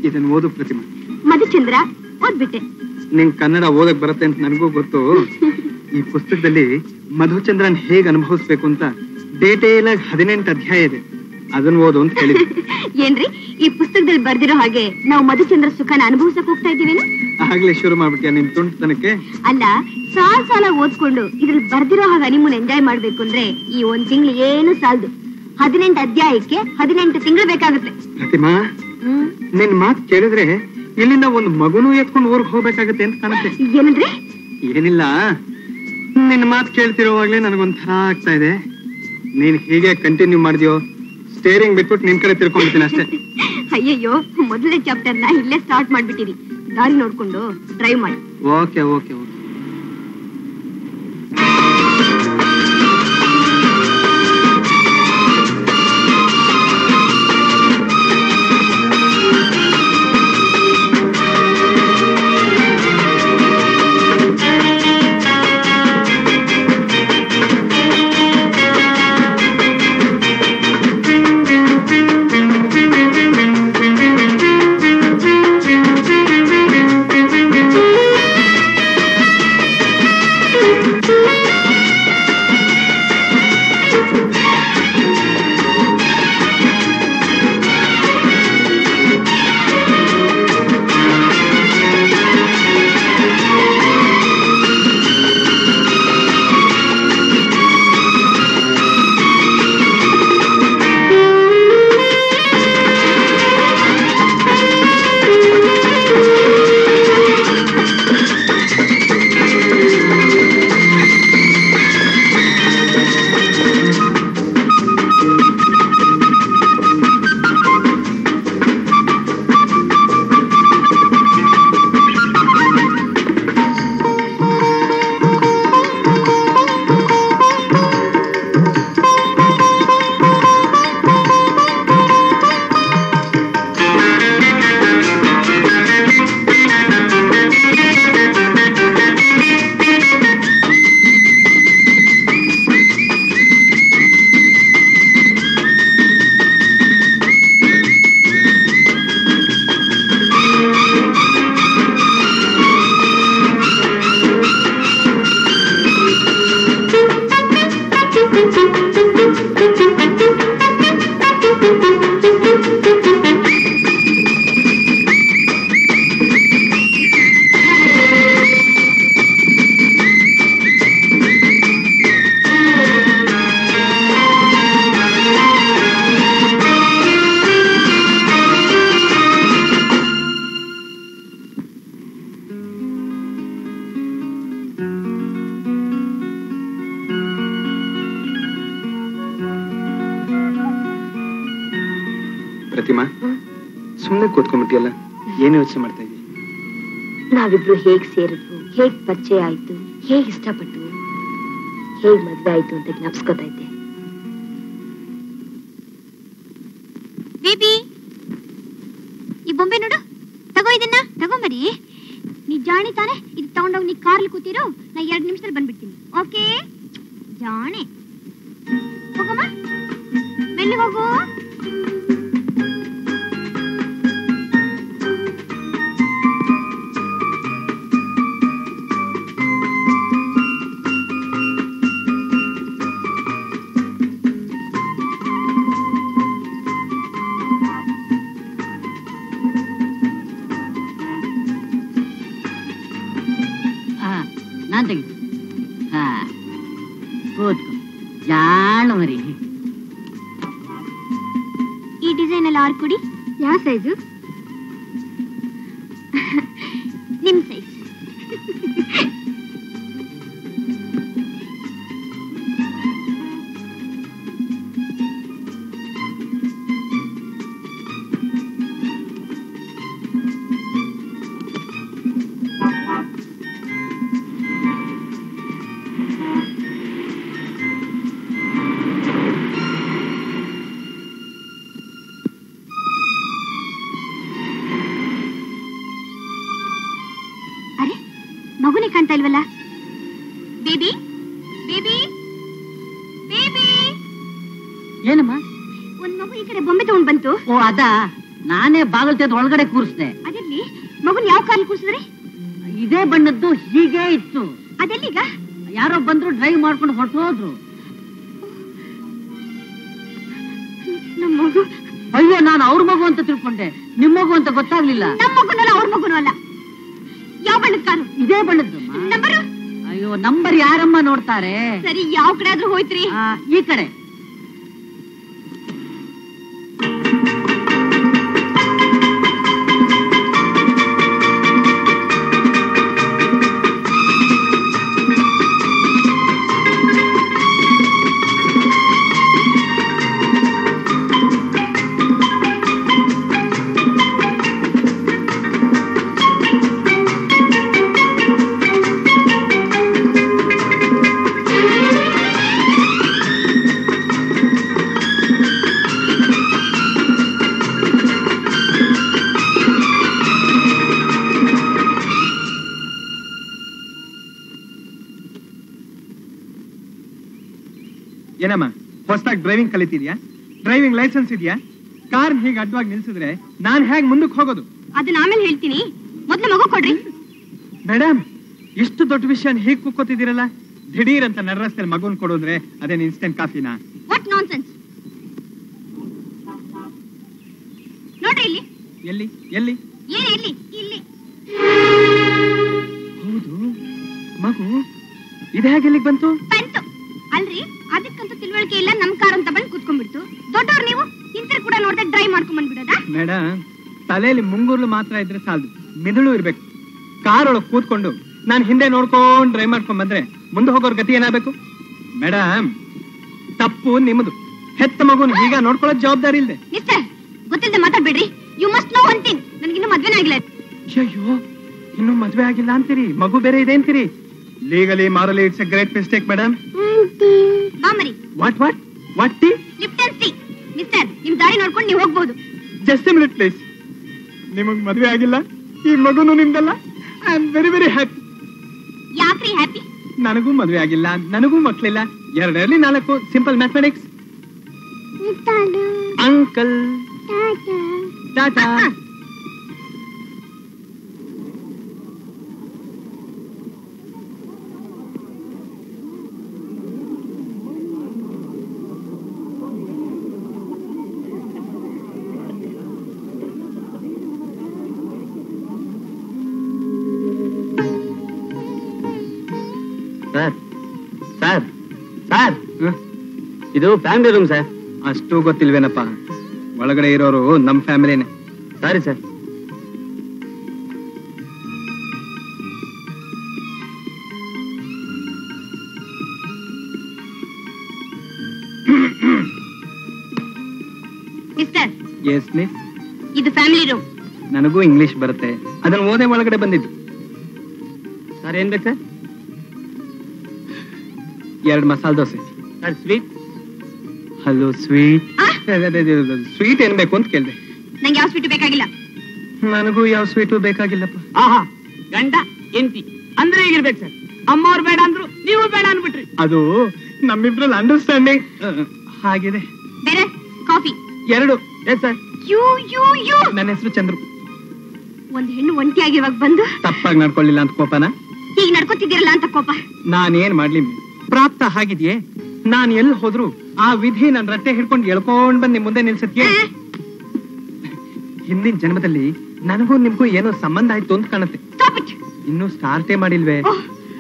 ಇದನ್ನ ಓದು ಪ್ರತಿಮಾ ಮಧುಚಂದ್ರ ಓದ್ಬಿಟ್ಟೆ ನಿಂಗ್ ಕನ್ನಡ ಓದಕ್ ಬರುತ್ತೆ ಅಂತ ನನಗೂ ಗೊತ್ತು ಈ ಪುಸ್ತಕದಲ್ಲಿ ಮಧುಚಂದ್ರನ್ ಹೇಗ್ ಅನುಭವಿಸ್ಬೇಕು ಅಂತ ಡೇಟೇಲ್ ಆಗಿ ಹದಿನೆಂಟು ಅಧ್ಯಾಯ ಇದೆ ಅದನ್ನ ಓದು ಅಂತ ಹೇಳಿದ್ದೆ ಏನ್ರಿ ಈ ಪುಸ್ತಕದಲ್ಲಿ ಬರ್ದಿರೋ ಹಾಗೆ ನಾವು ಮಧುಚಂದ್ರ ಸುಖನ ಅನುಭವಿಸಕ್ ಹೋಗ್ತಾ ಇದೀವೇನು ಆಗ್ಲೇ ಶುರು ಮಾಡ್ಬಿಟ್ಯಾ ನಿನ್ ತುಂಟತನಕ್ಕೆ ಅಲ್ಲ ಸಾಲ್ ಸಾಲ ಓದ್ಕೊಂಡು ಇದ್ರಲ್ಲಿ ಬರ್ದಿರೋ ಹಾಗೆ ಹನಿಮೂನ್ ಎಂಜಾಯ್ ಮಾಡ್ಬೇಕು ಅಂದ್ರೆ ಈ ಒಂದ್ ತಿಂಗಳು ಏನು ಸಾಲದು ಹದಿನೆಂಟು ಅಧ್ಯಾಯಕ್ಕೆ ಹದಿನೆಂಟು ತಿಂಗಳು ಬೇಕಾಗುತ್ತೆ ಪ್ರತಿಮಾ ಹ್ಮ್ ನಿನ್ ಮಾತ್ ಕೇಳಿದ್ರೆ ಇಲ್ಲಿಂದ ಒಂದು ಮಗುನೂ ಎತ್ಕೊಂಡು ಊರ್ಗ್ ಹೋಗ್ಬೇಕಾಗತ್ತೆ ಅಂತ ಕಾಣುತ್ತೆ ಏನಂದ್ರೆ ಏನಿಲ್ಲ ನಿನ್ ಮಾತ್ ಕೇಳ್ತಿರೋವಾಗ್ಲೇ ನನಗೊಂಥರ ಆಗ್ತಾ ಇದೆ ನೀನ್ ಹೀಗೆ ಕಂಟಿನ್ಯೂ ಮಾಡಿದ್ಯೋ ಸ್ಟೇರಿಂಗ್ ಬಿಟ್ಬಿಟ್ಟು ನಿನ್ ಕಡೆ ತಿರ್ಕೊಂಡ್ಬಿಡ್ತೀನಿ ಅಷ್ಟೇ ಅಯ್ಯಯ್ಯೋ ಮೊದಲನೇ ಚಾಪ್ಟರ್ ನ ಇಲ್ಲೇ ಸ್ಟಾರ್ಟ್ ಮಾಡ್ಬಿಟ್ಟಿರಿ ದಾರಿ ನೋಡ್ಕೊಂಡು ಡ್ರೈವ್ ಮಾಡಿ ಓಕೆ ಓಕೆ ಓಕೆ ಪ್ರತಿಮಾ ಸುಮ್ಮನೆ ಕೂತ್ಕೊಂಡ್ಬಿಟ್ಟಿಯಲ್ಲ ಏನು ಯೋಚನೆ ಮಾಡ್ತಾ ಇದ್ದೀವಿ ನಾವಿಬ್ರು ಹೇಗ್ ಸೇರಿದ್ವು ಹೇಗ್ ಪರಿಚಯ ಆಯ್ತು ಹೇಗ್ ಇಷ್ಟಪಟ್ಟು ಹೇಗ್ ಮದ್ವೆ ಆಯ್ತು ಅಂತ ಜ್ಞಾಪಿಸ್ಕೊತಾ ಇದ್ದೆ ಬೇಬಿ ಈ ಬೊಂಬೆ ನೋಡು ತಗೋ ಇದನ್ನ ತಗೊಂಬರಿ ನೀ ಜಾಣಿ ತಾನೆ ಇದು ತಗೊಂಡೋಗಿ ನೀ ಕಾರ್ಲಿ ಕೂತಿರು ನಾ ಎರಡು ನಿಮಿಷದಲ್ಲಿ ಬಂದ್ಬಿಡ್ತೀನಿ ಓಕೆ ಜಾಣೆ ಹೋಗಮ್ಮ ಮೆಲ್ಲಿ ಹೋಗು ಹಾ ನಾನ್ ತೆಗಿತು ಹಾ ಕೂತ್ಕೊ ಜಾಣ ಮರಿ ಈ ಡಿಸೈನ್ ಎಲ್ಲ ಆರ್ ಕೊಡಿ ಯಾವ ಸೈಜು ನಿಮ್ ಸೈಜ್ ಅರೆ ಮಗುನೇ ಕಾಣ್ತಾ ಇಲ್ವಲ್ಲ ಬೇಬಿ ಬೇಬಿ ಬೇಬಿ ಏನಮ್ಮ ಒಂದ್ ಮಗು ಈ ಕಡೆ ಬೊಂಬೆ ತಗೊಂಡ್ ಬಂತು ಓ ಅದಾ ನಾನೇ ಬಾಗಿಲು ತೆಗೆದು ಒಳಗಡೆ ಕೂರಿಸ್ದೆ ಅದಿರ್ಲಿ ಮಗುನ್ ಯಾವ ಕಾರಲ್ಲಿ ಕೂರ್ಸಿದ್ರಿ ಇದೇ ಬಣ್ಣದ್ದು ಹೀಗೆ ಇತ್ತು ಅದೆಲ್ಲೀಗ ಯಾರೋ ಬಂದ್ರು ಡ್ರೈವ್ ಮಾಡ್ಕೊಂಡು ಹೊರಟೋದ್ರು ನಮ್ಮ ಮಗು ಅಯ್ಯೋ ನಾನು ಅವ್ರ ಮಗು ಅಂತ ತಿಳ್ಕೊಂಡೆ ನಿಮ್ ಮಗು ಅಂತ ಗೊತ್ತಾಗ್ಲಿಲ್ಲ ನಮ್ಮ ಮಗುನಲ್ಲ ಅವ್ರ ಮಗುನೂ ಅಲ್ಲ ಯಾವ ಬಣ್ಣದ ಕಾರು ಇದೇ ಬಣ್ಣದ್ದು ನಂಬರು ಅಯ್ಯೋ ನಂಬರ್ ಯಾರಮ್ಮ ನೋಡ್ತಾರೆ ಸರಿ ಯಾವ ಕಡೆ ಆದ್ರೂ ಹೋಯ್ತ್ರಿ ಆ, ಈ ಕಡೆ ಏನಮ್ಮ ಹೊಸದಾಗಿ ಡ್ರೈವಿಂಗ್ ಕಲಿತಿದ್ಯಾ ಡ್ರೈವಿಂಗ್ ಲೈಸೆನ್ಸ್ ಇದೆಯಾ ಕಾರ್ ಹೀಗೆ ಅಡ್ಡವಾಗಿ ನಿಲ್ಸಿದ್ರೆ ನಾನ್ ಹೇಗ್ ಮುಂದಕ್ಕೆ ಹೋಗೋದು ಅದನ್ನ ಆಮೇಲೆ ಹೇಳ್ತೀನಿ ಮೊದ್ಲು ಮಗು ಕೊಡ್ರಿ ಮೇಡಮ್ ಇಷ್ಟು ದೊಡ್ಡ ವಿಷಯ ಹೀಗ್ ಕುಕ್ಕೋತಿದ್ದೀರಲ್ಲ ದಿಢೀರ್ ಅಂತ ನಡ್ರಸ್ತಲ್ಲಿ ಮಗುನ್ ಕೊಡೋದ್ರೆ ಅದೇನ್ ಇನ್ಸ್ಟೆಂಟ್ ಕಾಫಿನಾ ವಾಟ್ ನಾನ್ ಸೆನ್ಸ್ ನೋಡ್ರಿ ಇಲ್ಲಿ ಎಲ್ಲಿ ಎಲ್ಲಿ ಏನ್ ಎಲ್ಲಿ ಇಲ್ಲಿ ಹೌದು ಮಗು ಇದು ಹೇಗೆ ಇಲ್ಲಿಗೆ ಬಂತು ಬಂತು ಅಲ್ರಿ ಅದಕ್ಕಂತ ತಿಳುವಳಿಕೆ ಇಲ್ಲ ನಮ್ ಕಾರ್ ಅಂತ ಬಂದು ಕುತ್ಕೊಂಡ್ಬಿಡ್ತು ದೊಡ್ಡವ್ರು ನೀವು ಇಂತರ ಕೂಡ ನೋಡ್ದೆ ಡ್ರೈವ್ ಮಾಡ್ಕೊಂಡ್ ಬಂದ್ಬಿಡೋದಾ ಮೇಡಮ್ ತಲೆಯಲ್ಲಿ ಮುಂಗುರ್ಲು ಮಾತ್ರ ಇದ್ರೆ ಸಾಲದು ಮಿದುಳು ಇರ್ಬೇಕು ಕಾರ್ ಒಳಗ್ ಕೂತ್ಕೊಂಡು ನಾನ್ ಹಿಂದೆ ನೋಡ್ಕೊಂಡ್ ಡ್ರೈವ್ ಮಾಡ್ಕೊಂಡ್ ಬಂದ್ರೆ ಮುಂದೆ ಹೋಗೋರ್ ಗತಿ ಏನಾಗಬೇಕು ಮೇಡಮ್ ತಪ್ಪು ನಿಮ್ಮದು ಹೆತ್ತ ಮಗುನ ಈಗ ನೋಡ್ಕೊಳ್ಳೋ ಜವಾಬ್ದಾರಿ ಇಲ್ದೆ ಮಿಸ್ಟರ್ ಗೊತ್ತಿಲ್ಲದೆ ಮಾತಾಡ್ಬೇಡ್ರಿ you must know one thing ನನಗಿನ್ನೂ ಮದ್ವೆನೇ ಆಗಿಲ್ಲ ಅಯ್ಯೋ ಇನ್ನು ಮದ್ವೆ ಆಗಿಲ್ಲ ಅಂತೀರಿ ಮಗು ಬೇರೆ ಇದೆ ಅಂತೀರಿ legally morally it's a great mistake madam ಮಾಮರಿ what what what tea lift and see mister ನಿಮ್ ದಾರಿ ನೋಡ್ಕೊಂಡು ನೀವು ಹೋಗ್ಬೋದು ಜಸ್ಟ್ ಮಿನಿಟ್ ಪ್ಲೀಸ್ ನಿಮಗ್ ಮದ್ವೆ ಆಗಿಲ್ಲ ಈ ಮಗುನು ನಿಮ್ದಲ್ಲ I am very very happy ಯಾಕ್ರಿ ಹ್ಯಾಪಿ ನನಗೂ ಮದ್ವೆ ಆಗಿಲ್ಲ ನನಗೂ ಮಕ್ಳಿಲ್ಲ ಎರಡರಲ್ಲಿ ನಾಲ್ಕು simple mathematics uncle tata sir sir sir ಇದು ಫ್ಯಾಮಿಲಿ ರೂಮ್ ಸರ್ ಅಷ್ಟು ಗೊತ್ತಿಲ್ವೇನಪ್ಪ ಒಳಗಡೆ ಇರೋರು ನಮ್ ಫ್ಯಾಮಿಲಿನೇ sorry sir mister yes miss ಇದು ಫ್ಯಾಮಿಲಿ ರೂಮ್ ನನಗೂ ಇಂಗ್ಲಿಷ್ ಬರುತ್ತೆ ಅದನ್ನ ಓದೇ ಒಳಗಡೆ ಬಂದಿದ್ದು ಸರ್ ಏನ್ ಬೇಕು ಸರ್ ಎರಡು masala dosa sir sweet hello sweet ಆ? ಸ್ವೀಟ್ ಏನ್ ಬೇಕು ಅಂತ ಕೇಳ್ದೆ ನಂಗೆ ಯಾವ ಸ್ವೀಟ್ ಬೇಕಾಗಿಲ್ಲ ನನಗೂ ಯಾವ ಸ್ವೀಟು ಬೇಕಾಗಿಲ್ಲಪ್ಪ ಆಹಾ ಗಂಡ ಎಂತಿ ಅಂದ್ರೆ ಈಗಿರ್ಬೇಕು ಸರ್ ಅಮ್ಮವ್ರು ಬೇಡ ಅಂದ್ರು ನೀವು ಬೇಡ ಅನ್ಬಿಟ್ರಿ ಅದು ನಮ್ಮಿಬ್ರಲ್ಲಿ ಅಂಡರ್ಸ್ಟ್ಯಾಂಡಿಂಗ್ ಹಾಗಿದೆ ಬೇರೆ ಕಾಫಿ ಎರಡು yes sir you you you ನನ್ನ ಹೆಸರು ಚಂದ್ರು ಒಂದ್ ಹೆಣ್ಣು ಒಂಟಿಯಾಗಿರುವಾಗ ಬಂದು ತಪ್ಪಾಗಿ ನಡ್ಕೊಳ್ಳಿಲ್ಲ ಅಂತ ಕೋಪನ ಹೀಗೆ ನಡ್ಕೋತಿದ್ದೀರಲ್ಲ ಅಂತ ಕೋಪ ನಾನೇನ್ ಮಾಡ್ಲಿ miss? ಪ್ರಾಪ್ತ ಹಾಗಿದ್ಯೆ ನಾನ್ ಎಲ್ಲಿ ಹೋದ್ರು ಆ ವಿಧಿ ನನ್ ರಟ್ಟೆ ಹಿಡ್ಕೊಂಡು ಎಳ್ಕೊಂಡ್ ಬಂದ್ ನಿಮ್ ಮುಂದೆ ನಿಲ್ಸತ್ಯೆ ಆ, ಹಿಂದಿನ ಜನ್ಮದಲ್ಲಿ ನನಗೂ ನಿಮ್ಗೂ ಏನೋ ಸಂಬಂಧ ಆಯ್ತು ಅಂತ ಕಾಣುತ್ತೆ stop it. ಇನ್ನೂ ಸ್ಟಾರ್ಟೇ ಮಾಡಿಲ್ವೇ ಓಹ್,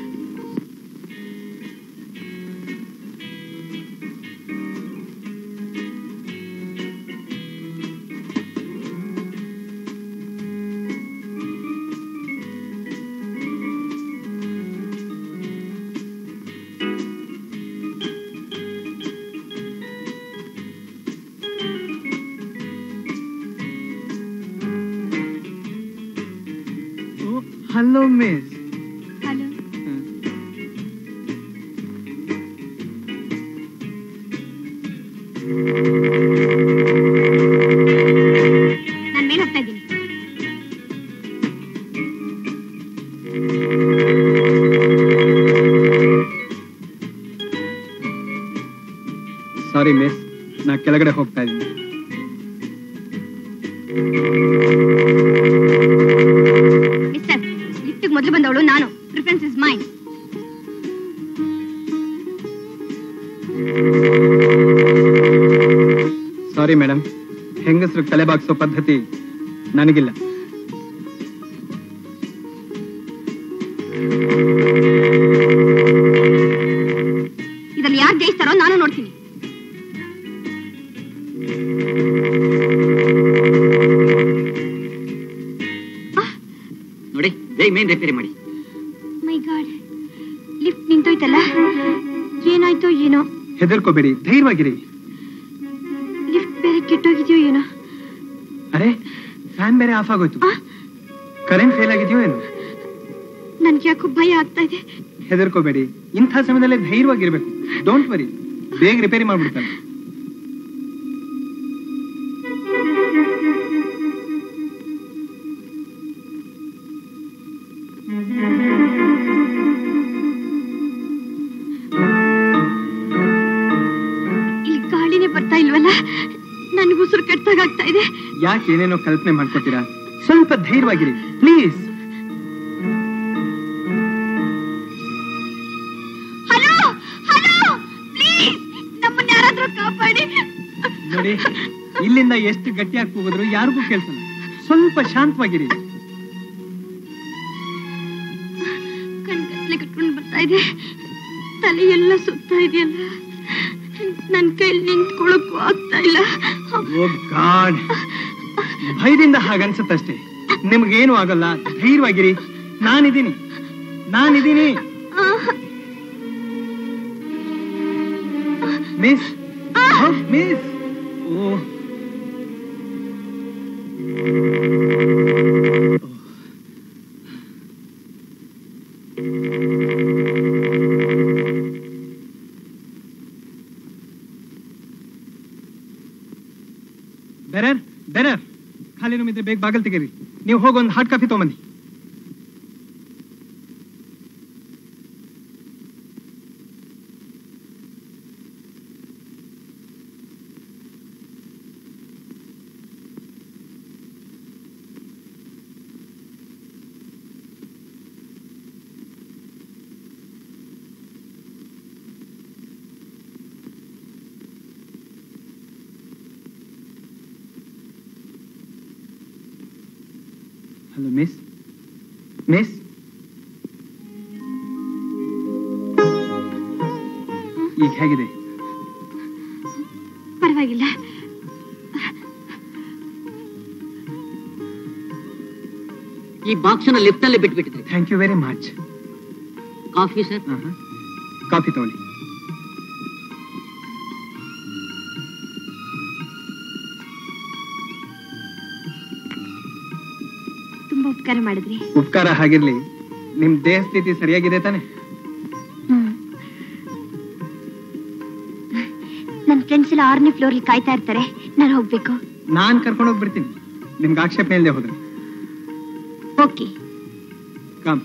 ಹಲೋ ಮಿಸ್ hello. ನಾನ್ ಮೇಲೆ ಹೋಗ್ತಾ ಇದ್ದೀನಿ ಸಾರಿ ಮಿಸ್ ನಾ ಕೆಳಗಡೆ ಹೋಗ್ತಾ ಇದ್ದೀನಿ ಮಿಸ್ಟರ್ ಲಿಫ್ಟಿಗೆ ಮೊದಲು ಬಂದವಳು ನಾನು preference is mine sorry madam ಹೆಂಗಸರು ತಲೆ ಬಾಗ್ಸೋ ಪದ್ಧತಿ ನನಗಿಲ್ಲ ಇದ್ರಲ್ಲಿ ಯಾರು ಜಯಿಸ್ತಾರೋ ನಾನು ನೋಡ್ತೀನಿ ನೋಡಿ ಬೇಗ ಮೇನ್ ರಿಪೇರಿ ಮಾಡಿ ಮೈ ಗಾಡ್ ಲಿಫ್ಟ್ ನಿಂತೋಯ್ತಲ್ಲ ಏನಾಯ್ತೋ ಏನೋ ಹೆದರ್ಕೋಬೇಡಿ ಧೈರ್ಯವಾಗಿರಿ ಲಿಫ್ಟ್ ಬೇರೆ ಕೆಟ್ಟೋಗಿದ್ಯೋ ಏನೋ ಅರೆ ಫ್ಯಾನ್ ಬೇರೆ ಆಫ್ ಆಗೋಯ್ತು ಆ? ಕರೆಂಟ್ ಫೇಲ್ ಆಗಿದೆಯೋ ಏನು ನನ್ಗೆ ಯಾಕೋ ಭಯ ಆಗ್ತಾ ಇದೆ ಹೆದರ್ಕೋಬೇಡಿ ಇಂಥ ಸಮಯದಲ್ಲಿ ಧೈರ್ಯವಾಗಿರ್ಬೇಕು ಡೋಂಟ್ ವರಿ ಬೇಗ ರಿಪೇರಿ ಮಾಡ್ಬಿಡ್ತಾನೆ ಇಲ್ಲಿ ಗಾಳಿನೇ ಬರ್ತಾ ಇಲ್ವಲ್ಲ ನನ್ಗೆ ಉಸಿರು ಕೆಟ್ಟಾಗ ಆಗ್ತಾ ಇದೆ ಯಾಕೆ ಏನೇನೋ ಕಲ್ಪನೆ ಮಾಡ್ಕೋತೀರಾ ಸ್ವಲ್ಪ ಧೈರ್ಯವಾಗಿರಿ ಪ್ಲೀಸ್ ಹಲೋ ಹಲೋ ಪ್ಲೀಸ್ ನಮ್ಮನ್ನ ಯಾರಾದ್ರೂ ಕಾಪಾಡಿ ನೋಡಿ ಇಲ್ಲಿಂದ ಎಷ್ಟು ಗಟ್ಟಿಯಾಗಿ ಕೂಗಿದ್ರು ಯಾರಿಗೂ ಕೇಳ್ಸಲ್ಲ ಸ್ವಲ್ಪ ಶಾಂತವಾಗಿರಿ ಕಣ್ಗತ್ಲೆ ಕಟ್ಕೊಂಡು ಬರ್ತಾ ಇದೆ ತಲೆ ಎಲ್ಲ ಸುತ್ತಾ ಇದೆಯಲ್ಲ ನನ್ ಕೈಲಿ ನಿಂತ್ಕೊಳ್ಳೋಕ್ಕೂ ಆಗ್ತಾ ಇಲ್ಲ ಓ ಗಾಡ್ ಭಯದಿಂದ ಹಾಗನ್ಸುತ್ತಷ್ಟೇ ನಿಮ್ಗೇನು ಆಗಲ್ಲ ಧೈರ್ಯವಾಗಿರಿ ನಾನಿದ್ದೀನಿ ನಾನಿದ್ದೀನಿ miss miss oh bearer bearer ಖಾಲಿ ರೂಮ್ ಇದ್ರೆ ಬೇಗ ಬಾಗಲ್ ತೆಗೀರಿ ನೀವು ಹೋಗಿ ಒಂದು ಹಾಟ್ ಕಾಫಿ ತಗೊಂಬನ್ನಿ ಹಲೋ ಮಿಸ್ ಮಿಸ್ ಈಗ ಹೇಗಿದೆ ಪರವಾಗಿಲ್ಲ ಈ ಬಾಕ್ಸ್ ನ ಲಿಫ್ಟ್ ಅಲ್ಲಿ ಬಿಟ್ಬಿಟ್ಟಿದ್ರಿ thank you very much coffee sir coffee ತಗೊಳ್ಳಿ ತುಂಬಾ ಉಪಕಾರ ಮಾಡಿದ್ರಿ ಉಪಕಾರ ಹಾಗಿರ್ಲಿ ನಿಮ್ ದೇಹ ಸ್ಥಿತಿ ಸರಿಯಾಗಿದೆ ತಾನೆ ನನ್ನ ಫ್ರೆಂಡ್ಸ್ ಎಲ್ಲ ಆರನೇ ಫ್ಲೋರ್ ಅಲ್ಲಿ ಕಾಯ್ತಾ ಇರ್ತಾರೆ ನಾನು ಹೋಗ್ಬೇಕು ನಾನ್ ಕರ್ಕೊಂಡು ಹೋಗ್ಬಿಡ್ತೀನಿ ನಿಮ್ಗೆ ಆಕ್ಷೇಪಣೆ ಇಲ್ಲದೆ ಹೋದ್ರೆ ಓಕೆ ಕಮ್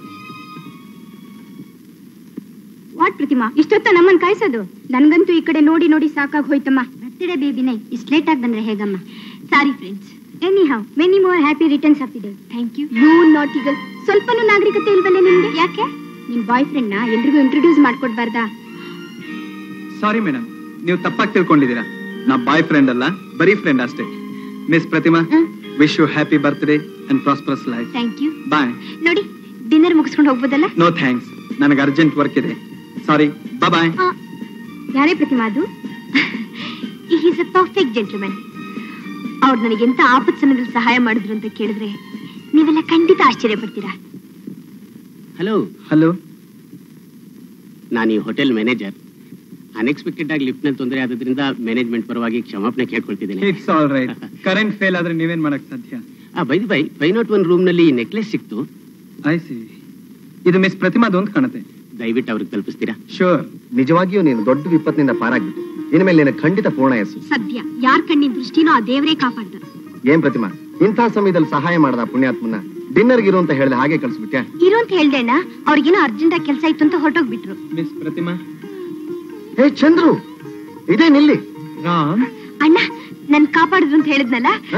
ವಾಟ್ ಪ್ರತಿಮಾ ಇಷ್ಟೊತ್ತ ನಮ್ಮನ್ ಕಾಯಿಸೋದು ನನ್ಗಂತೂ ಈ ಕಡೆ ನೋಡಿ ನೋಡಿ ಸಾಕಾಗಿ ಹೋಯ್ತಮ್ಮ ಬರ್ತ್ಡೇ ಬೇಬಿನೇ ಇಷ್ಟು ಲೇಟ್ ಆಗಿ ಬಂದ್ರೆ ಹೇಗಮ್ಮ sorry friends any how many more happy returns of the day thank you you ನಾಟಿಗಲ್ ಸ್ವಲ್ಪನೂ ನಾಗರಿಕತೆ ಇಲ್ವಲ್ಲ ನಿಮ್ಗೆ ಯಾಕೆ ನಿಮ್ ಬಾಯ್ ಫ್ರೆಂಡ್ ನ ಎಲ್ರಿಗೂ ಇಂಟ್ರೊಡ್ಯೂಸ್ ಮಾಡ್ಕೊಡ್ಬಾರ್ದಾ ಸಾರಿ ಮೇಡಮ್ ನೀವು ತಪ್ಪಾಗಿ ತಿಳ್ಕೊಂಡಿದ್ದೀರಾ ನಾ ಬಾಯ್ ಫ್ರೆಂಡ್ ಅಲ್ಲ ಬರೀ ಫ್ರೆಂಡ್ ಅಷ್ಟೇ miss Pratima hmm. Wish you happy birthday and prosperous life thank you bye ನೋಡಿ ಡಿನ್ನರ್ ಮುಗಿಸ್ಕೊಂಡು ಹೋಗ್ಬೋದಲ್ಲ ನೋ ಥ್ಯಾಂಕ್ಸ್ ನನಗೆ ಅರ್ಜೆಂಟ್ ವರ್ಕ್ ಇದೆ ಸಾರಿ ಬಾಯ್ ಆ, ಯಾರೇ ಪ್ರತಿಮಾ ಅದು ಈಸ್ ಅ ಪರ್ಫೆಕ್ಟ್ ಜೆಂಟ್ಲ್ಮನ್ ಅವ್ರು ನನಗೆ ಎಂತ ಆಪತ್ ಸಮಯದಲ್ಲಿ ಸಹಾಯ ಮಾಡಿದ್ರು ಅಂತ ಕೇಳಿದ್ರೆ ನೀವೆಲ್ಲ ಖಂಡಿತ ಆಶ್ಚರ್ಯ ಪಡ್ತೀರಾ ಹಲೋ ಹಲೋ ನಾನು ಈ ಹೋಟೆಲ್ ಮ್ಯಾನೇಜರ್ ಅನ್ಎಕ್ಸ್ಪೆಕ್ಟೆಡ್ ಆಗಿ ಲಿಫ್ಟ್ ನಲ್ಲಿ ತೊಂದರೆ ಆದ್ರಿಂದ ಮ್ಯಾನೇಜ್ಮೆಂಟ್ ಪರವಾಗಿ ಕ್ಷಮಾಪಣೆ ಕೇಳ್ಕೊಳ್ತಿದ್ದೇನೆ it's all right current fail ಆದ್ರೆ ನೀವೇನ್ ಮಾಡಕ್ ಸಾಧ್ಯ ಆ ಬೈದ್ ಬೈ ಫೈವ್ ನಾಟ್ ಒನ್ ರೂಮ್ ನಲ್ಲಿ ನೆಕ್ಲೆಸ್ ಸಿಕ್ತು ಐ ಸಿ ಇದು ಮಿಸ್ ಪ್ರತಿಮಾದು ಅಂತ ಕಾಣುತ್ತೆ ದಯವಿಟ್ಟು ಅವ್ರಿಗೆ ತಲುಪಿಸ್ತೀರಾ ಶೋರ್ ನಿಜವಾಗಿಯೂ ನೀನು ದೊಡ್ಡ ವಿಪತ್ತಿನಿಂದ ಪಾರಾಗ್ಬಿಟ್ಟು ಇನ್ಮೇಲೆ ನಿನ್ನ ಖಂಡಿತ ಪೂರ್ಣ ಯಶಸ್ಸು ಸದ್ಯ ಯಾರ್ ಕಣ್ಣಿನ ದೃಷ್ಟಿನೋ ಆ ದೇವರೇ ಕಾಪಾಡ್ದ ಏನ್ ಪ್ರತಿಮಾ ಇಂಥ ಸಮಯದಲ್ಲಿ ಸಹಾಯ ಮಾಡದ ಪುಣ್ಯಾತ್ಮನ ಡಿನ್ನರ್ ಇರು ಅಂತ ಹೇಳಿದ ಹಾಗೆ ಕಳ್ಸ್ಬಿಟ್ಯಾ ಇರು ಅಂತ ಹೇಳ್ದೆ ಅಣ್ಣ ಅವ್ರಿಗೇನೋ ಅರ್ಜೆಂಟ್ ಆಗಿ ಕೆಲಸ ಇತ್ತು ಅಂತ ಹೊರಟೋಗ್ಬಿಟ್ರು ಮಿಸ್ ಪ್ರತಿಮಾ ಹೇ ಚಂದ್ರು ಇದೇ ನಿಲ್ಲಿ ರಾಮ್ ಅಣ್ಣ ನನ್ ಕಾಪಾಡಿದ್ರು ಅಂತ ಹೇಳಿದ್ನಲ್ಲ ಹಾ.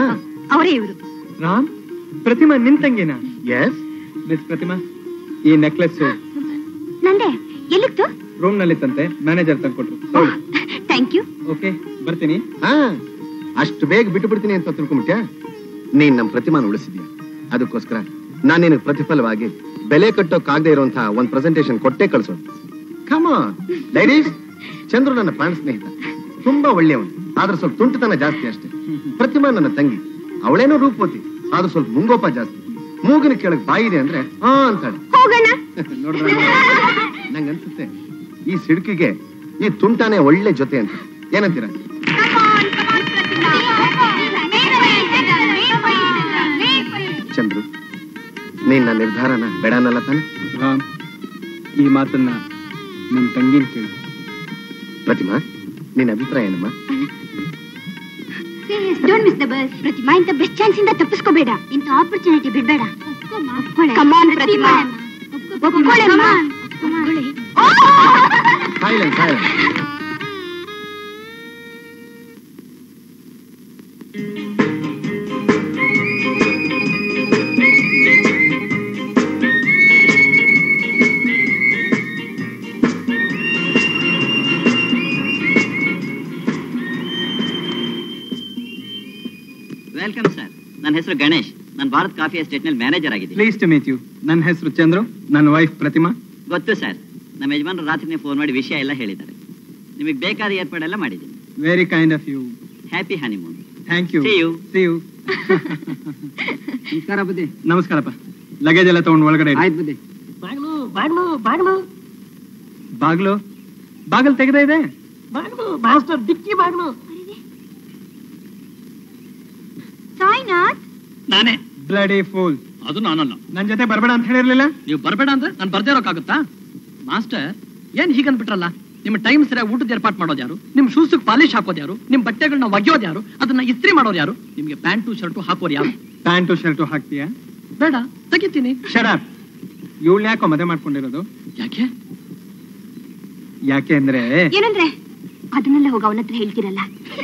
ಅವರೇ ಇವರು ರಾಮ್ ಪ್ರತಿಮಾ ನಿಂತಂಗೇನಾ ಎಸ್ ಮಿಸ್ ಪ್ರತಿಮಾ ಈ ನೆಕ್ಲೆಸ್ ನಂದೆ ಎಲ್ಲಿತ್ತು ರೂಮ್ ನಲ್ಲಿತ್ತಂತೆ ಮ್ಯಾನೇಜರ್ ತಂದ್ಕೊಟ್ರು ಥ್ಯಾಂಕ್ ಯು ಓಕೆ ಬರ್ತೀನಿ ಹಾ ಅಷ್ಟು ಬೇಗ ಬಿಟ್ಟು ಬಿಡ್ತೀನಿ ಅಂತ ತಿಳ್ಕೊಂಬಿಟ್ಯಾ ನೀನ್ ನಮ್ ಪ್ರತಿಮಾನ ಉಳಿಸಿದ್ಯಾ ಅದಕ್ಕೋಸ್ಕರ ನಾನ್ ನಿನಗೆ ಪ್ರತಿಫಲವಾಗಿ ಬೆಲೆ ಕಟ್ಟೋಕ್ಕಾಗದೆ ಇರುವಂತಹ ಒಂದ್ ಪ್ರೆಸೆಂಟೇಶನ್ ಕೊಟ್ಟೆ ಕಳ್ಸೋದು ಕಮ ಲೈಡೀಸ್ ಚಂದ್ರು ನನ್ನ ಪ್ರಾಣ ಸ್ನೇಹಿತ ತುಂಬಾ ಒಳ್ಳೆಯವನು ಆದ್ರೆ ಸ್ವಲ್ಪ ತುಂಟತನ ಜಾಸ್ತಿ ಅಷ್ಟೇ ಪ್ರತಿಮಾ ನನ್ನ ತಂಗಿ ಅವಳೇನೋ ರೂಪವತಿ ಆದ್ರೂ ಸ್ವಲ್ಪ ಮುಂಗೋಪ ಜಾಸ್ತಿ ಮೂಗಿನ ಕೆಳಗ್ ಬಾಯಿದೆ ಅಂದ್ರೆ ಆ ಅಂತಾಳೆ ಹೋಗೋಣ ನೋಡಿದ್ರೆ ನಂಗನ್ಸುತ್ತೆ ಈ ಸಿಡುಕಿಗೆ ಈ ತುಂಟಾನೆ ಒಳ್ಳೆ ಜೊತೆ ಅಂತ ಏನಂತೀರ ಚಂದ್ರು ನೀನ್ ನನ್ನ ನಿರ್ಧಾರನ ಬೇಡನಲ್ಲ ತಾನೆ ರಾಮ್ ಈ ಮಾತನ್ನ ನನ್ ತಂಗಿನ ಕೇಳಿ ಪ್ರತಿಮಾ ನಿನ್ನ ಅಭಿಪ್ರಾಯ ಏನಮ್ಮ don't miss the bus Pratima ಇಂಥ ಬೆಸ್ಟ್ ಚಾನ್ಸ್ ಇಂದ ತಪ್ಪಿಸ್ಕೋಬೇಡ ಇಂಥ ಆಪರ್ಚುನಿಟಿ ಬಿಡ್ಬೇಡ ಕಮಾನ್ ಪ್ರತಿಮಾ ಒಪ್ಕೊಳ್ಳೆಮ್ಮ. ಒಪ್ಕೊಳ್ಳಿ. ಸೈಲೆಂಟ್ ಸೈಲೆಂಟ್ ವೆಲ್ಕಮ್ ಸರ್ ನನ್ನ ಹೆಸರು ಗಣೇಶ್ ನಾನು ಭಾರತ್ ಕಾಫಿ ಎಸ್ಟೇಟ್ ನಲ್ಲಿ ಮ್ಯಾನೇಜರ್ ಆಗಿದ್ದೀನಿ ಪ್ಲೀಸ್ ಟು ಮೀಟ್ ಯು ನನ್ನ ಹೆಸರು ಚಂದ್ರು ನನ್ನ ವೈಫ್ ಪ್ರತಿಮಾ ಗೊತ್ತು ಸರ್ ನಮ್ಮ ಯಜಮಾನರು ರಾತ್ರಿನೇ ಫೋನ್ ಮಾಡಿ ವಿಷಯ ಎಲ್ಲ ಹೇಳಿದ್ದಾರೆ ನಿಮಗೆ ಬೇಕಾದ ಏರ್ಪಾಡೆಲ್ಲ ಮಾಡಿದ್ದೀನಿ very kind of you happy honeymoon thank you See you. See you ನಮಸ್ಕಾರ ಬುದ್ಧಿ ನಮಸ್ಕಾರಪ್ಪ ಲಗೇಜ್ ಎಲ್ಲ ತಗೊಂಡು ಒಳಗಡೆ ಇಡಿ. ಆಯ್ತು ಬುದ್ಧಿ ಬಾಗ್ಲು ಬಾಗ್ಲು ಬಾಗ್ಲು ಬಾಗ್ಲು ಬಾಗಿಲು ತೆಗೆದೇ ಇದೆ ಬಾಗ್ಲು ಮಾಸ್ಟರ್ ದಿಕ್ಕಿ ಬಾಗ್ಲು ಸಾಯಿನಾಥ್ ನಾನೇ ಬ್ಲಡಿ ಫೂಲ್ ಅದು ನಾನಲ್ಲ ನನ್ ಜೊತೆ ಬರ್ಬೇಡ ಅಂತ ಹೇಳಿರ್ಲಿಲ್ಲ ನೀವು ಬರ್ಬೇಡ ಅಂದ್ರೆ ನಾನು ಬರ್ದೇ ಇರೋಕ್ಕಾಗುತ್ತಾ ಮಾಸ್ಟರ್ ಏನ್ ಹೀಗನ್ಬಿಟ್ರಲ್ಲ ನಿಮ್ಮ ಟೈಮ್ ಸರಿಯಾಗಿ ಊಟದ ಏರ್ಪಾಟ್ ಮಾಡೋದು ಯಾರು ನಿಮ್ ಶೂಸ್ ಪಾಲಿಶ್ ಹಾಕೋದು ಯಾರು ನಿಮ್ ಬಟ್ಟೆಗಳನ್ನ ಒಗೆಯೋದು ಯಾರು ಅದನ್ನ ಇಸ್ತ್ರಿ ಮಾಡೋರು ಯಾರು ನಿಮ್ಗೆ ಪ್ಯಾಂಟು ಶರ್ಟು ಹಾಕೋರು ಯಾರು ಪ್ಯಾಂಟು ಶರ್ಟು ಹಾಕ್ತೀಯಾ ಬೇಡ ತೆಗಿತೀನಿ ಶರಾಬ್ ಇವಳು ಯಾಕೋ ಮದುವೆ ಮಾಡ್ಕೊಂಡಿರೋದು ಯಾಕೆ ಯಾಕೆ ಅಂದ್ರೆ ಏನಂದ್ರೆ ಅದನ್ನೆಲ್ಲ ಹೋಗಿ ಅವನ ಹತ್ರ ಹೇಳ್ತಿರಲ್ಲ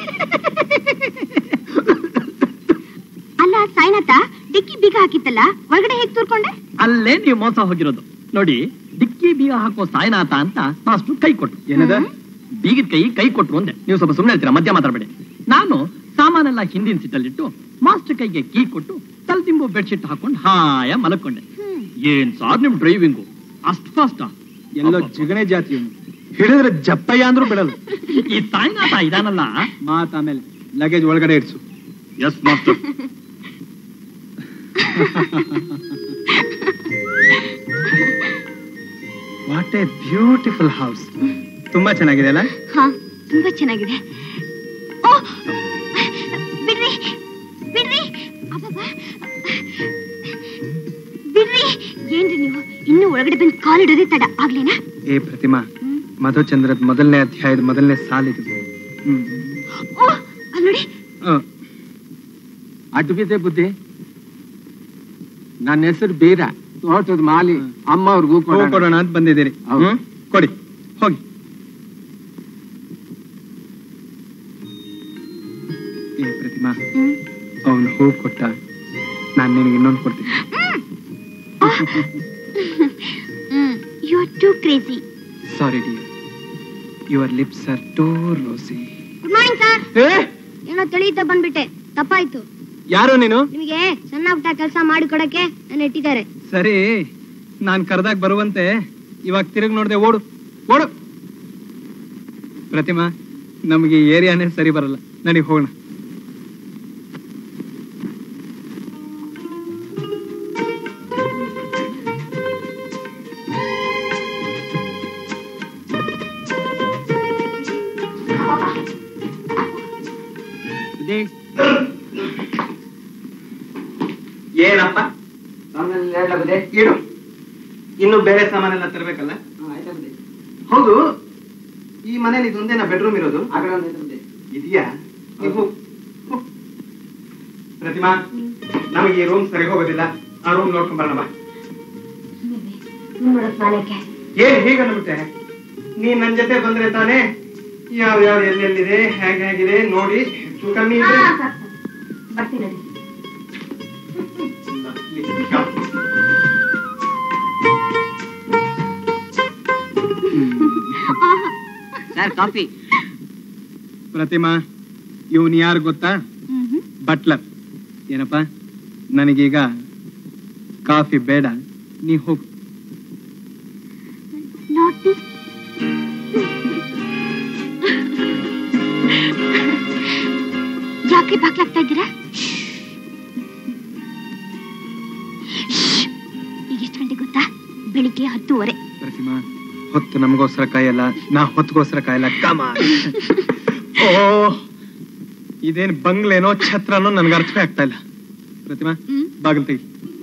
ಅಲ್ಲ ಸಾಯಿನಾಥ ಡಿಕ್ಕಿ ಬೀಗ ಹಾಕಿತ್ತಲ್ಲ ಒಳಗಡೆ ಹೇಗ್ ತೂರ್ಕೊಂಡೆ ಅಲ್ಲೇ ನೀವು ಮೋಸ ಹೋಗಿರೋದು ನೋಡಿ ಡಿಕ್ಕಿ ಬೀಗ ಹಾಕೋ ಸಾಯಿನಾಥ ಅಂತ ಮಾಸ್ಟ್ರು ಕೈ ಕೊಟ್ರು ಏನದ ಬೀಗದ ಕೈ ಕೈ ಕೊಟ್ರು ಅಂದೆ ನೀವು ಸ್ವಲ್ಪ ಸುಮ್ಮನೆ ಹೇಳ್ತೀರಾ ಮಧ್ಯ ಮಾತಾಡಬೇಡಿ ನಾನು ಸಾಮಾನೆಲ್ಲ ಹಿಂದಿನ ಸೀಟಲ್ಲಿಟ್ಟು ಮಾಸ್ಟರ್ ಕೈಗೆ ಕೀ ಕೊಟ್ಟು ತಲೆದಿಂಬು ಬೆಡ್ಶೀಟ್ ಹಾಕೊಂಡು ಹಾಯ ಮಲಕೊಂಡೆ ಏನ್ ಸಾರ್ ನಿಮ್ ಡ್ರೈವಿಂಗು ಅಷ್ಟು ಫಾಸ್ಟ್ ಎಲ್ಲೋ ಜಿಗಣೆ ಜಾತಿ ಇವ್ನು. ಹಿಡಿದ್ರೆ ಜಪ್ಪಯ್ಯ ಅಂದ್ರೂ ಬಿಡಲ್ಲ ಈ ಸಾಯಿನಾಥ ಇದಾನಲ್ಲ ಮಾತ್ ಆಮೇಲೆ ಲಗೇಜ್ ಒಳಗಡೆ ಇಡ್ಸು yes master what a beautiful house ತುಂಬಾ ಚೆನ್ನಾಗಿದೆ ಅಲ್ಲ ಹಾ ತುಂಬಾ ಚೆನ್ನಾಗಿದೆ ಓ ಬಿಡ್ರಿ ಬಿಡ್ರಿ ಅಬ್ಬಬ್ಬಾ. ಬಿಡ್ರಿ ಏನ್ರಿ ನೀವು ಇನ್ನು ಒಳಗಡೆ ಬಂದು ಕಾಲಿಡೋದೇ ತಡ ಆಗ್ಲೇನಾ ಏ ಪ್ರತಿಮಾ ಮಧುಚಂದ್ರದ್ ಮೊದಲನೇ ಅಧ್ಯಾಯದ ಮೊದಲನೇ ಸಾಲಿದು ಹ್ಮ್ ಓ ಅಲ್ಲಿ ನೋಡಿ ಆ, ಅಡ್ಡು ಬಿದ್ದೆ ಬುದ್ಧಿ ನನ್ನ ಹೆಸರು ಬೀರ ತೋಟದ ಮಾಲಿ ಅಮ್ಮ ಅವ್ರಿಗೂ ಹೂ ಕೊಡೋಣ ಅಂತ ಬಂದಿದ್ದೀರಿ ಹೌದು. ಹ್ಮ್ ಕೊಡಿ ಹೋಗಿ ಏ ಪ್ರತಿಮಾ ಹ್ಮ್. ಅವನು ಹೂ ಕೊಟ್ಟ ನಾನು ನಿನಗೆ ಇನ್ನೊಂದು ಕೊಡ್ತೀನಿ hmm you are too crazy sorry dear your lips are too rosy good morning sir ಏನೋ ತಿಳಿಯುತ್ತಾ ಬಂದ್ಬಿಟ್ಟೆ ತಪ್ಪಾಯ್ತು ಯಾರು ನೀನು ನಿಮಗೆ ಸಣ್ಣ ಪುಟ್ಟ ಕೆಲಸ ಮಾಡಿ ಕೊಡಕ್ಕೆ ನನ್ನ ಇಟ್ಟಿದ್ದಾರೆ ಸರಿ ನಾನ್ ಕರೆದಾಗ ಬರುವಂತೆ ಇವಾಗ ತಿರುಗಿ ನೋಡ್ದೆ ಓಡು ಓಡು ಪ್ರತಿಮಾ ನಮಗೆ ಈ ಏರಿಯಾನೇ ಸರಿ ಬರಲ್ಲ ನಡಿ ಹೋಗೋಣ ಏನಪ್ಪ ಇಡು ಇನ್ನು ಬೇರೆ ಸಾಮಾನೆಲ್ಲ ತರಬೇಕಲ್ಲ ಹೌದು ಈ ಮನೇಲಿ ಇದೊಂದೇನಾ ಬೆಡ್ರೂಮ್ ಇರೋದು ಇದೆಯಾ ನೀವು ಹೋಗ್. ಹೋಗ್. ಪ್ರತಿಮಾ ನಮಗೆ ಈ ರೂಮ್ ಸರಿ ಹೋಗೋದಿಲ್ಲ ಆ ರೂಮ್ ನೋಡ್ಕೊಂಡ್ ಬರೋಣ ಬಾ ಏನ್ ಹೀಗೆ ಅಂದ್ಬಿಟ್ಟೆ ನೀನ್ ನನ್ ಜೊತೆ ಬಂದ್ರೆ ತಾನೇ ಯಾವ್ ಯಾವ್ ಎಲ್ಲೆಲ್ಲಿದೆ ಹೇಗೆ ಹೇಗಿದೆ ನೋಡಿ ಹೆಚ್ಚು ಕಮ್ಮಿ ಇದ್ರೆ ಸರ್ ಕಾಫಿ ಪ್ರತಿಮಾ ಇವನ್ ಯಾರು ಗೊತ್ತಾ ಬಟ್ಲರ್ ಏನಪ್ಪ ನನಗೀಗ ಕಾಫಿ ಬೇಡ ನೀ ಹೋಗು ನೋಟಿ ಯಾಕೆ ಬಾಕ್ಲಾಗ್ತಾ ಇದ್ದೀರಾ ಈಗ ಎಷ್ಟು ಗಂಟೆ ಗೊತ್ತಾ ಬೆಳಿಗ್ಗೆ ಹತ್ತುವರೆ ಪ್ರತಿಮಾ ಹೊತ್ತು ನಮಗೋಸ್ಕರ ಕಾಯಲ್ಲ ನಾ ಹೊತ್ತಿಗೋಸ್ಕರ ಕಾಯಲ್ಲ ಕಮ ಓ ಇದೇನ್ ಬಂಗ್ಲೇನೋ ಛತ್ರನೋ ನನ್ಗೆ ಅರ್ಥವೇ ಆಗ್ತಾ ಇಲ್ಲ ಪ್ರತಿಮಾ ಬಾಗಿಲು ತೆಗಿ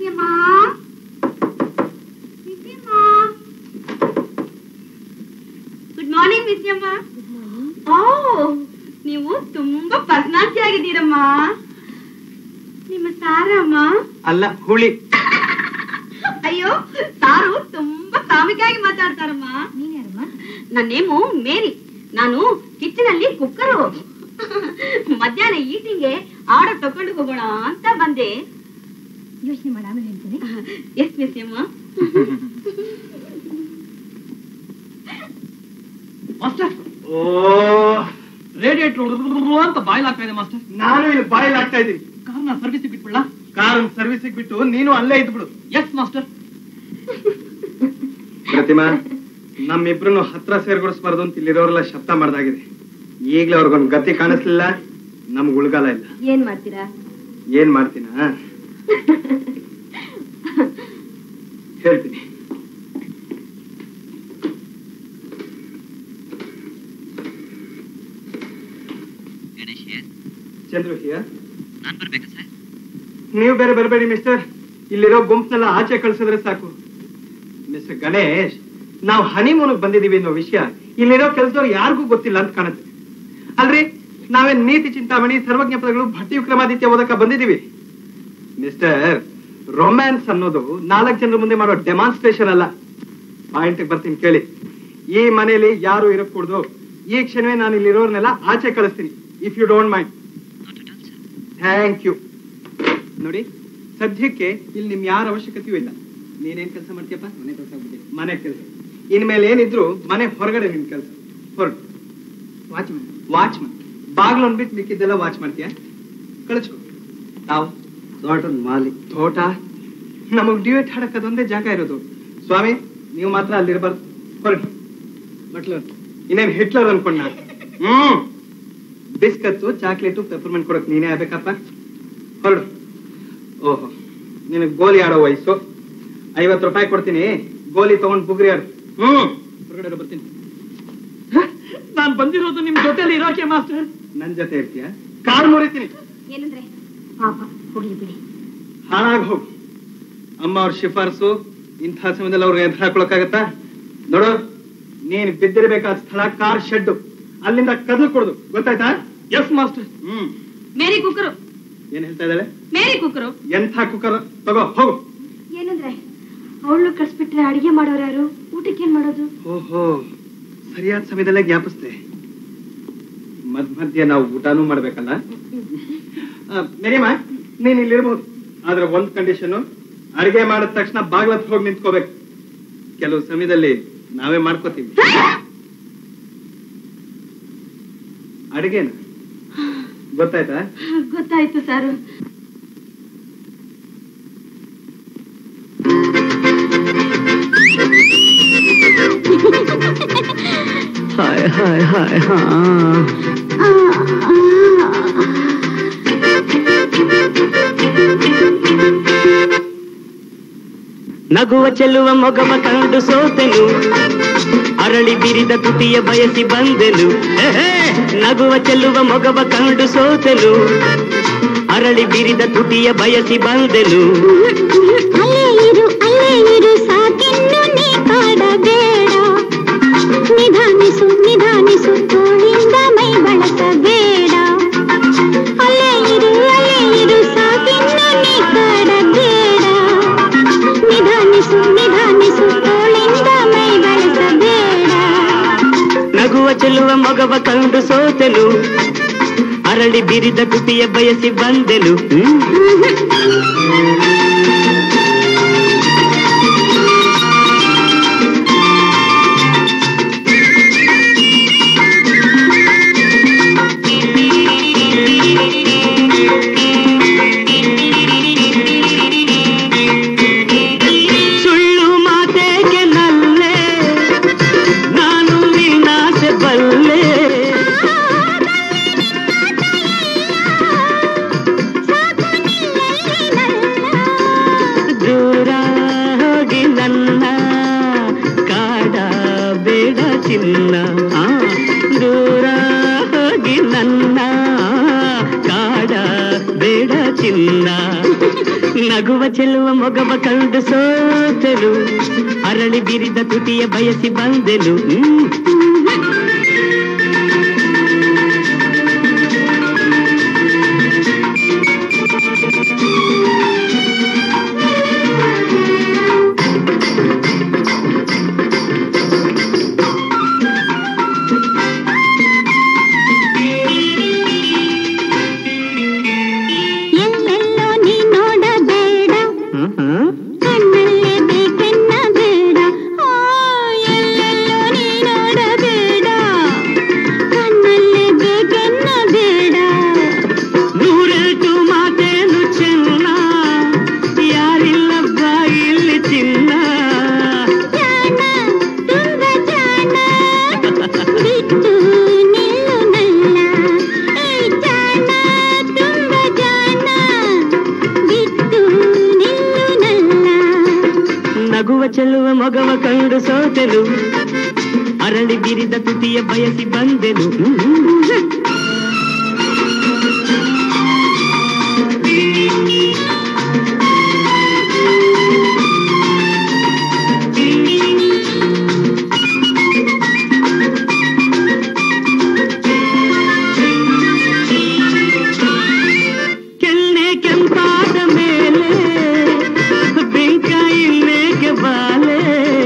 ಗುಡ್ ಮಾರ್ನಿಂಗ್ ವಿದ್ಯಮ್ಮ ಓ ನೀವು ತುಂಬಾ ಪರ್ಸನಾಲಿಟಿ ಆಗಿದ್ದೀರಮ್ಮ ನಿಮ್ಮ ಸಾರಮ್ಮ ಅಲ್ಲ ಹುಳಿ ಅಯ್ಯೋ ಸಾರು ತುಂಬಾ ಕಾಮಿಕಾಗಿ ಮಾತಾಡ್ತಾರಮ್ಮ ನನ್ನ ನೇಮು ಮೇರಿ ನಾನು ಕಿಚನ್ ಅಲ್ಲಿ ಕುಕ್ಕರು ಮಧ್ಯಾಹ್ನ ಈಟಿಂಗ್ಗೆ ಆರ್ಡರ್ ತಕೊಂಡು ಹೋಗೋಣ ಅಂತ ಬಂದೆ ಯೋಚನೆ ಮಾಡ ಆಮೇಲೆ ಹೇಳ್ತೀನಿ ಎಸ್ ಮಿಸ್ ಅಮ್ಮ ಮಾಸ್ಟರ್ ಓ ರೇಡಿಯೇಟರ್ ಅಂತ ಬಾಯ್ಲ್ ಆಗ್ತಾ ಇದೆ ಮಾಸ್ಟರ್ ನಾನು ಇಲ್ಲಿ ಬಾಯಿಲ್ ಆಗ್ತಾ ಇದ್ದೀನಿ ಕಾರ್ನ ಸರ್ವಿಸ್ ಬಿಟ್ಬಿಡ್ಲಾ ಕಾರ್ ಸರ್ವಿಸಿಗೆ ಬಿಟ್ಟು ನೀನು ಅಲ್ಲೇ ಇದ್ಬಿಡು ಎಸ್ ಮಾಸ್ಟರ್ ಪ್ರತಿಮಾ ನಮ್ಮಿಬ್ರು ಹತ್ರ ಸೇರ್ಗೊಳಿಸ್ಬಾರ್ದು ಅಂತ ಇಲ್ಲಿರೋರೆಲ್ಲ ಶಬ್ದ ಮಾಡ್ದಾಗಿದೆ ಈಗ್ಲೇ ಅವ್ರಿಗೊಂದು ಗತಿ ಕಾಣಿಸ್ಲಿಲ್ಲ ನಮ್ಗ್ ಉಳ್ಗಾಲ ಇಲ್ಲ ಏನ್ ಮಾಡ್ತೀರಾ ಏನ್ ಮಾಡ್ತೀನ ಹೇಳ್ತೀನಿ ಚಂದ್ರು ಹಿಯರ್ ನಾನ್ ಬರ್ಬೇಕಾ ಸರ್ ನೀವು ಬೇರೆ ಬರಬೇಡಿ ಮಿಸ್ಟರ್ ಇಲ್ಲಿರೋ ಗುಂಪನ್ನೆಲ್ಲ ಆಚೆ ಕಳ್ಸಿದ್ರೆ ಸಾಕು ಮಿಸ್ಟರ್ ಗಣೇಶ್ ನಾವು ಹನಿಮೂನ್ಗೆ ಬಂದಿದೀವಿ ಅನ್ನೋ ವಿಷಯ ಇಲ್ಲಿರೋ ಕೆಲಸದವ್ರು ಯಾರಿಗೂ ಗೊತ್ತಿಲ್ಲ ಅಂತ ಕಾಣುತ್ತೆ ಅಲ್ರಿ ನಾವೇನ್ ನೀತಿ ಚಿಂತಾಮಣಿ ಸರ್ವಜ್ಞ ಪದಗಳು ಭಟ್ಟಿ ವಿಕ್ರಮಾದಿತ್ಯ ಓದಕ ಬಂದಿದೀವಿ ಮಿಸ್ಟರ್ ರೊಮ್ಯಾನ್ಸ್ ಅನ್ನೋದು ನಾಲ್ಕು ಜನರ ಮುಂದೆ ಮಾಡೋ ಡೆಮಾನ್ಸ್ಟ್ರೇಷನ್ ಅಲ್ಲ ಪಾಯಿಂಟ್ ಬರ್ತೀನಿ ಕೇಳಿ ಈ ಮನೆಯಲ್ಲಿ ಯಾರು ಇರಕೂಡ್ದು ಈ ಕ್ಷಣವೇ ನಾನು ಇಲ್ಲಿರೋರ್ನೆಲ್ಲ ಆಚೆ ಕಳಿಸ್ತೀನಿ if you don't mind thank you ನೋಡಿ ಸದ್ಯಕ್ಕೆ ಇಲ್ಲಿ ನಿಮ್ ಯಾರ ಅವಶ್ಯಕತೆಯೂ ಇಲ್ಲ ನೀನೇನ್ ಕೆಲಸ ಮಾಡ್ತೀಯಪ್ಪ ಮನೆ ಕೆಲಸ ಮನೆ ಕೆಲಸ ಇನ್ಮೇಲೆ ಏನಿದ್ರು ಮನೆ ಹೊರಗಡೆ ನಿನ್ ಕೆಲಸ ಹೊರಡು ವಾಚ್ಮನ್ ವಾಚ್ಮನ್ ಬಾಗ್ಲು ಬಿಟ್ಟು ಮಿಕ್ಕಿದ್ದೆಲ್ಲ ವಾಚ್ ಮಾಡ್ತೀಯ ಕಳಿಸ್ಕೊ ತಾವು ತೋಟದ ಮಾಲಿ ತೋಟ ನಮಗ್ ಡ್ಯೂಯೇಟ್ ಹಾಡಕ್ ಅದೊಂದೇ ಜಾಗ ಇರೋದು ಸ್ವಾಮಿ ನೀವು ಮಾತ್ರ ಅಲ್ಲಿರ್ಬಾರ್ದು ಹೊರಡು ಬಟ್ಲರ್ ಇನ್ನೇನ್ ಹಿಟ್ಲರ್ ಅನ್ಕೊಂಡ ಹ್ಮ್ ಬಿಸ್ಕತ್ತು ಚಾಕ್ಲೇಟು ಪೆಪರ್ಮೆಂಟ್ ಕೊಡಕ್ ನೀನೇ ಆಗ್ಬೇಕಪ್ಪ ಹೊರಡು ಓಹೋ ನಿನಗ್ ಗೋಲಿ ಆಡೋ ವಯಸ್ಸು ಐವತ್ತು ರೂಪಾಯಿ ಕೊಡ್ತೀನಿ ಗೋಲಿ ತಗೊಂಡ್ ಬುಗ್ರಿ ಆಡು ಹ್ಮ್ ಹೊರಗಡೆ ಇರು, ಬರ್ತೀನಿ ನಾನ್ ಬಂದಿರೋದು ನಿಮ್ ಜೊತೆಲಿ ಇರೋಕೆ ಮಾಸ್ಟರ್ ನನ್ ಜೊತೆ ಇರ್ತೀಯ ಕಾಲ್ ಮುರಿತೀನಿ ಏನಂದ್ರೆ ಪಾಪ ಹೋಗ್ಲಿ ಬಿಡಿ ಹಾಳಾಗ್ ಹೋಗು ಅಮ್ಮ ಅವ್ರ ಶಿಫಾರಸು ಇಂಥ ಸಮಯದಲ್ಲಿ ಅವ್ರಿಗೆ ಎದುರು ಹಾಕೊಳಕ್ಕಾಗತ್ತಾ ನೋಡು ನೀನ್ ಬಿದ್ದಿರ್ಬೇಕಾದ ಸ್ಥಳ ಕಾರ್ ಶೆಡ್ ಅಲ್ಲಿಂದ ಕದಲ್ ಕೊಡುದು ಗೊತ್ತಾಯ್ತಾ yes master hmm Mary cooker ಏನ್ ಹೇಳ್ತಾ ಇದ್ದಾಳೆ ಮೇರಿ ಕುಕ್ಕರು ಎಂಥ ಕುಕ್ಕರ್ ತಗೋ ಹೋಗು ಏನಂದ್ರೆ ಅವಳು ಕಳ್ಸ್ಬಿಟ್ರೆ ಅಡಿಗೆ ಮಾಡೋರು ಯಾರು ಊಟಕ್ಕೆ ಏನ್ ಮಾಡೋದು ಓಹೋ ಸರಿಯಾದ ಸಮಯದಲ್ಲೇ ಜ್ಞಾಪಿಸ್ದೆ ಮಧ್ಯ ಮಧ್ಯೆ ನಾವು ಊಟನೂ ಮಾಡ್ಬೇಕಲ್ಲ ಆ, ಮೇರಿಯಮ್ಮ ನೀನ್ ಇಲ್ಲಿರ್ಬೋದು ಆದ್ರೆ ಒಂದ್ ಕಂಡೀಷನ್ ಅಡಿಗೆ ಮಾಡಿದ ತಕ್ಷಣ ಬಾಗ್ಲತ್ ಹೋಗಿ ನಿಂತ್ಕೋಬೇಕು ಕೆಲವು ಸಮಯದಲ್ಲಿ ನಾವೇ ಮಾಡ್ಕೋತೀವಿ ಅಡಿಗೆನ ಗೊತ್ತಾಯ್ತಾ ಗೊತ್ತಾಯ್ತು ಸರ್ ಹಾಯ್ ಹಾಯ್ ಹಾಯ್ ಹಾ ನಗುವ ಚೆಲ್ಲುವ ಮೊಗವ ಕಂಡು ಸೋತೆನು ಅರಳಿ ಬಿರಿದ ತುಟಿಯ ಬಯಸಿ ಬಂದೆನು ಎಹೇ! ನಗುವ ಚೆಲ್ಲುವ ಮೊಗವ ಕಂಡು ಸೋತೆನು ಅರಳಿ ಬಿರಿದ ತುಟಿಯ ಬಯಸಿ ಬಂದೆನು ಅಲ್ಲೇ ಇರು ಅಲ್ಲೇ ಇರು ಸಾಕೆನ್ನು ನೀ ಕಾಡಬೇಡ ನಿಧಾನಿಸು ನಿಧಾನಿಸು ತೋಳಿಂದ ಮೈ ಬಳಸಬೇಡ ಅಲ್ಲೇ ಇರು ಅಲ್ಲೇ ಇರು ಸಾಕೆನ್ನು ನೀ ಕಾಡಬೇಡ ನಿಧಾನಿಸು ನಿಧಾನಿಸು ತೋಳಿಂದ ಮೈ ಬಳಸಬೇಡ ನಗುವ ಚೆಲ್ಲುವ ಮೊಗವ ಕಂಡು ಸೋತೆನು ಅರಳಿ ಬಿರಿದ ತುಟಿಯ ಬಯಸಿ ಬಂದೆನು ಹ್ಮ್. ನಿನ್ನ ಆ, ದೂರ ಹೋಗಿ ನನ್ನ ಕಾಡ ಬೇಡ ಚಿನ್ನ ನಗುವ ಚೆಲ್ಲುವ ಮೊಗವ ಕಂಡು ಸೋತಲು ಅರಳಿ ಬಿರಿದ ತುಟಿಯ ಬಯಸಿ ಬಂದೆನು ಹ್ಮ್. ಎಲ್ಲೆಲ್ಲೋ ನೀ ನೋಡಬೇಡ ಹ್ಮ್, ಹ್ಮ್. ಕಣ್ಣಲ್ಲೇ ಬೇಕೆನ್ನ ಬೇಡ ಆ, ಎಲ್ಲೆಲ್ಲೋ ನೀ ನೋಡಬೇಡ ಕಣ್ಣಲ್ಲೇ ಬೇಕೆನ್ನ ಬೇಡ ನೂರೆಂಟು ಮಾತೇನು ಚೆನ್ನ ಯಾರಿಲ್ಲ ಬಾಯಿಲ್ಲಿ ಚಿನ್ನ ಜಾಣ ತುಂಬ ಜಾಣ ಬಿಟ್ಟು ನಿಲ್ಲು ನನ್ನ ಏ ಜಾಣ ತುಂಬ ಜಾಣ ಬಿಟ್ಟು ನಿಲ್ಲು ನನ್ನ ನಗುವ ಚೆಲ್ಲುವ ಮಗವ ಕಂಡು ಸೋತೆನು ಅರಳಿ ಬಿರಿದ ತುಟಿಯ ಬಯಸಿ ಬಂದೆನು ಹ್ಮ್, ಹ್ಮ್. ಕೆನ್ನೆ ಕೆಂಪಾದ ಮೇಲೆ ಬೆಂಕ ಇನ್ನೇಕೆ ಬಾಲೆ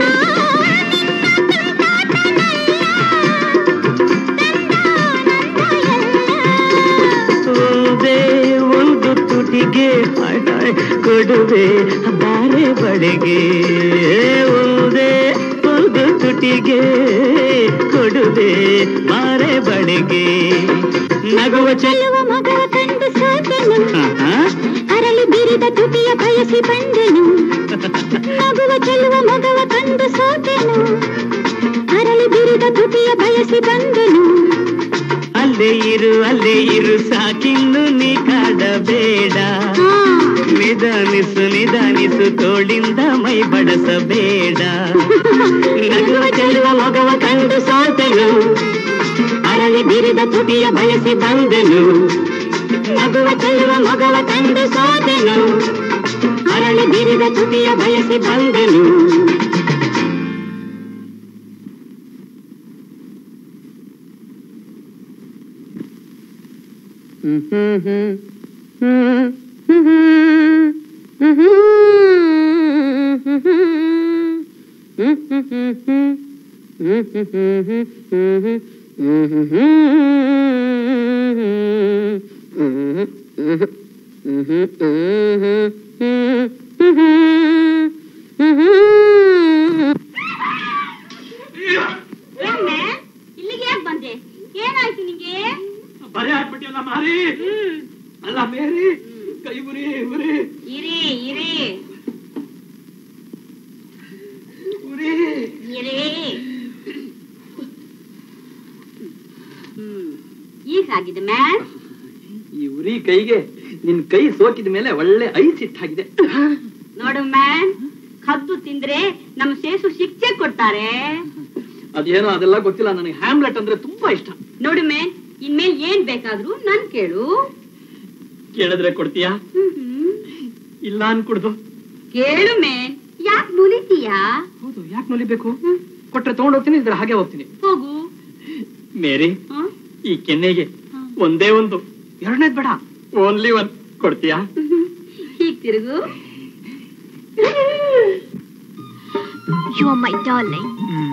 ಒಂದೇ ಒಂದು ತುಟಿಗೆ ಹಾಯ್ ಹಾಯ್ ಕೊಡುವೆ ಬಾರೆ ಬಡೆಗೆ ಒಂದೇ ಒಂದು ತುಟಿಗೆ ಕೊಡುವೆ ಬಾರೆ ಬಡೆಗೆ ನಗುವ ಚೆಲ್ಲ ಚೆಲ್ಲುವ ಮಗವ ಕಂಡು ಸೋತೆನು ಅರಳಿ ಬಿರಿದ ತುಟಿಯ ಬಯಸಿ ಬಂದೆನು ನಗುವ ಚೆಲ್ಲುವ ಮಗವ ಕಂಡು ಸೋತೆನು ಅರಳಿ ಬಿರಿದ ತುಟಿಯ ಬಯಸಿ ಬಂದೆನು ಅಲ್ಲೇ ಇರು ಅಲ್ಲೇ ಇರು ಸಾಕಿನ್ನು ನೀ ಕಾಡಬೇಡ ಆ, ನಿಧಾನಿಸು ನಿಧಾನಿಸು ತೋಳಿಂದ ಮೈ ಬಡಸಬೇಡ ನಗುವ ಚೆಲ್ಲುವ ಮಗವ ಕಂಡು ಸೋತೆನು ಅರಳಿ ಬಿರಿದ ತುಟಿಯ ಬಯಸಿ ಬಂದೆನು ನಗುವ ಚೆಲ್ಲುವ ಮಗವ ಕಂಡು ಸೋತೆನು ಅರಳಿ ಬಿರಿದ ತುಟಿಯ ಬಯಸಿ ಬಂದೆನು ಏನ್ನೆ? ಇಲ್ಲಿಗೆ ಯಾಕೆ ಬಂದೆ ಏನಾಯ್ತು ನಿಂಗೆ ಬರೆ ಹಾಕ್ಬಿಟ್ಟಿಯಲ್ಲ ಮಾರಿ ಅಲ್ಲ ಮೇರಿ ಕೈ ಉರಿ ಉರಿ ಇರಿ ಇರಿ ಉರಿ ಇರಿ ಹ್ಮ್ ಈಗ ಆಗಿದೆ ಮ್ಯಾಮ್ ಈ ಉರಿ ಕೈಗೆ ನಿನ್ ಕೈ ಸೋಕಿದ ಮೇಲೆ ಒಳ್ಳೆ ಐಸ್ ಇಟ್ಟಾಗಿದೆ ನೋಡು ಮ್ಯಾಮ್ ಕದ್ದು ತಿಂದ್ರೆ ನಮ್ಮ ಸೇಸು ಶಿಕ್ಷೆ ಕೊಡ್ತಾರೆ ಅದೇನೋ ಅದೆಲ್ಲ ಗೊತ್ತಿಲ್ಲ ನನಗೆ ಹ್ಯಾಮ್ಲೆಟ್ ಅಂದ್ರೆ ತುಂಬಾ ಇಷ್ಟ ನೋಡು ಮ್ಯಾಮ್ ಇನ್ಮೇಲೆ ಏನ್ ಬೇಕಾದ್ರೂ ನನ್ ಕೇಳು ಕೇಳಿದ್ರೆ ಕೊಡ್ತೀಯಾ ಹ್ಮ್ ಹ್ಮ್. ಇಲ್ಲ ಅನ್ಕುಡ್ದು ಕೇಳು ಮ್ಯಾಮ್ ಯಾಕೆ ಮುಲಿತೀಯಾ ಹೌದು ಯಾಕೆ ನೊಲಿಬೇಕು ಕೊಟ್ರೆ ತಗೊಂಡೋಗ್ತೀನಿ ಇದ್ರೆ ಹಾಗೆ ಹೋಗ್ತೀನಿ ಹೋಗು ಮೇರಿ ಹ? ಈ ಕೆನ್ನೆಗೆ ಒಂದೇ ಒಂದು ಎರಡನೇದ್ ಬೇಡ ಓನ್ಲಿ ಒನ್ ಕೊಡ್ತೀಯಾ ಹೀಗ್ ತಿರುಗು you are my darling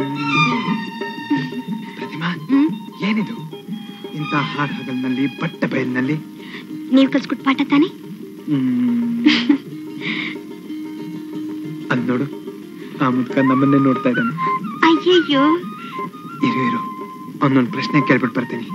Pratima ಏನಿದು ಇಂಥ ಹಾಡ್ ಹಗಲ್ನಲ್ಲಿ ಬಟ್ಟ ಬಯಲಿನಲ್ಲಿ ನೀವು ಕಲ್ಸ್ಕೊಟ್ ಪಾಠ ತಾನೆ ಅದ್ ನೋಡು ಆ ಮುದ್ಕ ನಮ್ಮನ್ನೇ ನೋಡ್ತಾ ಇದ್ದಾನೆ ಅಯ್ಯಯ್ಯೋ ಇರು ಇರು ಅವನೊಂದು ಪ್ರಶ್ನೆ ಕೇಳ್ಬಿಟ್ಟು ಬರ್ತೀನಿ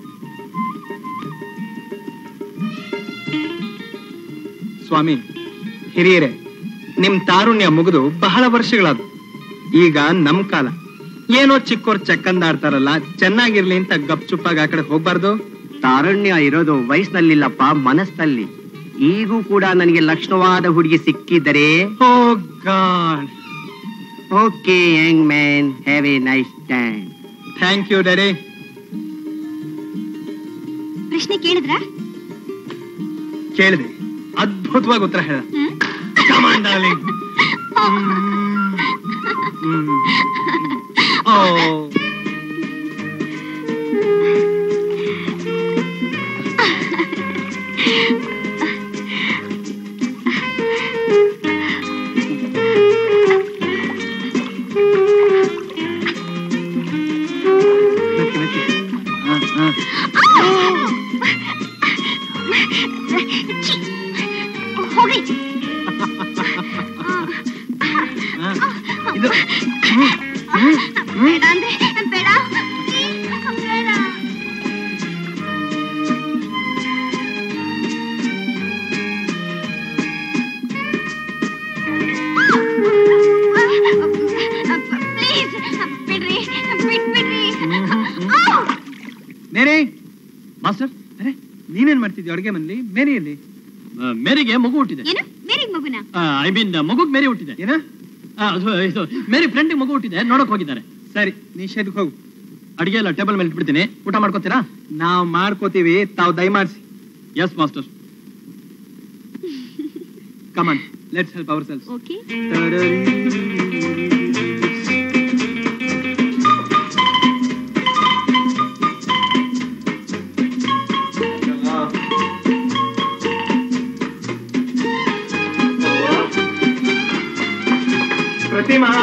ಸ್ವಾಮಿ ಹಿರಿಯರೇ ನಿಮ್ ತಾರುಣ್ಯ ಮುಗಿದು ಬಹಳ ವರ್ಷಗಳಾದ ಈಗ ನಮ್ ಕಾಲ ಏನೋ ಚಿಕ್ಕೋರ್ ಚಕ್ಕಂದಾಡ್ತಾರಲ್ಲ ಚೆನ್ನಾಗಿರ್ಲಿ ಅಂತ ಗಪ್ ಚುಪ್ಪಾಗಿ ಆ ಕಡೆ ಹೋಗ್ಬಾರ್ದು ತಾರುಣ್ಯ ಇರೋದು ವಯಸ್ಸಿನಲ್ಲಿಲ್ಲಪ್ಪ ಮನಸ್ಸಿನಲ್ಲಿ ಈಗೂ ಕೂಡ ನನಗೆ ಲಕ್ಷಣವಾದ ಹುಡುಗಿ ಸಿಕ್ಕಿದರೆ oh God okay young man have a nice time thank you daddy ಪ್ರಶ್ನೆ ಕೇಳಿದ್ರ ಕೇಳಿದೆ ಅದ್ಭುತವಾಗಿ ಉತ್ತರ ಹೇಳ Come on, darling. Hmm. Oh. ಮೆತ್ತಿ, ಮೆತ್ತಿ. ಹ, ಹ. ಹೋಗಿ ಹ. ಇದು ಬೇಡ ಅಂದ್ರೆ ಬೇಡ ಬೇಡ ಪ್ಲೀಸ್ ಬಿಡ್ರಿ ಬಿಟ್ಬಿಡ್ರಿ ಮೇರಿ ಮಾಸ್ಟರ್ ಅರೆ ನೀನೇನ್ ಮಾಡ್ತಿದ್ಯ ಅಡುಗೆ ಮನೇಲಿ ಮೇರಿಯಲ್ಲಿ ಆ, ಮೇರಿಗೆ ಮಗು ಹುಟ್ಟಿದೆ ಏನು ಮೇರಿಗ್ ಮಗುನ ಐ ಮೀನ್ ಮಗುಗ್ ಮೇರಿ ಹುಟ್ಟಿದೆ ಏನ ಆ, ಅದು ಇದು ಮೇರಿ ಫ್ರೆಂಡ್ ಮಗು ಹುಟ್ಟಿದೆ ನೋಡಕ್ ಹೋಗಿದ್ದಾರೆ ಸರಿ ನೀ ಶೆಡ್ಗೆ ಹೋಗು ಅಡಿಗೆ ಎಲ್ಲ ಟೇಬಲ್ ಮೇಲೆ ಇಟ್ಬಿಡ್ತೀನಿ ಊಟ ಮಾಡ್ಕೋತೀರಾ ನಾವು ಮಾಡ್ಕೋತೀವಿ ತಾವು ದಯಮಾಡಿಸಿ yes master come on let's help ourselves okay Pratima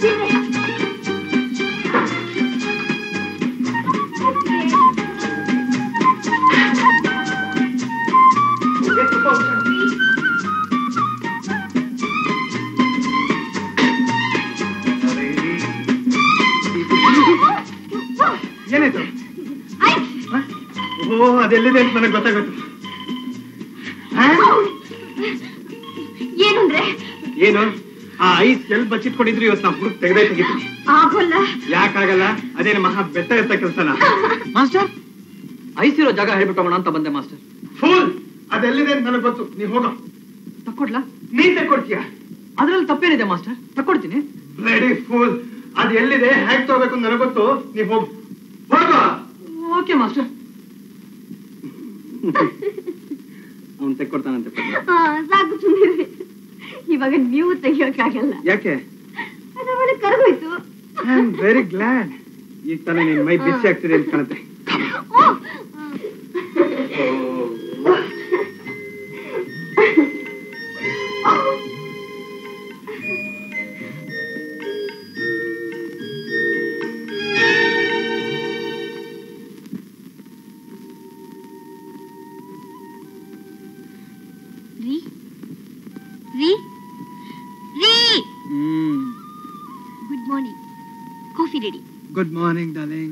ಏನಾಯ್ತು ಹ? ಓ ಅದೆಲ್ಲಿದೆ ಅಂತ ನನಗೆ ಗೊತ್ತಾಗುತ್ತೆ ಹ? ಏನು ಅಂದ್ರೆ ಏನು ಆ ಐಸ್ ಎಲ್ಲಿ ಬಚ್ಚಿಟ್ಕೊಂಡಿದ್ರು ಇವತ್ತು ನಾವು ಹುಡುಕ್ ತೆಗೆದೇ ತೆಗಿತೀವಿ ಆಗೋಲ್ಲ ಯಾಕಾಗಲ್ಲ ಅದೇನು ಮಹಾ ಬೆಟ್ಟ ಇರ್ತ ಕೆಲಸನ ಮಾಸ್ಟರ್ ಐಸ್ ಇರೋ ಜಾಗ ಹೇಳ್ಬಿಟ್ಟು ಹೋಗೋಣ ಅಂತ ಬಂದೆ ಮಾಸ್ಟರ್ ಫೂಲ್ ಅದೆಲ್ಲಿದೆ ಅಂತ ನನಗೆ ಗೊತ್ತು ನೀ ಹೋಗ ತಕ್ಕೊಡ್ಲಾ ನೀನ್ ತಗೊಡ್ತೀಯ ಅದ್ರಲ್ಲಿ ತಪ್ಪೇನಿದೆ ಮಾಸ್ಟರ್ ತಕ್ಕೊಡ್ತೀನಿ ರೆಡಿ ಫೂಲ್ ಅದು ಎಲ್ಲಿದೆ ಹ್ಯಾಕ್ ತಗೋಬೇಕು ಅಂತ ನನಗೆ ಗೊತ್ತು ನೀ ಹೋಗು ಹೋಗ ಓಕೆ ಮಾಸ್ಟರ್ ಅವ್ನು ತೆಕ್ಕೊಡ್ತಾನಂತೆ ಆ, ಸಾಕು ಸುಮ್ಮನೆ ಇವಾಗ ನೀವು ತೆಗಿಯೋಕ್ಕಾಗಲ್ಲ ಯಾಕೆ ಅದು ಅವಳು ಕರಗೋಯ್ತು ಐ ಆಮ್ ವೆರಿ ಗ್ಲಾಡ್ ಈಗ ತಾನೇ ನಿನ್ ಮೈ ಬಿಸಿ ಆಗ್ತಿದೆ ಅಂತ ಕಾಣುತ್ತೆ ಓ, ರೀ ರೀ ರೀ hmm good morning coffee ready good morning darling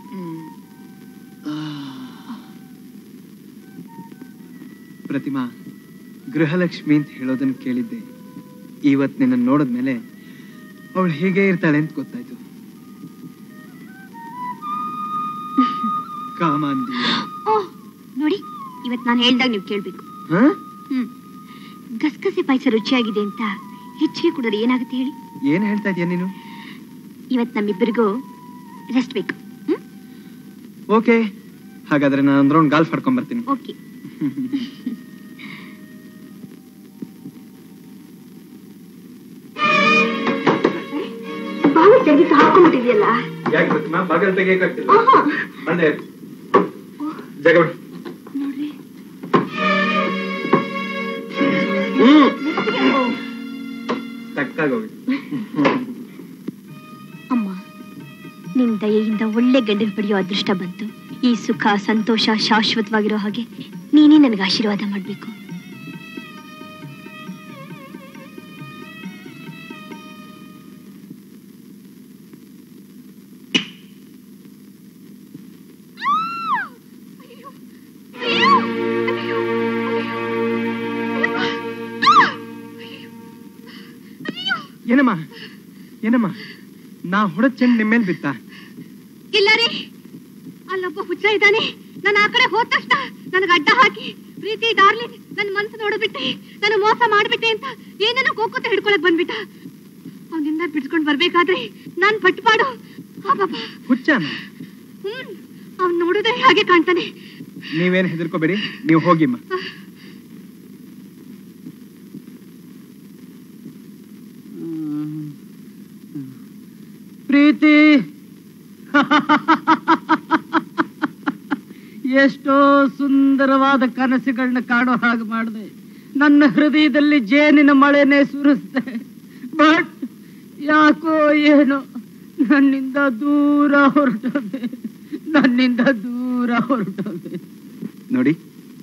Pratima ಗೃಹಲಕ್ಷ್ಮಿ ಅಂತ ಹೇಳೋದನ್ನ ಕೇಳಿದ್ದೆ ಇವತ್ ನಿನ್ನ ನೋಡಿದ್ಮೇಲೆ ಅವಳು ಹೀಗೆ ಇರ್ತಾಳೆ ಅಂತ ಗೊತ್ತಾಯ್ತು ಕಾಮಾಂದಿ ಓಹ್ ನೋಡಿ ಇವತ್ ನಾನು ಹೇಳ್ದಾಗ ನೀವು ಕೇಳ್ಬೇಕು ಹ ಹ್ಮ್ ಗಸಗಸೆ ಪಾಯಸ ರುಚಿಯಾಗಿದೆ ಅಂತ ಹೆಚ್ಚಿಗೆ ಕುಡಿದ್ರೆ ಏನಾಗುತ್ತೆ ಹೇಳಿ ಏನ್ ಹೇಳ್ತಾ ಇದೀಯ ನೀನು ಇವತ್ ನಮ್ಮಿಬ್ಬರಿಗೂ ರೆಸ್ಟ್ ಬೇಕು ಹ್ಮ್ ಓಕೆ ಹಾಗಾದ್ರೆ ನಾನು ಅಂದ್ರೆ ಒಂದು ಗಾಲ್ಫ್ ಆಡ್ಕೊಂಡ್ ಬರ್ತೀನಿ ಓಕೆ ಬಾವಿ ತೆಗಿತು ಹಾಕೊಂಡ್ಬಿಟ್ಟಿದ್ಯಲ್ಲ ಯಾಕೆ ಪ್ರತಿಮಾ ಬಾಗಲ್ ತೆಗಿಯಕ್ಕಾಗ್ತಿಲ್ಲ ಆಹಾ. ಬಂದೆ ಜಾಗ ಬಿಡು ನೋಡ್ರಿ ಹ್ಮ್ ತಕ್ಕಾಗೋಗಿ ಅಮ್ಮ ನಿನ್ ದಯೆಯಿಂದ ಒಳ್ಳೆ ಗಂಡನ ಪಡೆಯೋ ಅದೃಷ್ಟ ಬಂತು ಈ ಸುಖ ಸಂತೋಷ ಶಾಶ್ವತವಾಗಿರೋ ಹಾಗೆ ನೀನೇ ನನಗೆ ಆಶೀರ್ವಾದ ಮಾಡ್ಬೇಕು ಏನಮ್ಮ ಏನಮ್ಮ ನಾ ಹೊಡೆದ್ ಚೆಂಡ್ ನಿಮ್ಮೇಲ್ ಬಿತ್ತ ಇಲ್ಲ ರೀ ಅಲ್ಲೊಬ್ಬ ಹುಚ್ಚ ಇದ್ದಾನೆ ನಾನು ಆ ಕಡೆ ಹೋದ ತಕ್ಷಣ ನನಗೆ ಅಡ್ಡ ಹಾಕಿ ಪ್ರೀತಿ ಡಾರ್ಲಿಂಗ್ ನನ್ನ ಮನ್ಸು ನೋಡ್ಬಿಟ್ಟೆ ನಾನು ಮೋಸ ಮಾಡ್ಬಿಟ್ಟೆ ಅಂತ ಏನೇನೋ ಕೋಕೋತ ಹಿಡ್ಕೊಳಕ್ ಬಂದ್ಬಿಟ್ಟ ಅವನಿಂದ ಬಿಡ್ಸ್ಕೊಂಡ್ ಬರ್ಬೇಕಾದ್ರೆ ನಾನ್ ಪಟ್ಪಾಡು ಹುಚ್ಚನ ಹ್ಮ್ ಅವ್ನ್ ನೋಡಿದ್ರೆ ಹಾಗೆ ಕಾಣ್ತಾನೆ ನೀವೇನ್ ಹೆದರ್ಕೋಬೇಡಿ ನೀವು ಹೋಗಿಮ್ಮ ಪ್ರೀತಿ ಎಷ್ಟೋ ಸುಂದರವಾದ ಕನಸುಗಳನ್ನ ಕಾಣೋ ಹಾಗೆ ಮಾಡಿದೆ ನನ್ನ ಹೃದಯದಲ್ಲಿ ಜೇನಿನ ಮಳೆನೆ ಸುರಿಸ್ದೆ ಬಟ್ ಯಾಕೋ ಏನೋ ನನ್ನಿಂದ ದೂರ ಹೊರಟೋದೆ ನನ್ನಿಂದ ದೂರ ಹೊರಟೋದೆ ನೋಡಿ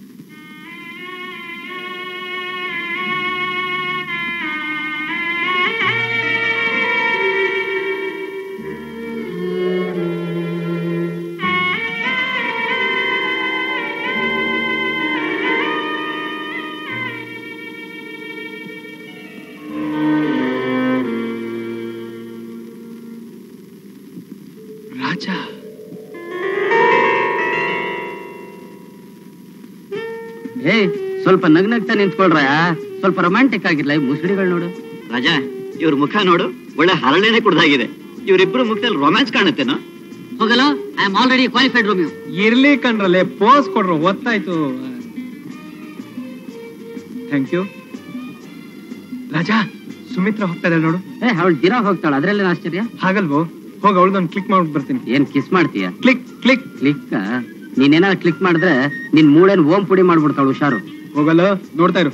ರಾಜ ಏ ಸ್ವಲ್ಪ ನಗ್ನಗ್ತಾ ನಿಂತ್ಕೊಳ್ರ ಸ್ವಲ್ಪ ರೊಮ್ಯಾಂಟಿಕ್ ಆಗಿರ್ಲ ಈ ಮುಸುಡಿಗಳು ನೋಡು ರಾಜಾ ಇವ್ರ ಮುಖ ನೋಡು ಒಳ್ಳೆ ಹರಳೆನೆ ಕುಡ್ದಾಗಿದೆ ಇವರಿಬ್ರು ಮುಖದಲ್ಲಿ ರೊಮ್ಯಾನ್ಸ್ ಕಾಣುತ್ತೇನೋ ಹೋಗಲ್ಲ I am already qualified Romeo ಇರ್ಲಿ ಕಣ್ರಲ್ಲೇ ಪೋಸ್ ಕೊಡ್ರು ಒತ್ತಾಯ್ತು ಥ್ಯಾಂಕ್ ಯು ರಾಜಾ ಸುಮಿತ್ರ ಹೋಗ್ತಾ ಇದ್ದಾಳೆ ನೋಡು ಏ ಅವಳು ದಿನ ಹೋಗ್ತಾಳ ಅದ್ರಲ್ಲೇನು ಆಶ್ಚರ್ಯ ಹಾಗಲ್ವೋ ಹೋಗಿ ಅವಳದೊಂದು ಕ್ಲಿಕ್ ಮಾಡ್ಬಿಟ್ಟು ಬರ್ತೀನಿ ಏನ್ ಕಿಸ್ ಮಾಡ್ತೀಯ ಕ್ಲಿಕ್ ಕ್ಲಿಕ್ ಕ್ಲಿಕ್ ನೀನೇನಾದ್ರು ಕ್ಲಿಕ್ ಮಾಡಿದ್ರೆ ನಿನ್ ಮೂಳೆನ್ ಓಂ ಪುಡಿ ಮಾಡ್ಬಿಡ್ತಾಳು ಹುಷಾರು ಹೋಗಲ್ಲ ನೋಡ್ತಾ ಇರು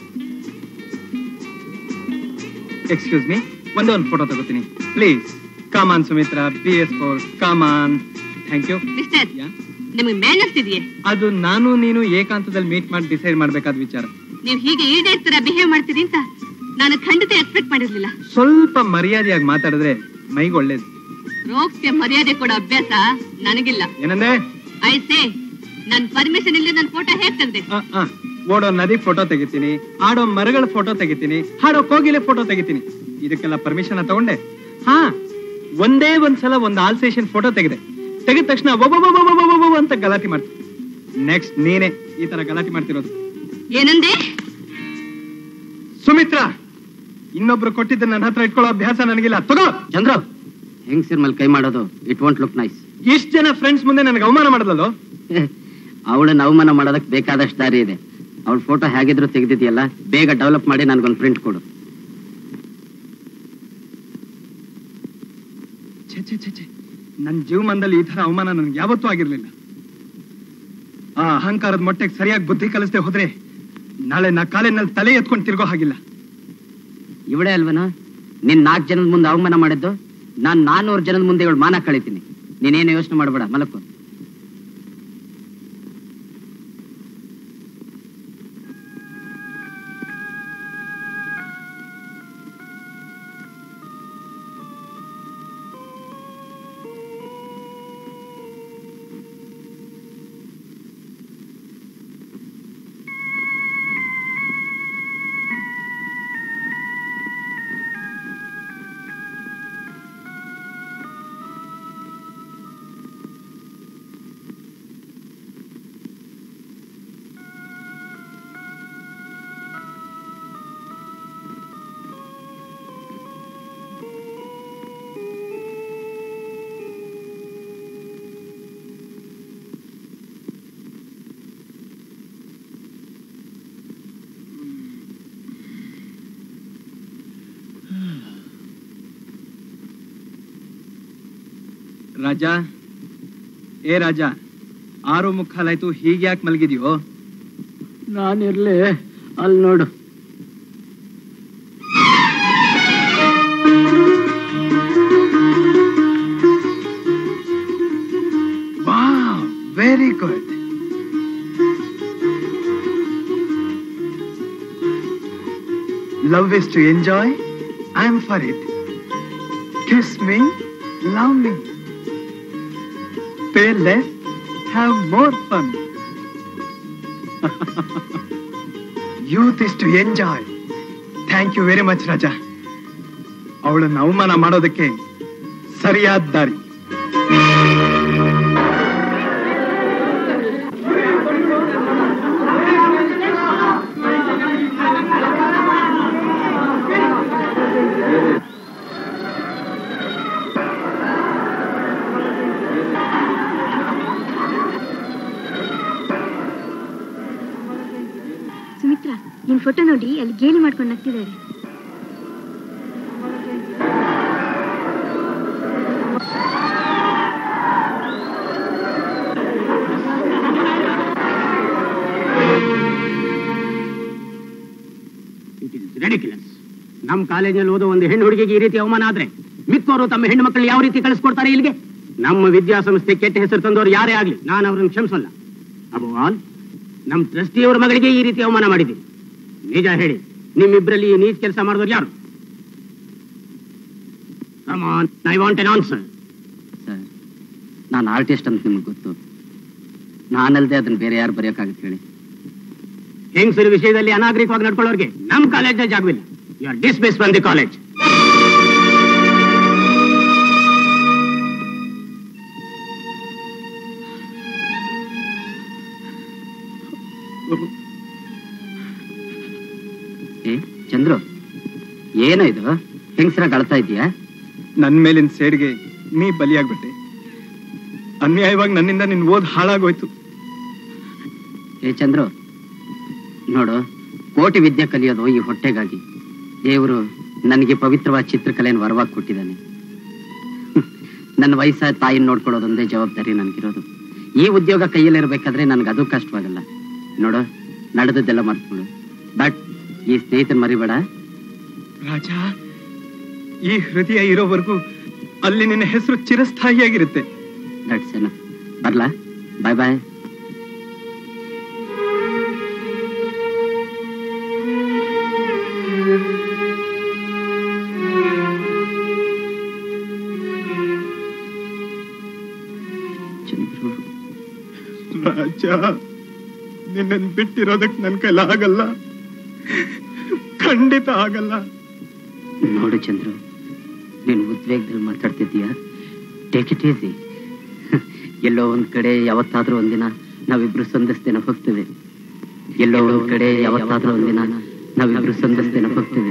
ಎಕ್ಸ್ಕ್ಯೂಸ್ ಮೀ ಒಂದೇ ಒಂದು ಫೋಟೋ ತಗೋತೀನಿ please come on Sumitra B S four come on thank you mister ನಿಮಗೆ ಮೇನಸ್ ಇದೆಯೇ ಅದು ನಾನು ನೀನು ಏಕಾಂತದಲ್ಲಿ ಮೀಟ್ ಮಾಡಿ ಡಿಸೈಡ್ ಮಾಡ್ಬೇಕಾದ ವಿಚಾರ ನೀವು ಹೀಗೆ ಈಡೇ ತರ ಬಿಹೇವ್ ಮಾಡ್ತೀರಿ ಅಂತ ನಾನು ಖಂಡಿತ ಎಕ್ಸ್ಪೆಕ್ಟ್ ಮಾಡಿರ್ಲಿಲ್ಲ ಸ್ವಲ್ಪ ಮರ್ಯಾದೆಯಾಗಿ ಮಾತಾಡಿದ್ರೆ ಮೈಗೆ ಒಳ್ಳೇದು ರೋಗ್ಸ್ಗೆ ಮರ್ಯಾದೆ ಕೊಡೋ ಅಭ್ಯಾಸ ನನಗಿಲ್ಲ ಏನಂದ್ರೆ ಐ ಸೇ ನನ್ ಪರ್ಮಿಷನ್ ಇಲ್ಲದೆ ನನ್ ಫೋಟೋ ಹೇಗ್ ತಂದೆ ಆ, ಆ, ಓಡೋ ನದಿ ಫೋಟೋ ತೆಗಿತೀನಿ ಆಡೋ ಮರಗಳ ಫೋಟೋ ತೆಗಿತೀನಿ ಹಾಡೋ ಕೋಗಿಲೆ ಫೋಟೋ ತೆಗಿತೀನಿ ಇದಕ್ಕೆಲ್ಲ ಪರ್ಮಿಷನ್ ತಗೊಂಡೆ ಹಾ ಒಂದೇ ಒಂದ್ಸಲ ಒಂದು ಆಲ್ಸೇಷನ್ ಫೋಟೋ ತೆಗೆದೆ ತೆಗೆದ ತಕ್ಷಣ ಒಬ್ಬೊಬ್ಬೊಬ್ಬೊಬ್ಬೊಬ್ಬೊಬ್ಬ ಅಂತ ಗಲಾಟೆ ಮಾಡ್ತೀನಿ ನೆಕ್ಸ್ಟ್ ನೀನೇ ಈ ತರ ಗಲಾಟೆ ಮಾಡ್ತಿರೋದು ಏನಂದೆ ಸುಮಿತ್ರಾ ಇನ್ನೊಬ್ರು ಕೊಟ್ಟಿದ್ದ ನನ್ನ ಹತ್ರ ಇಟ್ಕೊಳ್ಳೋ ಅಭ್ಯಾಸ ನನಗಿಲ್ಲ ತಗೋ ಚಂದ್ರ ಹೆಂಗ್ಸಿರ್ ಮೇಲೆ ಕೈ ಮಾಡೋದು ಇಟ್ ವಾಂಟ್ ಲುಕ್ ನೈಸ್ ಇಷ್ಟ ಜನ ಫ್ರೆಂಡ್ಸ್ ಮುಂದೆ ನನಗೆ ಅವಮಾನ ಮಾಡಲಲ್ಲೋ ಅವಳನ್ನ ಅವಮಾನ ಮಾಡೋದಕ್ಕೆ ಬೇಕಾದಷ್ಟು ದಾರಿ ಇದೆ ಅವಳ ಫೋಟೋ ಹೇಗಿದ್ರು ತೆಗೆದಿದೆಯಲ್ಲ ಬೇಗ ಡೆವಲಪ್ ಮಾಡಿ ನನ್ಗೊಂದು ಪ್ರಿಂಟ್ ಕೊಡು ಛೆ ಛೆ ಛೆ ಛೆ ನನ್ನ ಜೀವಮಾನದಲ್ಲಿ ಈ ತರ ಅವಮಾನ ನನ್ಗೆ ಯಾವತ್ತೂ ಆಗಿರ್ಲಿಲ್ಲ ಆ ಅಹಂಕಾರದ ಮೊಟ್ಟೆಗೆ ಸರಿಯಾಗಿ ಬುದ್ಧಿ ಕಲಿಸದೆ ಹೋದ್ರೆ ನಾಳೆ ನಾ ಕಾಲಿನಲ್ಲಿ ತಲೆ ಎತ್ಕೊಂಡು ತಿರ್ಗೋ ಹಾಗಿಲ್ಲ ಇವಳೇ ಅಲ್ವನ ನಿನ್ ನಾಲ್ಕು ಜನದ ಮುಂದೆ ಅವಮಾನ ಮಾಡಿದ್ದು ನಾನ್ ನಾನ್ನೂರು ಜನದ ಮುಂದೆ ಇವಳು ಮಾನ ಕಳಿತೀನಿ ನೀನೇನು ಯೋಚನೆ ಮಾಡಬೇಡ ಮಲಕು ರಾಜ ಏ ರಾಜ ಆರು ಮುಕ್ಕಾಲಾಯ್ತು ಹೀಗೆ ಯಾಕೆ ಮಲಗಿದ್ಯೋ ನಾನಿರ್ಲಿ ಅಲ್ಲಿ ನೋಡು wow very good love is to enjoy I am for it kiss me love me pay less have more fun youth is to enjoy thank you very much Raja ಅವಳನ್ನು ಅವಮಾನ ಮಾಡೋದಕ್ಕೆ ಸರಿಯಾದ ದಾರಿ ಫೋಟೋ ನೋಡಿ ಅಲ್ಲಿ ಗೇಲಿ ಮಾಡ್ಕೊಂಡು ನಗ್ತಿದ್ದಾರೆ ಇಟ್ ಇಸ್ ರೆಡಿಕ್ಯುಲಸ್ ನಮ್ಮ ಕಾಲೇಜಲ್ಲಿ ಓದೋ ಒಂದು ಹೆಣ್ಣು ಹುಡುಗಿಗೆ ಈ ರೀತಿ ಅವಮಾನ ಆದ್ರೆ ಮಿಕ್ಕವರು ತಮ್ಮ ಹೆಣ್ಣು ಮಕ್ಕಳು ಯಾವ ರೀತಿ ಕಳಿಸ್ಕೊಡ್ತಾರೆ ಇಲ್ಲಿಗೆ ನಮ್ಮ ವಿದ್ಯಾಸಂಸ್ಥೆ ಕೆಟ್ಟ ಹೆಸರು ತಂದವರು ಯಾರೇ ಆಗ್ಲಿ ನಾನು ಅವ್ರನ್ನ ಕ್ಷಮಿಸಲ್ಲ ಅಬೋ ಆಲ್ ನಮ್ಮ ಟ್ರಸ್ಟಿಯವರ ಮಗಳಿಗೆ ಈ ರೀತಿ ಅವಮಾನ ಮಾಡಿದ್ದೀನಿ ನಿಜ ಹೇಳಿ ನಿಮ್ಮಿಬ್ಬರಲ್ಲಿ ಈ ನೀಚ್ ಕೆಲಸ ಮಾಡಿದವ್ರು ಯಾರು I want an answer sir ನಾನು ಆರ್ಟಿಸ್ಟ್ ಅಂತ ನಿಮ್ಗೆ ಗೊತ್ತು ನಾನಲ್ದೆ ಅದನ್ನ ಬೇರೆ ಯಾರು ಬರೆಯೋಕ್ಕಾಗುತ್ತೆ ಹೇಳಿ ಹೆಂಗಸರ ವಿಷಯದಲ್ಲಿ ಅನಾಗರಿಕವಾಗಿ ನಡ್ಕೊಳ್ಳೋರಿಗೆ ನಮ್ಮ ಕಾಲೇಜ್ ಜಾಗವಿಲ್ಲ you are dismiss from the college ಏ ಚಂದ್ರು ಏನೋ ಇದು ಹೆಂಗಸರ ಕಳ್ತಾ ಇದೀಯಾ ನನ್ ಮೇಲಿನ ಸೇಡ್ಗೆ ನೀ ಬಲಿಯಾಗ್ಬಿಟ್ಟೆ ಅನ್ಯಾಯವಾಗಿ ನನ್ನಿಂದ ನಿನ್ ಓದ್ ಹಾಳಾಗೋಯ್ತು ಏ ಚಂದ್ರು ನೋಡು ಕೋಟಿ ವಿದ್ಯೆ ಕಲಿಯೋದು ಈ ಹೊಟ್ಟೆಗಾಗಿ ದೇವರು ನನಗೆ ಪವಿತ್ರವಾದ ಚಿತ್ರಕಲೆಯನ್ನು ವರವಾಗಿ ಕೊಟ್ಟಿದ್ದಾನೆ ನನ್ನ ವಯಸ್ಸಾದ ತಾಯಿನ ನೋಡ್ಕೊಳ್ಳೋದೊಂದೇ ಜವಾಬ್ದಾರಿ ನನಗಿರೋದು ಈ ಉದ್ಯೋಗ ಕೈಯಲ್ಲಿರ್ಬೇಕಾದ್ರೆ ನನ್ಗೆ ಅದು ಕಷ್ಟವಾಗಲ್ಲ ನೋಡು ನಡೆದದ್ದೆಲ್ಲ ಮರ್ತ್ಬಿಡು ಬಟ್ ಈ ಸ್ನೇಹಿತನ ಮರಿಬೇಡ ರಾಜ ಈ ಹೃದಯ ಇರೋವರೆಗೂ ಅಲ್ಲಿ ನಿನ್ನ ಹೆಸರು ಚಿರಸ್ಥಾಯಿಯಾಗಿರುತ್ತೆ ದಟ್ಸ್ ಎನ ಬರ್ಲಾ ಬಾಯ್ ಬಾಯ್ ಚಂದ್ರು ರಾಜ ನಿನ್ನನ್ ಬಿಟ್ಟಿರೋದಕ್ ನನ್ ಕೈಲ ಆಗಲ್ಲ ಖಂಡಿತ ಆಗಲ್ಲ ನೋಡು ಚಂದ್ರು ನೀನು ಉದ್ವೇಗದಲ್ಲಿ ಮಾತಾಡ್ತಿದ್ದೀಯಾ ಟೇಕ್ ಇಟ್ ಈಸಿ ಎಲ್ಲೋ ಒಂದ್ ಕಡೆ ಯಾವತ್ತಾದ್ರೂ ಒಂದಿನ ನಾವಿಬ್ರು ಸಂದಸ್ತೇನ ಹೋಗ್ತೇವೆ ಎಲ್ಲೋ ಒಂದ್ ಕಡೆ ಯಾವತ್ತಾದ್ರೂ ಒಂದಿನ ನಾವಿಬ್ರು ಸಂದಸ್ತೇನ ಹೋಗ್ತೇವೆ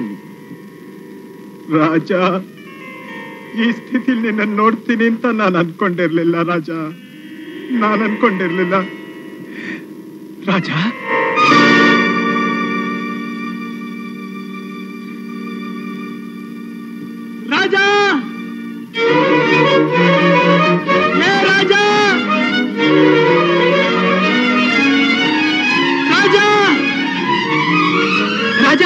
ರಾಜ ಈ ಸ್ಥಿತಿಲಿ ನಿನ್ನ ನೋಡ್ತೀನಿ ಅಂತ ನಾನು ಅನ್ಕೊಂಡಿರ್ಲಿಲ್ಲ ರಾಜ ನಾನು ಅನ್ಕೊಂಡಿರ್ಲಿಲ್ಲ ರಾಜ ರಾಜ ಏ ರಾಜ ರಾಜ ರಾಜ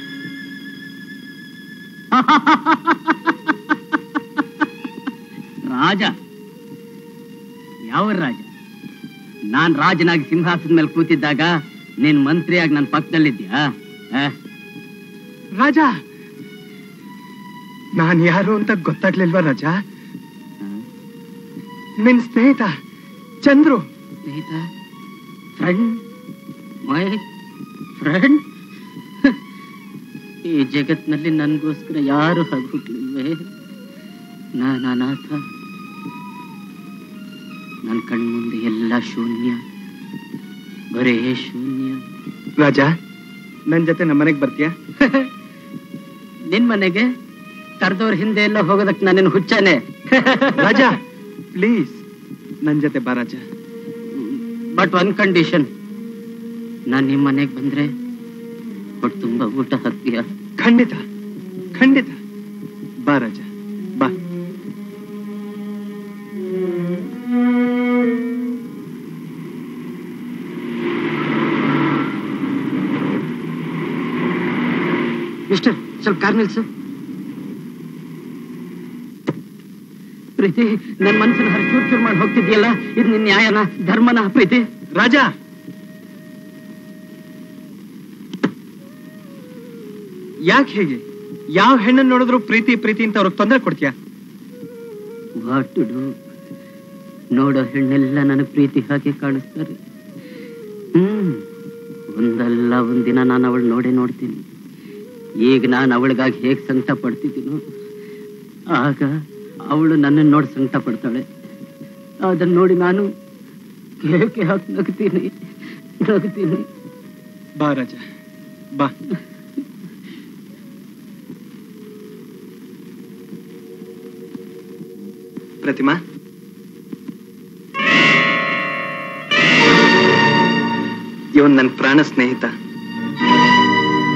ರಾಜ ಯಾವ ರಾಜ ನಾನ್ ರಾಜನಾಗಿ ಸಿಂಹಾಸನದ ಮೇಲೆ ಕೂತಿದ್ದಾಗ ನೀನ್ ಮಂತ್ರಿಯಾಗಿ ನನ್ನ ಪಕ್ಕದಲ್ಲಿದ್ಯಾ ಆ? ರಾಜ ನಾನ್ ಯಾರು ಅಂತ ಗೊತ್ತಾಗ್ಲಿಲ್ವಾ ರಾಜ ನಿನ್ ಸ್ನೇಹಿತ ಚಂದ್ರು ಸ್ನೇಹಿತ ಫ್ರೆಂಡ್ ಮೈ ಫ್ರೆಂಡ್ ಈ ಜಗತ್ನಲ್ಲಿ ನನ್ಗೋಸ್ಕರ ಯಾರು ಹಾಗೆ ಹುಟ್ಲಿಲ್ವೇ ನಾನು ಅನಾಥ ನನ್ನ ಕಣ್ಮುಂದೆ ಎಲ್ಲ ಶೂನ್ಯ ಬರೇ ಶೂನ್ಯ ರಾಜ ನನ್ ಜೊತೆ ನಮ್ಮ ಮನೆಗ್ ಬರ್ತೀಯಾ ನಿನ್ ಮನೆಗೆ ಕರ್ದವ್ರ ಹಿಂದೆ ಎಲ್ಲ ಹೋಗೋದಕ್ಕೆ ನಾನೇನು ಹುಚ್ಚಾನೆ ರಾಜ ಪ್ಲೀಸ್ ನನ್ ಜೊತೆ ಬಾ ರಾಜ ಬಟ್ ಒನ್ ಕಂಡೀಷನ್ ನಾನ್ ನಿಮ್ ಮನೆಗ್ ಬಂದ್ರೆ ಹೊಟ್ಟೆ ತುಂಬಾ ಊಟ ಹಾಕ್ತೀಯ ಖಂಡಿತ ಖಂಡಿತ ಬಾ ರಾಜ ಬಾ ಮಿಸ್ಟರ್ ಸ್ವಲ್ಪ ಕಾರ್ ನಿಲ್ಸು ಪ್ರೀತಿ ನನ್ ಮನಸ್ಸನ್ನ ಹರ ಚೂರ್ ಚೂರ್ ಮಾಡಿ ಹೋಗ್ತಿದ್ಯಲ್ಲ ಇದು ನಿನ್ ನ್ಯಾಯನ ಧರ್ಮನ ಪ್ರೀತಿ ರಾಜ ಯಾಕೆ ಹೇಗೆ ಯಾವ ಹೆಣ್ಣನ್ ನೋಡಿದ್ರು ಪ್ರೀತಿ ಪ್ರೀತಿ ಅಂತ ಅವ್ರಿಗೆ ತೊಂದರೆ ಕೊಡ್ತೀಯಾ ವಾಟ್ ಟು ಡೂ ನೋಡೋ ಹೆಣ್ಣೆಲ್ಲ ನನ್ನ ಪ್ರೀತಿ ಹಾಗೆ ಕಾಣಿಸ್ತಾರೆ ಹ್ಮ್ ಒಂದಲ್ಲ ಒಂದಿನ ನಾನು ಅವಳು ನೋಡೇ ನೋಡ್ತೀನಿ ಈಗ ನಾನು ಅವಳಿಗಾಗಿ ಹೇಗ್ ಸಂಕಟ ಪಡ್ತಿದ್ದೀನೋ ಆಗ ಅವಳು ನನ್ನನ್ನು ನೋಡಿ ಸಂಕಟ ಪಡ್ತಾಳೆ ಅದನ್ನ ನೋಡಿ ನಾನು ಕೇಕೆ ಹಾಕಿ ನಗ್ತೀನಿ ನಗ್ತೀನಿ ಬಾ ರಾಜ ಬಾ ಪ್ರತಿಮಾ ಇವನ್ ನನ್ನ ಪ್ರಾಣ ಸ್ನೇಹಿತ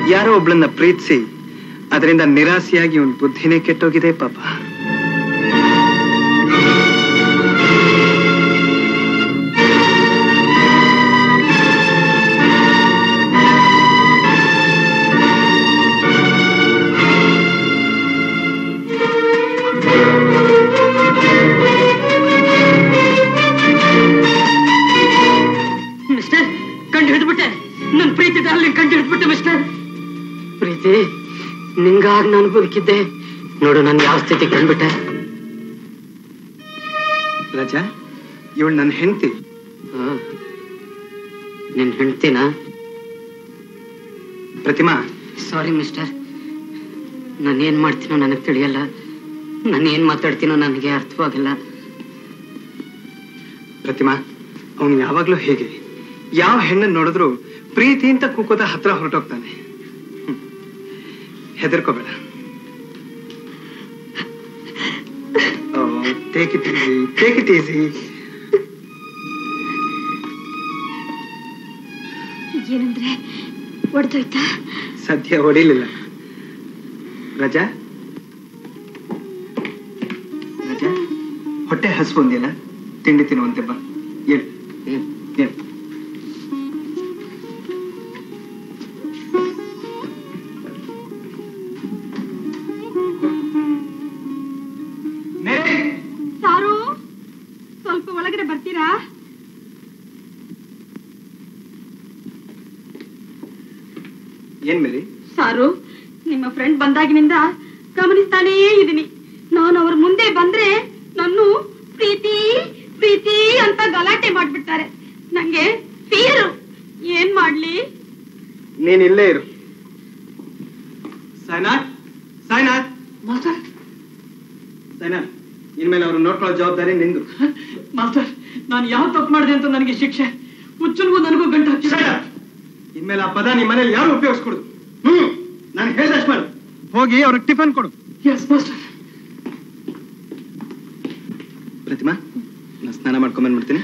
ಯಾರೋ ಒಬ್ಳನ್ನ ಪ್ರೀತಿಸಿ ಅದರಿಂದ ನಿರಾಸೆಯಾಗಿ ಒಂದು ಬುದ್ಧಿನೇ ಕೆಟ್ಟೋಗಿದೆ ಪಾಪ ಮಿಸ್ಟರ್ ಕಂಡು ಹಿಡ್ಬಿಟ್ಟೆ ನನ್ನ ಪ್ರೀತಿ ಡಾರ್ಲಿಂಗ್ ಕಂಡು ಹಿಡ್ಬಿಟ್ಟೆ ಮಿಸ್ಟರ್ ಪ್ರೀತಿ ನಿಂಗಾಗಿ ನಾನು ಬದುಕಿದ್ದೆ ನೋಡು ನಾನು ಯಾವ ಸ್ಥಿತಿ ಕಂಡ್ಬಿಟ್ಟೆ ರಾಜ ಇವಳು ನನ್ನ ಹೆಂಡತಿ ನಿನ್ ಹೆಂಡ್ತಿನ ಪ್ರತಿಮಾ ಸಾರಿ ಮಿಸ್ಟರ್ ನಾನು ಏನ್ ಮಾಡ್ತೀನೋ ನನಗೆ ತಿಳಿಯಲ್ಲ ನಾನು ಏನ್ ಮಾತಾಡ್ತೀನೋ ನನಗೆ ಅರ್ಥವಾಗಿಲ್ಲ ಪ್ರತಿಮಾ ಅವನು ಯಾವಾಗ್ಲೂ ಹೇಗೆ ಯಾವ ಹೆಣ್ಣನ್ನು ನೋಡಿದ್ರು ಪ್ರೀತಿ ಅಂತ ಕೂಕೋದ ಹತ್ರ ಹೊರಟೋಗ್ತಾನೆ ಹ್ಮ್. ಹೆದರ್ಕೋಬೇಡ take it easy take it easy ಏನಂದ್ರೆ ಒಡ್ದೋಯ್ತಾ ಸದ್ಯ ಹೊಡಿಲಿಲ್ಲ ರಜಾ ರಜಾ ಹೊಟ್ಟೆ ಹಸು ಒಂದಿಲ್ಲ ತಿಂಡಿ ತಿನ್ನುವಂತೆ ಬಾ ಹೇಳು ಹೇಳು ಸಾರು ಸ್ವಲ್ಪ ಒಳಗಡೆ ಬರ್ತೀರಾ ಏನ್ ಮೇರಿ ಸಾರು ನಿಮ್ಮ ಫ್ರೆಂಡ್ ಬಂದಾಗಿನಿಂದ ಗಮನಿಸ್ತಾನೇ ಇದೀನಿ ನಾನು ಅವ್ರ ಮುಂದೆ ಬಂದ್ರೆ ನನ್ನ ಪ್ರೀತಿ ಪ್ರೀತಿ ಅಂತ ಗಲಾಟೆ ಮಾಡ್ಬಿಡ್ತಾರೆ ನಂಗೆ ಫೀರು ಏನ್ ಮಾಡ್ಲಿ ನೀನ್ ಇಲ್ಲೇ ಇರು ಸಾಯ್ನಾಥ್ ಸಾಯ್ನಾಥ್ ಸಾಯ್ನಾಥ್ ಇನ್ಮೇಲೆ ಅವ್ರು ನೋಡ್ಕೊಳ್ಳೋ ಜವಾಬ್ದಾರಿ ನಿಂದು ಮಾಸ್ಟರ್ ನಾನು ಯಾವ ತಪ್ಪು ಮಾಡಿದೆ ಅಂತ ನನಗೆ ಶಿಕ್ಷೆ ಹುಚ್ಚನಿಗೂ ನನಗೂ ಗಂಟು ಹಾಕಿ ಇನ್ಮೇಲೆ ಆ ಪದ ನಿಮ್ಮ ಮನೇಲಿ ಯಾರು ಉಪಯೋಗಿಸ್ಕೊಡುದು ಹ್ಮ್ ನಾನು ಹೇಳ್ದಷ್ಟು ಮಾಡು ಹೋಗಿ ಅವ್ರಿಗೆ ಟಿಫನ್ ಕೊಡು ಎಸ್ ಮಾಸ್ಟರ್ ಪ್ರತಿಮಾ ನಾನು ಸ್ನಾನ ಮಾಡ್ಕೊಂಡ್ ಬಂದ್ಬಿಡ್ತೀನಿ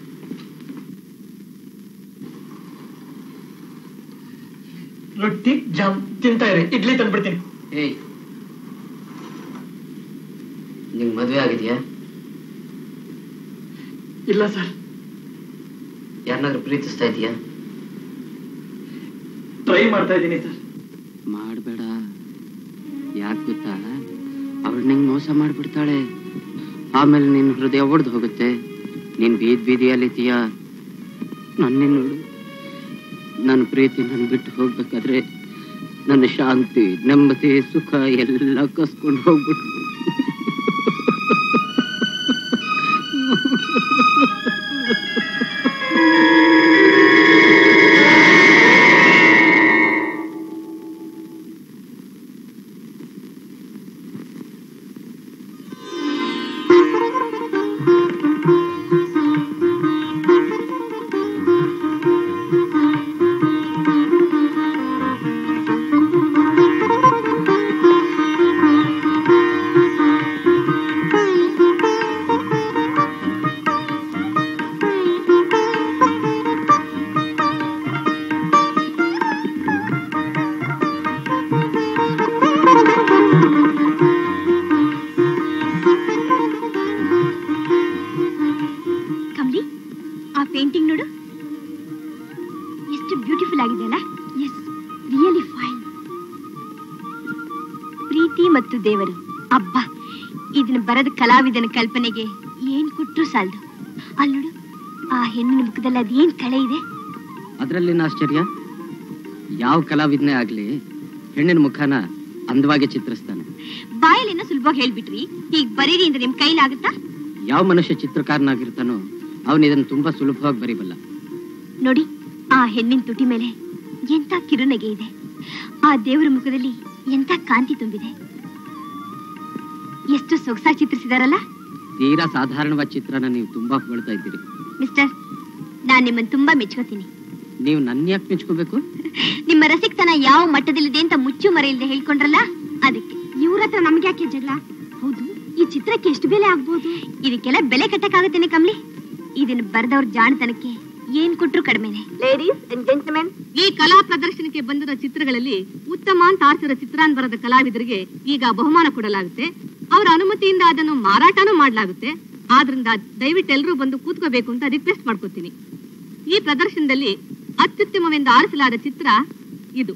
ರೊಟ್ಟಿ ಜಾಮ್ ತಿಂತಾ ಇರಿ ಇಡ್ಲಿ ತಂದ್ಬಿಡ್ತೀನಿ ಏಯ್ ನಿಂಗೆ ಮದುವೆ ಆಗಿದೆಯಾ ಇಲ್ಲ ಸರ್ ಯಾರನ್ನಾದ್ರೂ ಪ್ರೀತಿಸ್ತಾ ಇದೀಯಾ ಟ್ರೈ ಮಾಡ್ತಾ ಇದ್ದೀನಿ ಸರ್ ಮಾಡಬೇಡ ಯಾಕೆ ಗೊತ್ತಾ ಅವಳು ನಿಂಗೆ ಮೋಸ ಮಾಡ್ಬಿಡ್ತಾಳೆ ಆಮೇಲೆ ನಿನ್ನ ಹೃದಯ ಒಡೆದು ಹೋಗುತ್ತೆ ನೀನ್ ಬೀದ್ ಬೀದಿಯಲ್ಲಿದ್ದೀಯ ನನ್ನೇ ನೋಡು ನನ್ನ ಪ್ರೀತಿ ನನ್ ಬಿಟ್ಟು ಹೋಗ್ಬೇಕಾದ್ರೆ ನನ್ನ ಶಾಂತಿ ನೆಮ್ಮದಿ ಸುಖ ಎಲ್ಲ ಕಸ್ಕೊಂಡು ಹೋಗ್ಬಿಟ್ಟು ಕಮ್ಲಿ ಆ ಪೇಂಟಿಂಗ್ ನೋಡು ಎಷ್ಟು ಬ್ಯೂಟಿಫುಲ್ ಆಗಿದೆ ಅಲ್ಲ ಎಸ್ ರಿಯಲಿ ಫೈನ್ ಪ್ರೀತಿ ಮತ್ತು ದೇವರು ಅಬ್ಬಾ ಇದನ್ನ ಬರದ ಕಲಾವಿದನ ಕಲ್ಪನೆಗೆ ಏನ್ ಕೊಟ್ರು ಸಾಲದು ಅಲ್ಲಿ ನೋಡು ಆ ಹೆಣ್ಣಿನ ಮುಖದಲ್ಲಿ ಅದೇನ್ ಕಳೆ ಇದೆ ಅದರಲ್ಲಿನ ಆಶ್ಚರ್ಯ ಯಾವ ಕಲಾವಿದನೇ ಆಗ್ಲಿ ಹೆಣ್ಣಿನ ಮುಖನ ಅಂದವಾಗಿ ಚಿತ್ರಿಸ್ತಾನೆ ಬಾಯಲ್ಲೇನೋ ಸುಲಭವಾಗಿ ಹೇಳ್ಬಿಟ್ರಿ ಈಗ ಬರೀರಿ ಅಂದ್ರೆ ನಿಮ್ ಕೈಲಾಗುತ್ತಾ ಯಾವ ಮನುಷ್ಯ ಚಿತ್ರಕಾರನಾಗಿರ್ತಾನೋ ಅವನು ಇದನ್ನು ತುಂಬಾ ಸುಲಭವಾಗಿ ಬರೀಬಲ್ಲ ನೋಡಿ ಆ ಹೆಣ್ಣಿನ ತುಟಿ ಮೇಲೆ ಎಂತ ಕಿರುನಗೆ ಇದೆ ಆ ದೇವರ ಮುಖದಲ್ಲಿ ಎಂತ ಕಾಂತಿ ತುಂಬಿದೆ ಎಷ್ಟು ಸೊಗಸಾಗಿ ಚಿತ್ರಿಸಿದಾರಲ್ಲ ತೀರಾ ಸಾಧಾರಣವಾದ ಚಿತ್ರನ ನೀವು ತುಂಬಾ ಹೊಗಳ್ತಾ ಇದ್ದೀರಿ ಮಿಸ್ಟರ್ ನಾನ್ ನಿಮ್ಮನ್ನ ತುಂಬಾ ಮೆಚ್ಕೋತೀನಿ ನೀವು ನನ್ನ ಯಾಕೆ ಮೆಚ್ಕೋಬೇಕು ನಿಮ್ಮ ರಸಿಕ್ತನ ಯಾವ ಮಟ್ಟದಲ್ಲಿದೆ ಅಂತ ಮುಚ್ಚು ಮರೆಯಿಲ್ಲದೆ ಹೇಳ್ಕೊಂಡ್ರಲ್ಲ ಅದಕ್ಕೆ ಇವ್ರ ಹತ್ರ ನಮ್ಗೆ ಯಾಕೆ ಜಗಳ ಹೌದು ಈ ಚಿತ್ರಕ್ಕೆ ಎಷ್ಟು ಬೆಲೆ ಆಗ್ಬೋದು ಇದಕ್ಕೆಲ್ಲ ಬೆಲೆ ಕಟ್ಟಕ್ಕಾಗತ್ತೇನೆ ಕಮ್ಲಿ ಇದನ್ನ ಬರ್ದವ್ರ ಜಾಣತನಕ್ಕೆ ಏನ್ ಕೊಟ್ರು ಕಡಿಮೆನೆ ಲೇಡೀಸ್ ಅಂಡ್ ಜೆಂಟ್ಲ್ಮೆನ್ ಈ ಕಲಾ ಪ್ರದರ್ಶನಕ್ಕೆ ಬಂದಿರೋ ಚಿತ್ರಗಳಲ್ಲಿ ಉತ್ತಮ ಅಂತ ಆರಿಸಿರೋ ಚಿತ್ರಾನ್ ಬರದ ಕಲಾವಿದರಿಗೆ ಈಗ ಬಹುಮಾನ ಕೊಡಲಾಗುತ್ತೆ ಅವರ ಅನುಮತಿಯಿಂದ ಅದನ್ನು ಮಾರಾಟನೂ ಮಾಡಲಾಗುತ್ತೆ ಆದ್ರಿಂದ ದಯವಿಟ್ಟು ಎಲ್ಲರೂ ಬಂದು ಕೂತ್ಕೋಬೇಕು ಅಂತ ರಿಕ್ವೆಸ್ಟ್ ಮಾಡ್ಕೋತೀನಿ ಈ ಪ್ರದರ್ಶನದಲ್ಲಿ ಅತ್ಯುತ್ತಮವೆಂದು ಆರಿಸಲಾದ ಚಿತ್ರ ಇದು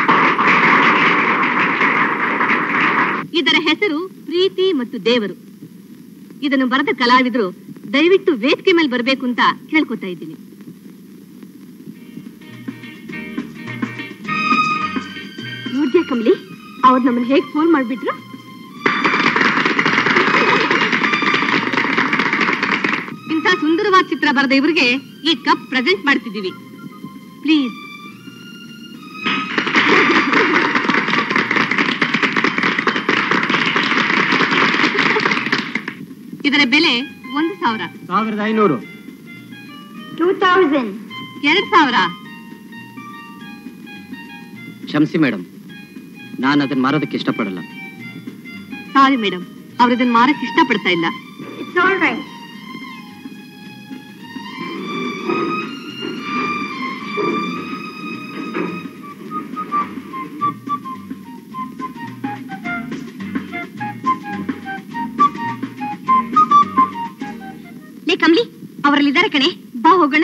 ಇದರ ಹೆಸರು ಪ್ರೀತಿ ಮತ್ತು ದೇವರು ಇದನ್ನು ಬರೆದ ಕಲಾವಿದರು ದಯವಿಟ್ಟು ವೇದಿಕೆ ಮೇಲೆ ಬರಬೇಕು ಅಂತ ಕೇಳ್ಕೊತಾ ಇದ್ದೀನಿ ನೋಡ್ದ್ಯಾ ಕಮಲಿ ಅವ್ರು ನಮ್ಮನ್ನ ಹೇಗ್ ಫೋನ್ ಮಾಡ್ಬಿಟ್ರು ಇಂಥ ಸುಂದರವಾದ ಚಿತ್ರ ಬರೆದ ಇವ್ರಿಗೆ ಈ ಕಪ್ ಪ್ರೆಸೆಂಟ್ ಮಾಡ್ತಿದ್ದೀವಿ ಪ್ಲೀಸ್ ಇದರ ಬೆಲೆ ಒಂದು ಸಾವಿರ ಸಾವಿರದ ಐನೂರು ಟೂ ತೌಸಂಡ್ ಎರಡ್ ಸಾವಿರ ಕ್ಷಮಿಸಿ ಮೇಡಮ್ ನಾನು ಅದನ್ನ ಮಾರೋದಕ್ಕೆ ಇಷ್ಟಪಡಲ್ಲ ಸಾರಿ ಮೇಡಮ್ ಅವ್ರು ಇದನ್ನ ಮಾರಕ್ ಇಷ್ಟಪಡ್ತಾ ಇಲ್ಲ ಇಟ್ಸ್ ಆಲ್ ರೈಟ್ ಲೇ ಕಮ್ಲಿ ಅವರಲ್ಲಿದ್ದಾರೆ ಕಣೆ ಬಾ ಹೋಗೋಣ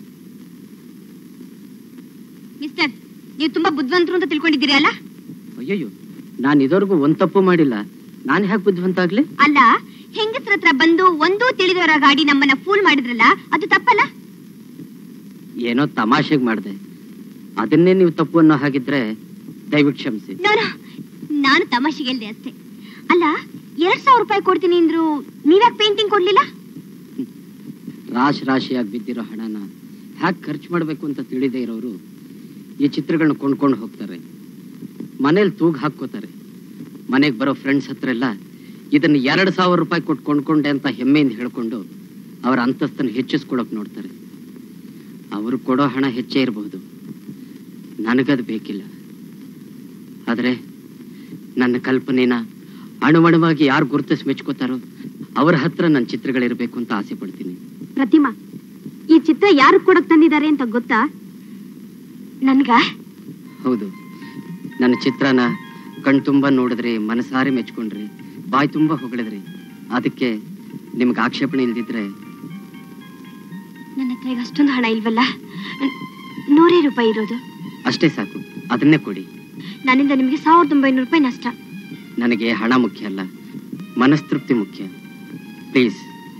ಮಿಸ್ಟರ್ ನೀವು ತುಂಬಾ ಬುದ್ಧಿವಂತರು ಅಂತ ತಿಳ್ಕೊಂಡಿದ್ದೀರಿ ಅಲ್ಲ ಅಯ್ಯಯ್ಯೋ ನಾನು ಇದುವರೆಗೂ ಒಂದ್ ತಪ್ಪು ಮಾಡಿಲ್ಲ ನಾನು ಹೇಗೆ ಬುದ್ಧಿವಂತ ಆಗ್ಲಿ ಅಲ್ಲ ಹೆಂಗಸ್ರ ಹತ್ರ ಬಂದು ಒಂದೂ ತಿಳಿದವರ ಗಾಡಿ ನಮ್ಮನ್ನ ಫೂಲ್ ಮಾಡಿದ್ರಲ್ಲ ಅದು ತಪ್ಪಲ್ಲ ಏನೋ ತಮಾಷೆಗೆ ಮಾಡಿದೆ ಅದನ್ನೇ ನೀವು ತಪ್ಪು ಅನ್ನೋ ಹಾಗಿದ್ರೆ ದಯವಿಟ್ಟು ಕ್ಷಮಿಸಿ ನೋ ನೋ, ನಾನು ತಮಾಷೆಗೆ ಹೇಳ್ದೆ ಅಷ್ಟೇ ಅಲ್ಲ ಎರಡ್ ಸಾವಿರ ರೂಪಾಯಿ ಕೊಡ್ತೀನಿ ಅಂದ್ರು ನೀವ್ಯಾಕ್ ಪೇಂಟಿಂಗ್ ಕೊಡ್ಲಿಲ್ಲ ರಾಶಿ ರಾಶಿಯಾಗಿ ಬಿದ್ದಿರೋ ಹಣನ ಹ್ಯಾಕ್ ಖರ್ಚು ಮಾಡಬೇಕು ಅಂತ ತಿಳಿದೇ ಇರೋರು ಈ ಚಿತ್ರಗಳನ್ನ ಕೊಂಡ್ಕೊಂಡು ಹೋಗ್ತಾರೆ ಮನೇಲಿ ತೂಗ್ ಹಾಕ್ಕೋತಾರೆ ಮನೆಗೆ ಬರೋ ಫ್ರೆಂಡ್ಸ್ ಹತ್ರ ಎಲ್ಲ ಇದನ್ನ ಎರಡು ಸಾವಿರ ರೂಪಾಯಿ ಕೊಟ್ಟು ಕೊಂಡ್ಕೊಂಡೆ ಅಂತ ಹೆಮ್ಮೆಯಿಂದ ಹೇಳ್ಕೊಂಡು ಅವರ ಅಂತಸ್ತನ್ನು ಹೆಚ್ಚಿಸ್ಕೊಡಕ್ ನೋಡ್ತಾರೆ ಅವರು ಕೊಡೋ ಹಣ ಹೆಚ್ಚೇ ಇರಬಹುದು ನನಗದು ಬೇಕಿಲ್ಲ ಆದರೆ ನನ್ನ ಕಲ್ಪನೆನ ಅಣುವಣವಾಗಿ ಯಾರು ಗುರುತಿಸಿ ಮೆಚ್ಕೋತಾರೋ ಅವ್ರ ಹತ್ರ ನನ್ನ ಚಿತ್ರಗಳಿರ್ಬೇಕು ಅಂತ ಆಸೆ ಪಡ್ತೀನಿ ಪ್ರತಿಮಾ ಈ ಚಿತ್ರ ಯಾರು ಕೊಡಕ್ ತಂದಿದ್ದಾರೆ ಅಂತ ಗೊತ್ತಾ ನನ್ಗ ಹೌದು ನನ್ನ ಚಿತ್ರನ ಕಣ್ ತುಂಬ ನೋಡಿದ್ರಿ ಮನಸಾರಿ ಮೆಚ್ಕೊಂಡ್ರಿ ಬಾಯಿ ತುಂಬ ಹೊಗಳಿದ್ರಿ ಅದಕ್ಕೆ ನಿಮ್ಗೆ ಆಕ್ಷೇಪಣೆ ಇಲ್ದಿದ್ರೆ ನನ್ನ ಹತ್ರ ಈಗ ಅಷ್ಟೊಂದು ಹಣ ಇಲ್ವಲ್ಲ ನ್- ನೂರೇ ರೂಪಾಯಿ ಇರೋದು ಅಷ್ಟೇ ಸಾಕು ಅದನ್ನೇ ಕೊಡಿ ನನ್ನಿಂದ ನಿಮಗೆ ಸಾವಿರದ ಒಂಬೈನೂರು ರೂಪಾಯಿ ನಷ್ಟ ನನಗೆ ಹಣ ಮುಖ್ಯ ಅಲ್ಲ ಮನಸ್ತೃಪ್ತಿ ಮುಖ್ಯ ಪ್ಲೀಸ್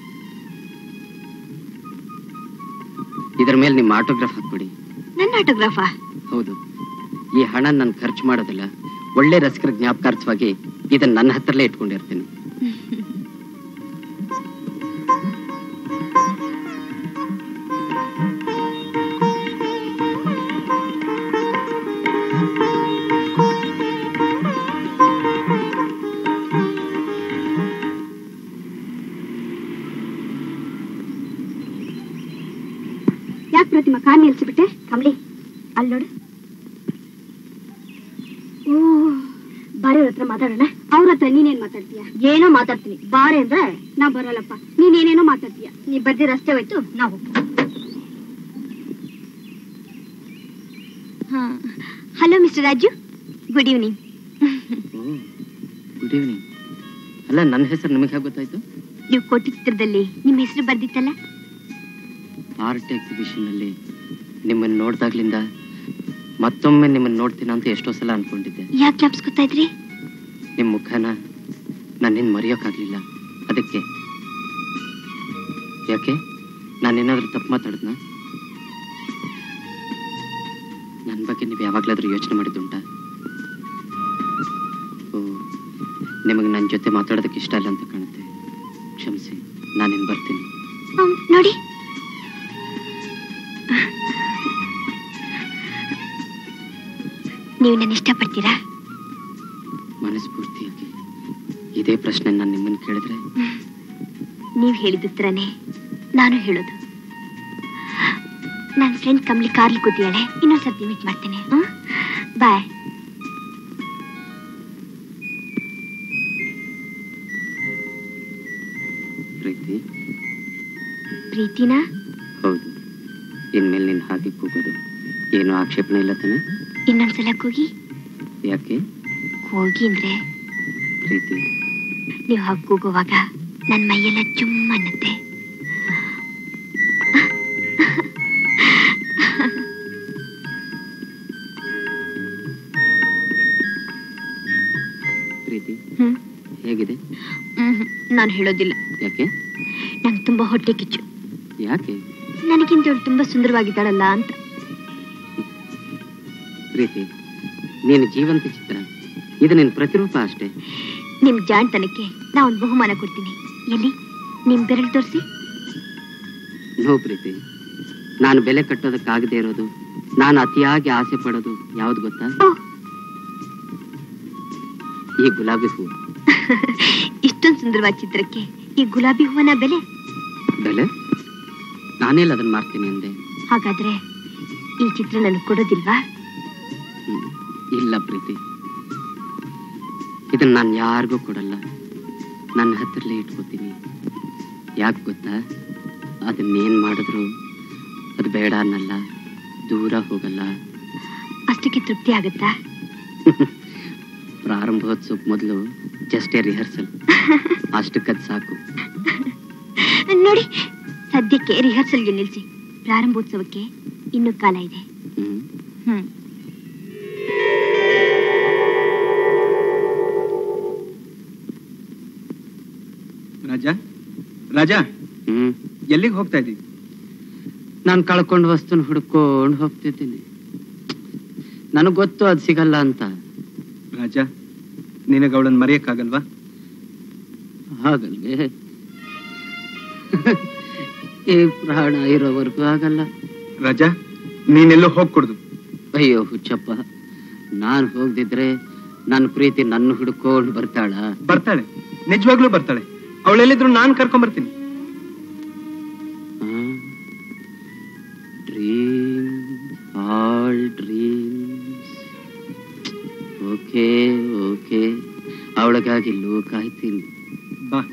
ಇದರ ಮೇಲೆ ನಿಮ್ಮ ಆಟೋಗ್ರಾಫ್ ಹಾಕ್ಬಿಡಿ ನನ್ನ ಆಟೋಗ್ರಾಫಾ ಹೌದು ಈ ಹಣ ನಾನು ಖರ್ಚು ಮಾಡೋದಿಲ್ಲ ಒಳ್ಳೆ ರಸಿಕರ ಜ್ಞಾಪಕಾರ್ಥವಾಗಿ ಇದನ್ನ ನನ್ನ ಹತ್ರಲ್ಲೇ ಇಟ್ಕೊಂಡಿರ್ತೀನಿ ಯಾಕೆ ಪ್ರತಿಮಾ ಕಾರ್ ನಿಲ್ಸಿಬಿಟ್ಟೆ ಕಮಲಿ ಅಲ್ಲಿ ನೋಡು ಓ ಬಾರೆ ಹತ್ರ ಮಾತಾಡೋಣ ಅವ್ರ ಹತ್ರ ನೀನೇನ್ ಮಾತಾಡ್ತೀಯ ಏನೋ ಮಾತಾಡ್ತೀನಿ ಬಾರೆ ಅಂದ್ರೆ ನಾ ಬರಲ್ಲಪ್ಪ ನೀನೇನೇನೋ ಮಾತಾಡ್ತೀಯ ನೀ ಬರ್ದಿ ರಸ್ತೆ ಹೋಯ್ತು ನಾವು hello mister Raju good evening good evening ಅಲ್ಲ ನನ್ನ ಹೆಸರು ನಿಮಗೆ ಹೇಗೆ ಗೊತ್ತಾಯ್ತು ನೀವು ಕೊಟ್ಟ ಚಿತ್ರದಲ್ಲಿ ನಿಮ್ಮ ಹೆಸರು ಬರ್ದಿತ್ತಲ್ಲ ಆರ್ಟ್ ಎಕ್ಸಿಬಿಷನ್ ಅಲ್ಲಿ ನಿಮ್ಮನ್ನ ನೋಡ್ದಾಗ್ಲಿಂದ ಮತ್ತೊಮ್ಮೆ ನಿಮ್ಮನ್ನ ನೋಡ್ತೀನ ಅಂತ ಎಷ್ಟೋ ಸಲ ಅನ್ಕೊಂಡಿದ್ದೆ ಯಾಕೆ ಜ್ಞಾಪಿಸ್ಕೊತಾ ಇದ್ರಿ ನಿಮ್ ಮುಖನ ನನ್ನಿಂದ ಮರೆಯೋಕ್ಕಾಗ್ಲಿಲ್ಲ ಅದಕ್ಕೆ ಯಾಕೆ ನಾನೇನಾದ್ರೂ ತಪ್ಪು ಮಾತಾಡಿದ್ನ ನನ್ನ ಬಗ್ಗೆ ನೀವು ಯಾವಾಗ್ಲಾದ್ರೂ ಯೋಚನೆ ಮಾಡಿದ್ದುಂಟಾ ಓ ನಿಮಗೆ ನನ್ನ ಜೊತೆ ಮಾತಾಡೋದಕ್ಕೆ ಇಷ್ಟ ಇಲ್ಲ ಅಂತ ಕಾಣುತ್ತೆ ಕ್ಷಮಿಸಿ ನಾನಿನ್ ಬರ್ತೀನಿ ಹ್ಮ್, ನೋಡಿ ನೀವು ನನ್ನ ಇಷ್ಟಪಡ್ತೀರಾ ಮನಸ್ಫೂರ್ತಿಯಾಗಿ ಇದೇ ಪ್ರಶ್ನೆ ನಾನು ನಿಮ್ಮನ್ನು ಕೇಳಿದ್ರೆ ನೀವು ಹೇಳಿದುತ್ತರನೇ ನಾನು ಹೇಳೋದು ನನ್ನ ಫ್ರೆಂಡ್ ಕಮ್ಲಿ ಕಾರ್ಲಿ ಕೂತಿಯಾಳೆ ಇನ್ನೊಂದ್ಸರ್ತಿ ಮೀಟ್ ಮಾಡ್ತೀನಿ ಬಾಯ್ ಪ್ರೀತಿ ಪ್ರೀತಿನಾ ಹೌದು ಕೂಗೋದು ಏನು ಆಕ್ಷೇಪಣೆ ಇಲ್ಲ ತಾನೆ ಇನ್ನೊಂದ್ಸಲ ಕೂಗಿ ಯಾಕೆ ಕೂಗಿ ಅಂದ್ರೆ ಪ್ರೀತಿ ನೀವು ಹಾಗೆ ಕೂಗುವಾಗ ನನ್ನ ಮೈಯೆಲ್ಲ ಚುಮ್ ಅನ್ನತ್ತೆ ಪ್ರೀತಿ ಹ್ಮ್ ಹೇಗಿದೆ ನಾನು ಹೇಳೋದಿಲ್ಲ ಯಾಕೆ ನಂಗೆ ತುಂಬಾ ಹೊಟ್ಟೆ ಕಿಚ್ಚು ಯಾಕೆ ನನಗಿಂತ ಅವಳು ತುಂಬಾ ಸುಂದರವಾಗಿದ್ದಾಳಲ್ಲ ಅಂತ ಪ್ರೀತಿ ನೀನು ಜೀವಂತ ಚಿತ್ರ ಇದು ನಿನ್ನ ಪ್ರತಿರೂಪ ಅಷ್ಟೇ ನಿಮ್ ಜಾಣ್ತನಕ್ಕೆ ನಾ ಒಂದು ಬಹುಮಾನ ಕೊಡ್ತೀನಿ ಎಲ್ಲಿ ನಿಮ್ ಬೆರಳು ತೋರಿಸಿ ನೋ ಪ್ರೀತಿ ನಾನು ಬೆಲೆ ಕಟ್ಟೋದಕ್ಕಾಗದೇ ಇರೋದು ನಾನು ಅತಿಯಾಗಿ ಆಸೆ ಪಡೋದು ಯಾವ್ದು ಗೊತ್ತಾ ಈ ಗುಲಾಬಿ ಹೂವು ಇಷ್ಟೊಂದು ಸುಂದರವಾದ ಚಿತ್ರಕ್ಕೆ ಈ ಗುಲಾಬಿ ಹೂವನ ಬೆಲೆ ಬೆಲೆ ನಾನೆಲ್ಲ ಅದನ್ನ ಮಾಡ್ತೀನಿ ಅಂದೆ ಹಾಗಾದ್ರೆ ಈ ಚಿತ್ರ ನನಗೆ ಕೊಡೋದಿಲ್ವಾ ಹ್ಮ್. ಇಲ್ಲ ಪ್ರೀತಿ ಇದನ್ನ ನಾನು ಯಾರಿಗೂ ಕೊಡಲ್ಲ ನನ್ನ ಹತ್ರಲ್ಲೇ ಇಟ್ಕೋತೀನಿ ಯಾಕೆ ಗೊತ್ತಾ ಅದನ್ನೇನ್ ಮಾಡಿದ್ರು ಅದು ಬೇಡ ಅನ್ನಲ್ಲ ದೂರ ಹೋಗಲ್ಲ ಅಷ್ಟಕ್ಕೆ ತೃಪ್ತಿ ಆಗುತ್ತಾ ಪ್ರಾರಂಭೋತ್ಸವಕ್ಕೆ ಮೊದಲು ಜಸ್ಟ್ ಎ ರಿಹರ್ಸಲ್ ಅಷ್ಟಕ್ಕದ್ ಸಾಕು ನೋಡಿ ಸದ್ಯಕ್ಕೆ ರಿಹರ್ಸಲ್ಗೆ ನಿಲ್ಸಿ ಪ್ರಾರಂಭೋತ್ಸವಕ್ಕೆ ಇನ್ನೂ ಕಾಲ ಇದೆ ಹ್ಮ್ ಹ್ಮ್ ರಾಜಾ ರಾಜಾ ಹ್ಮ್ ಎಲ್ಲಿಗೆ ಹೋಗ್ತಾ ಇದ್ದೀವಿ ನಾನು ಕಳ್ಕೊಂಡು ವಸ್ತುನ ಹುಡ್ಕೊಂಡು ಹೋಗ್ತಿದ್ದೀನಿ ನನಗ್ ಗೊತ್ತು ಅದು ಸಿಗಲ್ಲ ಅಂತ ರಾಜಾ ನಿನಗೆ ಅವಳನ್ನ ಮರೆಯಕ್ಕಾಗಲ್ವಾ ಹಾಗಲ್ವೇ ಈ ಪ್ರಾಣ ಇರೋವರೆಗೂ ಆಗಲ್ಲ ರಾಜಾ ನೀನೆಲ್ಲೋ ಹೋಗ್ಕೊಡ್ದು ಅಯ್ಯೋ ಹುಚ್ಚಪ್ಪ ನಾನು ಹೋಗ್ದಿದ್ರೆ ನನ್ನ ಪ್ರೀತಿ ನನ್ನ ಹುಡ್ಕೊಂಡು ಬರ್ತಾಳ ಬರ್ತಾಳೆ ನಿಜವಾಗ್ಲೂ ಬರ್ತಾಳೆ ಅವಳೆಲ್ಲಿದ್ರು ನಾನ್ ಕರ್ಕೊಂಡ್ ಬರ್ತೀನಿ dream all dreams okay okay ಅವಳಿಗಾಗಿ ಲೋಕ ಕಾಯ್ತೀನಿ ಬಾ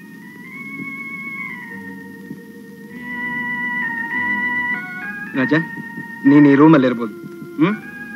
ರಾಜಾ ನೀನ್ ಈ ರೂಮಲ್ಲಿ ಇರ್ಬೋದು ಹ್ಮ್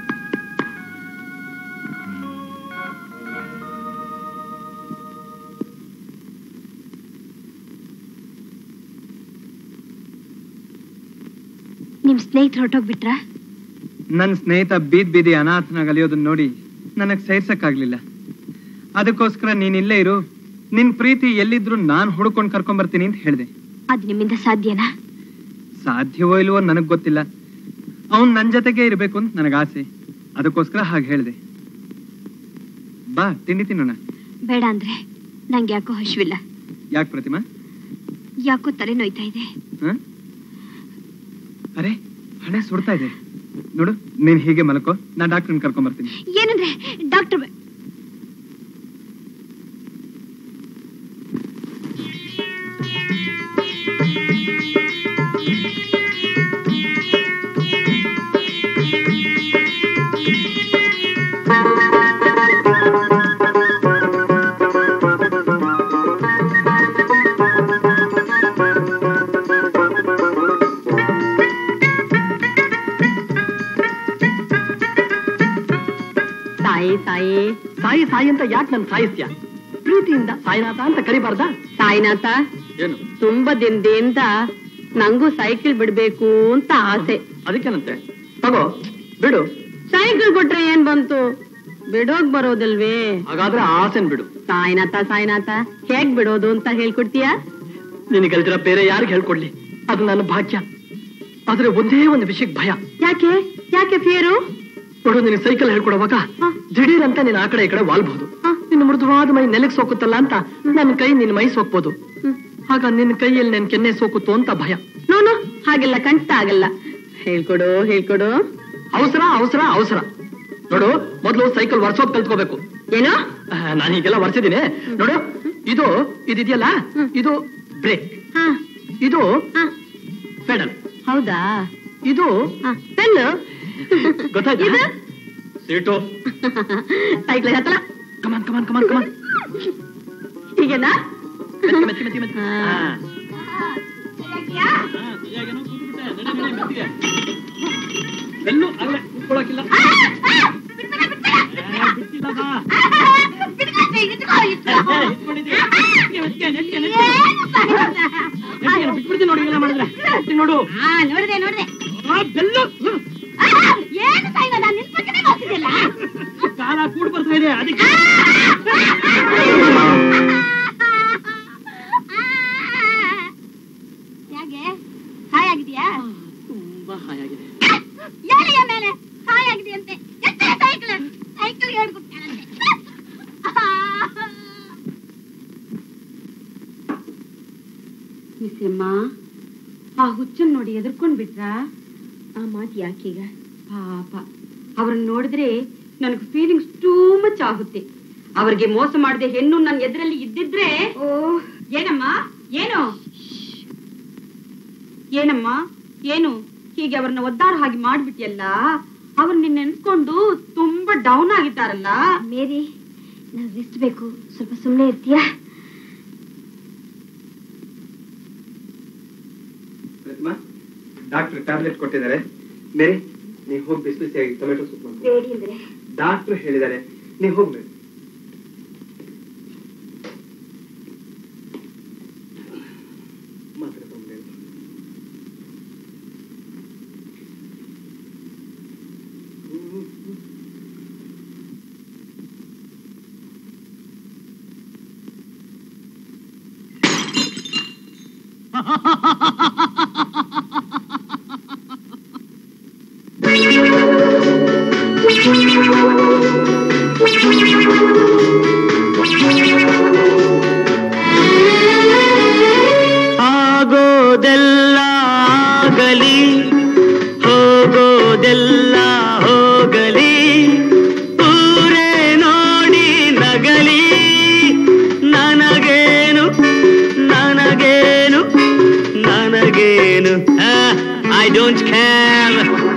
ನಿಮ್ ಸ್ನೇಹಿತರು ಹೊರಟೋಗ್ಬಿಟ್ರಾ ನನ್ನ ಸ್ನೇಹಿತ ಬೀದ್ ಬೀದಿ ಅನಾಥನಾಗ ಅಲಿಯೋದನ್ನ ನೋಡಿ ನನಗ್ ಸಹಿಸಕ್ಕಾಗ್ಲಿಲ್ಲ ಅದಕ್ಕೋಸ್ಕರ ನೀನ್ ಇಲ್ಲೇ ಇರು ನಿನ್ ಪ್ರೀತಿ ಎಲ್ಲಿದ್ರು ನಾನ್ ಹುಡ್ಕೊಂಡ್ ಕರ್ಕೊಂಡ್ ಬರ್ತೀನಿ ಅಂತ ಹೇಳ್ದೆ ಅದು ನಿಮ್ಮಿಂದ ಸಾಧ್ಯನಾ ಸಾಧ್ಯವೋ ಇಲ್ವೋ ನನಗ್ ಗೊತ್ತಿಲ್ಲ ಅವನ್ ನನ್ ಜೊತೆಗೆ ಇರ್ಬೇಕು ಅಂತ ನನಗ್ ಆಸೆ ಅದಕ್ಕೋಸ್ಕರ ಹಾಗೆ ಹೇಳ್ದೆ ಬಾ ತಿಂಡಿ ತಿನ್ನೋಣ ಬೇಡ ಅಂದ್ರೆ ನಂಗೆ ಯಾಕೋ ಹಶ್ವಿಲ್ಲ ಯಾಕೆ ಪ್ರತಿಮಾ ಯಾಕೋ ತಲೆ ನೋಯ್ತಾ ಇದೆ ಹ? ಅರೆ ಹಣೆ ಸುಡ್ತಾ ಇದೆ ನೋಡು ನೀನ್ ಹೀಗೆ ಮಲ್ಕೋ ನಾ ಡಾಕ್ಟರ್ನ ಕರ್ಕೊಂಡ್ ಬರ್ತೀನಿ ಏನಂದ್ರೆ ಡಾಕ್ಟರ್ ತಾಯಿ ತಾಯಿ ಸಾಯಿ ಸಾಯಿ ಅಂತ ಯಾಕೆ ನನ್ ಸಾಯಿಸ್ತ್ಯ ಪ್ರೀತಿಯಿಂದ ಸಾಯಿನಾಥ ಅಂತ ಕರಿಬಾರ್ದಾ ಸಾಯಿನಾಥ ಏನು ತುಂಬಾ ದಿನದಿಂದ ನಂಗೂ ಸೈಕಲ್ ಬಿಡ್ಬೇಕು ಅಂತ ಆಸೆ ಅದಕ್ಕೇನಂತೆ ತಗೋ ಬಿಡು ಸೈಕಲ್ ಕೊಟ್ರೆ ಏನ್ ಬಂತು ಬಿಡೋಕ್ ಬರೋದಲ್ವೇ ಹಾಗಾದ್ರೆ ಆಸೆನ್ ಬಿಡು ಸಾಯಿನಾಥ ಸಾಯಿನಾಥ ಹೇಗ್ ಬಿಡೋದು ಅಂತ ಹೇಳ್ಕೊಡ್ತೀಯಾ ನಿನಗೆ ಕಲ್ತಿರ ಬೇರೆ ಯಾರಿಗೆ ಹೇಳ್ಕೊಡ್ಲಿ ಅದು ನನ್ನ ಭಾಗ್ಯ ಆದ್ರೆ ಒಂದೇ ಒಂದು ವಿಷಯಕ್ಕೆ ಭಯ ಯಾಕೆ ಯಾಕೆ ಫಿಯರು ನೋಡು ನಿನಗೆ ಸೈಕಲ್ ಹೇಳ್ಕೊಡುವಾಗ ದಿಢೀರ್ ಅಂತ ನೀನ್ ಆ ಕಡೆ ಈ ಕಡೆ ವಾಲ್ಬಹುದು ನಿನ್ನ ಮೃದುವಾದ ಮೈ ನೆಲಕ್ ಸೋಕುತ್ತಲ್ಲ ಅಂತ ನನ್ನ ಕೈ ನಿನ್ನ ಮೈ ಸೋಕ್ಬೋದು ಆಗ ನಿನ್ನ ಕೈಯಲ್ಲಿ ನನ್ ಕೆನ್ನೆ ಸೋಕುತ್ತೋ ಅಂತ ಭಯ ನೋನು ಹಾಗೆಲ್ಲ ಕಂಟ ಆಗಲ್ಲ ಹೇಳ್ಕೊಡು ಹೇಳ್ಕೊಡು ಅವಸರ ಅವಸರ ಅವಸರ ನೋಡು ಮೊದಲು ಸೈಕಲ್ ವರ್ಸೋದ್ ಕಲ್ತ್ಕೋಬೇಕು ಏನೋ ನಾನು ಹೀಗೆಲ್ಲ ವರ್ಸಿದ್ದೀನಿ ನೋಡು ಇದು ಇದಿದೆಯಲ್ಲ ಇದು ಬ್ರೇಕ್ ಹಾ ಇದು ಹಾ ಪೆಡಲ್ ಹೌದಾ ಇದು ಹಾ ಪೆನ್ನು ಗೊತ್ತಾಯ್ತಾ ಇದು ಸೀಟು ಸೈಕಲ್ ಹತ್ತಲ ಕಮಾನ್ ಕಮಾನ್ ಕಮಾನ್ ಕಮಾನ್ ಹೀಗೆನಾ ಮೆತ್ತಿ ಮೆತ್ತಿ ಮೆತ್ತಿ ಮೆತ್ತಿ ಹಾ. ಹಾ. ಎಲ್ಲೂ ಅಲ್ಲೇ ಕೂತ್ಕೊಳ್ಳೋಕಿಲ್ಲ ಬಿಟ್ಟಿಲ್ಲ ಬಾ ಬಿಟ್ಬಿಡ್ತೀನಿ ನೋಡಿ ಹಿಂಗೆಲ್ಲ ಮಾಡಿದ್ರೆ ಬಿಡ್ತೀನಿ ನೋಡು ನೋಡಿದೆ ನೋಡಿದೆ ಆ, ಬೆಲ್ಲು ಹ್ಮ್. ಏನು ಸಾಯಿಲ್ಲ ನಾನು ನಿನ್ ಪಕ್ಕನೇ ಬರ್ತಿದ್ಯಲ್ಲ ಕಾಲ ಕೂಡ್ ಬರ್ತಾ ಇದೆ ಅದಕ್ಕೆ ಯಾಕೆ ಹಾಯಾಗಿದೆಯಾ ತುಂಬಾ ಹಾಯಾಗಿದೆ ಎಲೆಯ ಮೇಲೆ ಹಾಯಾಗಿದೆಯಂತೆ ಎಷ್ಟೇ ಸೈಕಲ್ ಸೈಕಲ್ ಹೇಳ್ಕೊಡ್ತಾರಂತೆ ಮಿಸ್ಸಮ್ಮ ಆ ಹುಚ್ಚನ್ ನೋಡಿ ಎದುರ್ಕೊಂಡ್ ಬಿಟ್ರಾ ಆ ಮಾತು ಯಾಕೀಗ ಪಾಪ ಅವ್ರನ್ನ ನೋಡಿದ್ರೆ ನನಗೆ ಫೀಲಿಂಗ್ಸ್ ಟೂ ಮಚ್ ಆಗುತ್ತೆ ಅವ್ರಿಗೆ ಮೋಸ ಮಾಡದೆ ಹೆಣ್ಣು ನನ್ನ ಎದುರಲ್ಲಿ ಇದ್ದಿದ್ರೆ ಓ ಏನಮ್ಮ ಏನು ಏನಮ್ಮ ಏನು ಹೀಗೆ ಅವ್ರನ್ನ ಒದ್ದಾರ ಹಾಗೆ ಮಾಡ್ಬಿಟ್ಟಿಯಲ್ಲ ಅವ್ರು ನಿನ್ನ ನೆನ್ಸ್ಕೊಂಡು ತುಂಬಾ ಡೌನ್ ಆಗಿದ್ದಾರಲ್ಲ ಮೇರಿ ನಾವು ರೆಸ್ಟ್ ಬೇಕು ಸ್ವಲ್ಪ ಸುಮ್ಮನೆ ಇರ್ತೀಯಾ ಪ್ರತಿಮಾ ಡಾಕ್ಟರ್ ಟ್ಯಾಬ್ಲೆಟ್ ಕೊಟ್ಟಿದ್ದಾರೆ ಮೇರಿ ನೀವು ಹೋಗಿ ಬಿಸಿ ಬಿಸಿಯಾಗಿ ಟೊಮೆಟೊ ಸೂಪ್ ಮಾಡ್ಕೊ ಬೇಡಿ ಅಂದ್ರೆ ಡಾಕ್ಟರ್ ಹೇಳಿದ್ದಾರೆ ನೀವು ಹೋಗಿ ಮೇರಿ ಮಾತ್ರೆ ತಗೊಂಡೇನು ಆಗೋದೆಲ್ಲ ಆಗಲಿ ಹೋಗೋದೆಲ್ಲ ಹೋಗಲಿ ಊರೇ ನೋಡಿ ನಗಲಿ ನನಗೇನು ನನಗೇನು ನನಗೇನು ಐ ಡೋಂಟ್ ಕೇರ್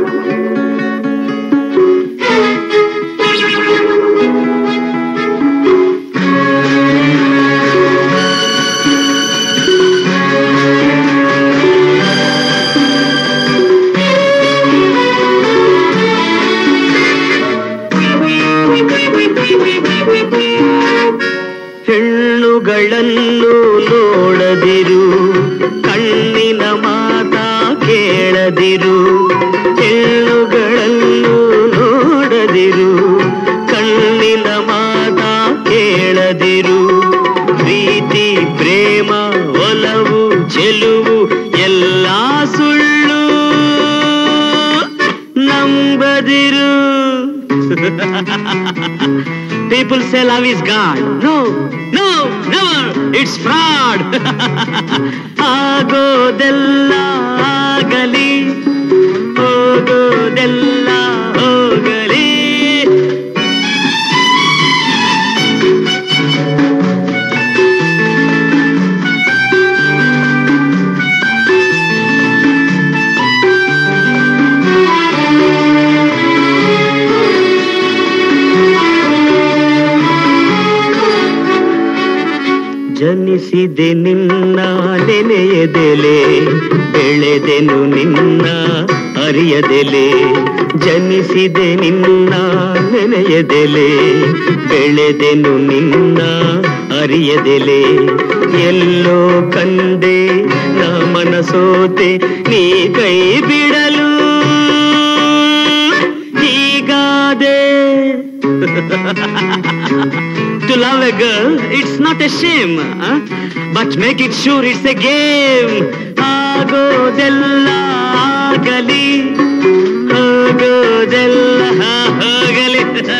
ಹೆಣ್ಣುಗಳನ್ನು ನೋಡದಿರು ಕಣ್ಣಿನ ಮಾತ ಕೇಳದಿರು ಹೆಣ್ಣುಗಳನ್ನು ನೋಡದಿರು ಕಣ್ಣಿನ ಮಾತ ಕೇಳದಿರು ಪ್ರೀತಿ ಪ್ರೇಮ ಒಲವು ಚೆಲುವು ಎಲ್ಲ ಸುಳ್ಳು ನಂಬದಿರು People say love is God. No, no, never. It's fraud. ಆಗೋದೆಲ್ಲ ಆಗಲಿ ಹೋಗೋದೆಲ್ಲ ಹೋಗಲಿ ಜನಿಸಿದೆ ನಿನ್ನ ನೆನೆಯದೆಲೆ ಬೆಳೆದೆನು ನಿನ್ನ ಅರಿಯದೆಲೆ ಜನಿಸಿದೆ ನಿನ್ನ ನೆನೆಯದೆಲೆ ಬೆಳೆದೆನು ನಿನ್ನ ಅರಿಯದೆಲೆ ಎಲ್ಲೋ ಕಂದೆ ನಾ ಮನಸೋತೆ ನೀ ಕೈ ಬಿಡಲು ಹೀಗಾದೆ to love a girl, it's not a shame, huh? but make it sure it's a game. ಆಗೋದೆಲ್ಲ ಆಗಲಿ ಹೋಗೋದೆಲ್ಲ ಹೋಗಲಿ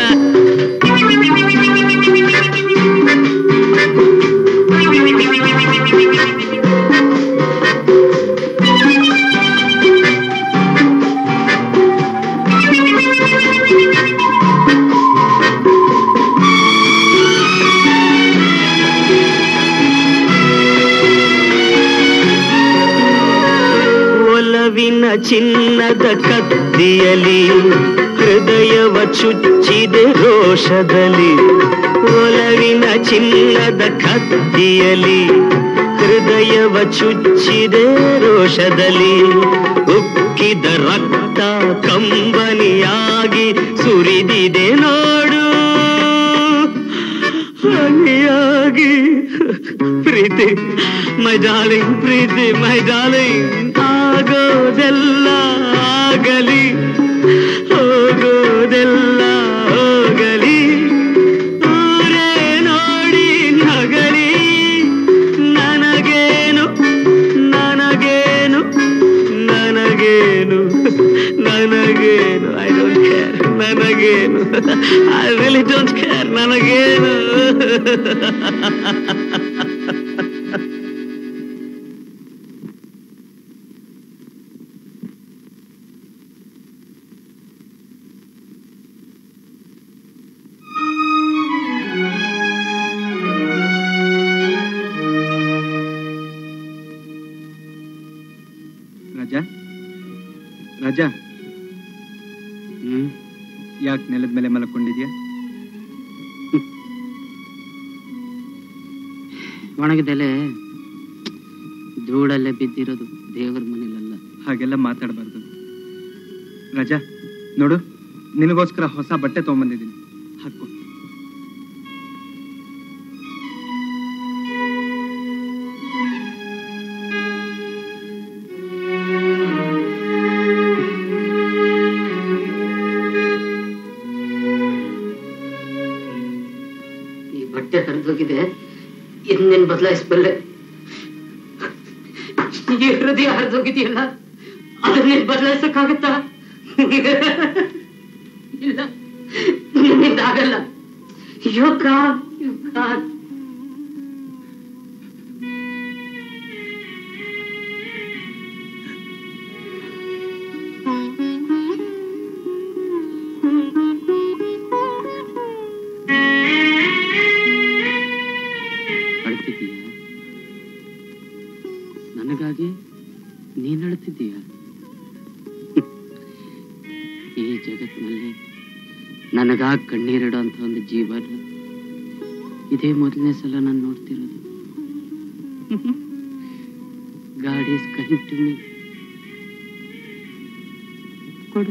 ಒಲವಿನ ಚಿನ್ನದ ಕತ್ತಿಯಲಿ ಹೃದಯವ ಚುಚ್ಚಿದೆ ರೋಷದಲ್ಲಿ ಒಲವಿನ ಚಿನ್ನದ ಕತ್ತಿಯಲಿ ಹೃದಯವ ಚುಚ್ಚಿದೆ ರೋಷದಲ್ಲಿ ಉಕ್ಕಿದ ರಕ್ತ ಕಂಬನಿಯಾಗಿ ಸುರಿದಿದೆ ನೋಡು ಹನಿಯಾಗಿ ಪ್ರೀತಿ my darling Preethi my darling ಆಗೋದೆಲ್ಲ ಆಗಲಿ ಹೋಗೋದೆಲ್ಲ ಹೋಗಲಿ ಊರೇ ನೋಡಿ ನಗಲಿ ನನಗೇನು ನನಗೇನು ನನಗೇನು ನನಗೇನು ಐ ಡೋಂಟ್ ಕೇರ್ ನನಗೇನು ಐ ರಿಯಲಿ ಡೋಂಟ್ ಕೇರ್ ನನಗೇನು ರಾಜಾ ರಾಜಾ ಹ್ಮ್ ಯಾಕೆ ನೆಲದ ಮೇಲೆ ಮಲ್ಕೊಂಡಿದ್ಯಾ ಒಣಗಿದೆಲೆ ಧೂಳಲ್ಲೇ ಬಿದ್ದಿರೋದು ದೇವರ ಮನೇಲಲ್ಲ ಹಾಗೆಲ್ಲ ಮಾತಾಡಬಾರ್ದು ರಾಜಾ ನೋಡು ನಿನಗೋಸ್ಕರ ಹೊಸ ಬಟ್ಟೆ ತಗೊಂಬಂದಿದ್ದೀನಿ ಹಾಕೋ ಈ ಬಟ್ಟೆ ಹರಿದೋಗಿದೆ ಇನ್ನೇನ್ ಬದಲಾಯಿಸಬಲ್ಲೆ ಈ ಹೃದಯ ಹರಿದೋಗಿದೆಯಲ್ಲ ಅದನ್ನೇನ್ ಬದಲಾಯಿಸಕ್ಕಾಗತ್ತಾ ಇಲ್ಲ ನಿನ್ನಿಂದ ಆಗಲ್ಲ ಯು ಗಾಡ್ ಯು ಗಾಡ್ ಅಳ್ತಿದ್ದೀಯ ನನಗಾಗಿ ನೀನ್ ಅಳ್ತಿದ್ದೀಯ ಈ ಜಗತ್ತಿನಲ್ಲಿ ನನಗಾಗಿ ಕಣ್ಣೀರಿಡೋ ಅಂತ ಒಂದು ಜೀವನ ಇದೇ ಮೊದಲನೇ ಸಲ ನಾನು ನೋಡ್ತಿರೋದು God is kind to me ಕೊಡು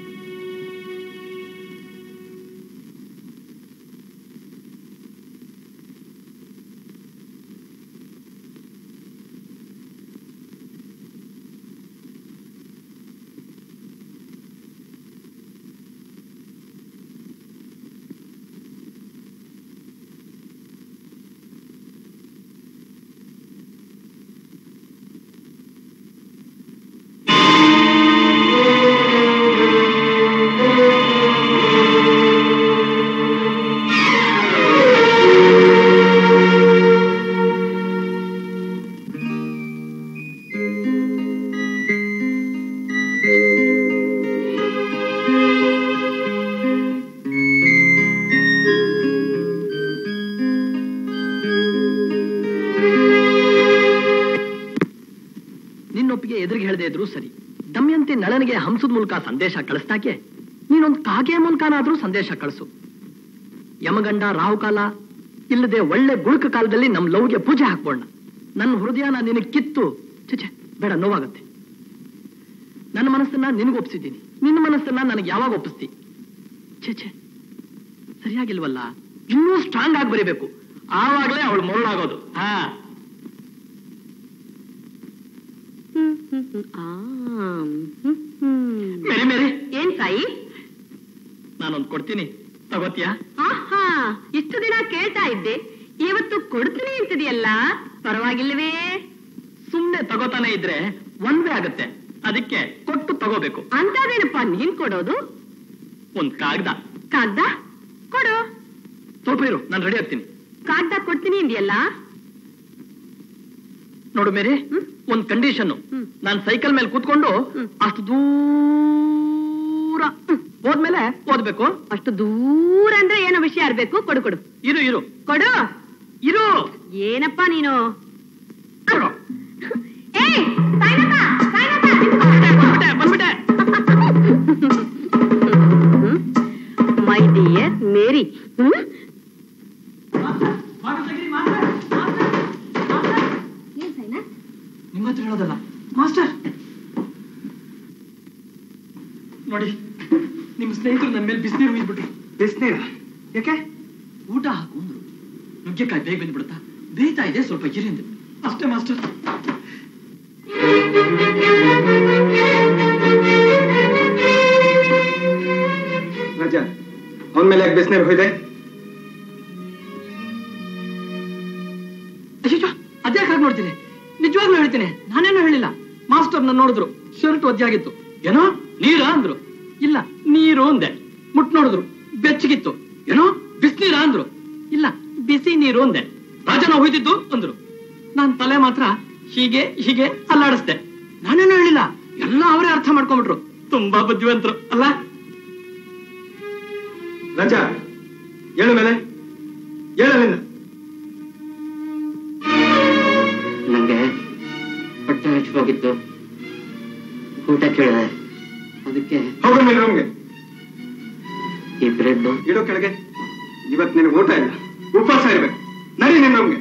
ನಿನ್ನೊಪ್ಪಿಗೆ ಎದುರಿಗೆ ಹೇಳದೆ ಇದ್ರು ಸರಿ ದಮಯಂತಿ ನಳನಿಗೆ ಹಂಸದ ಮೂಲಕ ಸಂದೇಶ ಕಳಿಸ್ದಾಗೆ ನೀನೊಂದು ಕಾಗೆ ಮೂಲಕನಾದ್ರೂ ಸಂದೇಶ ಕಳಿಸು ಯಮಗಂಡ ರಾಹುಕಾಲ ಇಲ್ಲದೆ ಒಳ್ಳೆ ಗುಳುಕ ಕಾಲದಲ್ಲಿ ನಮ್ ಲವ್ಗೆ ಪೂಜೆ ಹಾಕ್ಬೋಣ ನನ್ನ ಹೃದಯನ ನಿನಗೆ ಕಿತ್ತು ಚಚೆ ಬೇಡ ನೋವಾಗತ್ತೆ ನನ್ನ ಮನಸ್ಸನ್ನ ನಿನಗೊಪ್ಸಿದ್ದೀನಿ ನಿನ್ನ ಮನಸ್ಸನ್ನ ನನಗೆ ಯಾವಾಗ ಒಪ್ಪಿಸ್ತಿ ಛೇ ಛೇ ಸರಿಯಾಗಿಲ್ವಲ್ಲ ಇನ್ನೂ ಸ್ಟ್ರಾಂಗ್ ಆಗಿ ಬರೀಬೇಕು ಆವಾಗಲೇ ಅವಳು ಮರುಳಾಗೋದು ಹಾ ಮೇರಿ ಮೇರಿ ಏನ್ ಸಾಯಿ ನಾನೊಂದು ಕೊಡ್ತೀನಿ ತಗೋತಿಯಾ ಆಹಾ ಇಷ್ಟು ದಿನ ಕೇಳ್ತಾ ಇದ್ದೆ ಇವತ್ತು ಕೊಡ್ತೀನಿ ಅಂತಿದೆಯಲ್ಲ ಪರವಾಗಿಲ್ವೇ ಸುಮ್ನೆ ತಗೋತಾನೆ ಇದ್ರೆ ಒಂದೇ ಆಗತ್ತೆ ಅದಕ್ಕೆ ಕೊಟ್ಟು ತಗೋಬೇಕು ಅಂತದೇನಪ್ಪ ನೀನ್ ಕೊಡೋದು ಒಂದ್ ಕಾಗ್ದ ಕಾಗ್ದ ಕೊಡು ಸ್ವಲ್ಪ ಇರು ನಾನು ರೆಡಿ ಆಗ್ತೀನಿ ಕಾಗ್ದ ಕೊಡ್ತೀನಿ ಅಂದ್ಯಲ್ಲ ನೋಡು ಮೇರಿ ಹ್ಮ್. ಒಂದ್ ಕಂಡೀಷನ್ ಹ್ಮ್. ನಾನ್ ಸೈಕಲ್ ಮೇಲೆ ಕೂತ್ಕೊಂಡು ಹ್ಮ್. ಅಷ್ಟು ದೂರ ಹೋದ್ಮೇಲೆ ಓದ್ಬೇಕು ಅಷ್ಟು ದೂರ ಅಂದ್ರೆ ಏನೋ ವಿಷಯ ಇರ್ಬೇಕು ಕೊಡು ಕೊಡು ಇರು ಇರು ಕೊಡು ಇರು ಏನಪ್ಪ ನೀನು ಕೊಡು. ಏಯ್ ಸಾಯಿನಪ್ಪ, ಸಾಯಿನಪ್ಪ, ಬಂದ್ಬಿಟ್ಟೆ ಬಂದ್ಬಿಟ್ಟೆ ಮೈ ಡಿಯರ್ ಮೇರಿ ಹ್ಮ್ ಏನ್ ನಿಮ್ಮ ಹತ್ರ ಹೇಳೋದಲ್ಲ ಮಾಸ್ಟರ್ ನೋಡಿ ನಿಮ್ಮ ಸ್ನೇಹಿತರು ನನ್ನ ಮೇಲೆ ಬಿಸಿನೀರು ಉಯ್ದ್ಬಿಟ್ರು ಬಿಸ್ನೀರ ಯಾಕೆ ಊಟ ಹಾಕು ಅಂದ್ರು ನುಗ್ಗೆಕಾಯಿ ಬೇಗ ಬಂದ್ಬಿಡುತ್ತಾ ಬೇಯ್ತಾ ಇದೆ ಸ್ವಲ್ಪ ಇರಿ ಅಂದೆ ಅಷ್ಟೇ ಮಾಸ್ಟರ್ ರಾಜಾ ಅವನ ಮೇಲೆ ಯಾಕೆ ಬಿಸ್ನೀರು ಹೋಯ್ದೆ ಅಯ್ಯೋ ಅದ್ಯಾಕೆ ಹಾಗೆ ನೋಡ್ತೀನಿ ನಿಜವಾಗ್ಲೂ ಹೇಳ್ತೀನಿ ನಾನೇನೋ ಹೇಳಿಲ್ಲ ಮಾಸ್ಟರ್ ನನ್ನ ನೋಡಿದ್ರು ಶರ್ಟ್ ಒದ್ದೆಯಾಗಿತ್ತು ಏನೋ ನೀರ ಅಂದ್ರು ಇಲ್ಲ ನೀರು ಅಂದೆ ಮುಟ್ ನೋಡಿದ್ರು ಬೆಚ್ಚಗಿತ್ತು ಏನೋ ಬಿಸಿನೀರ ಅಂದ್ರು ಇಲ್ಲ ಬಿಸಿ ನೀರು ಅಂದೆ ರಾಜನ ಹೊಯ್ದಿದ್ದು ಅಂದ್ರು ನಾನ್ ತಲೆ ಮಾತ್ರ ಹೀಗೆ ಹೀಗೆ ಅಲ್ಲಾಡಿಸ್ದೆ ನಾನೇನೋ ಹೇಳಿಲ್ಲ ಎಲ್ಲ ಅವರೇ ಅರ್ಥ ಮಾಡ್ಕೊಂಡ್ಬಿಟ್ರು ತುಂಬಾ ಬುದ್ಧಿವಂತರು ಅಲ್ಲ ರಾಜಾ ಹೇಳು ಮೇಲೆ ಹೇಳಲಿಲ್ಲ ನಂಗೆ ಹೊಟ್ಟೆ ಹಚ್ಚಿಹೋಗಿತ್ತು ಊಟ ಕೇಳಿದೆ ಅದಕ್ಕೆ ಹೋಗೋ ಮೇಲೆ ರೂಮ್ಗೆ ಈ ಬ್ರೆಡ್ ಇಡೋ ಕೆಳಗೆ ಇವತ್ತು ನಿನಗೆ ಊಟ ಇಲ್ಲ ಉಪವಾಸ ಇರ್ಬೇಕು ನಡಿ ನಿನ್ನ ರೂಮ್ಗೆ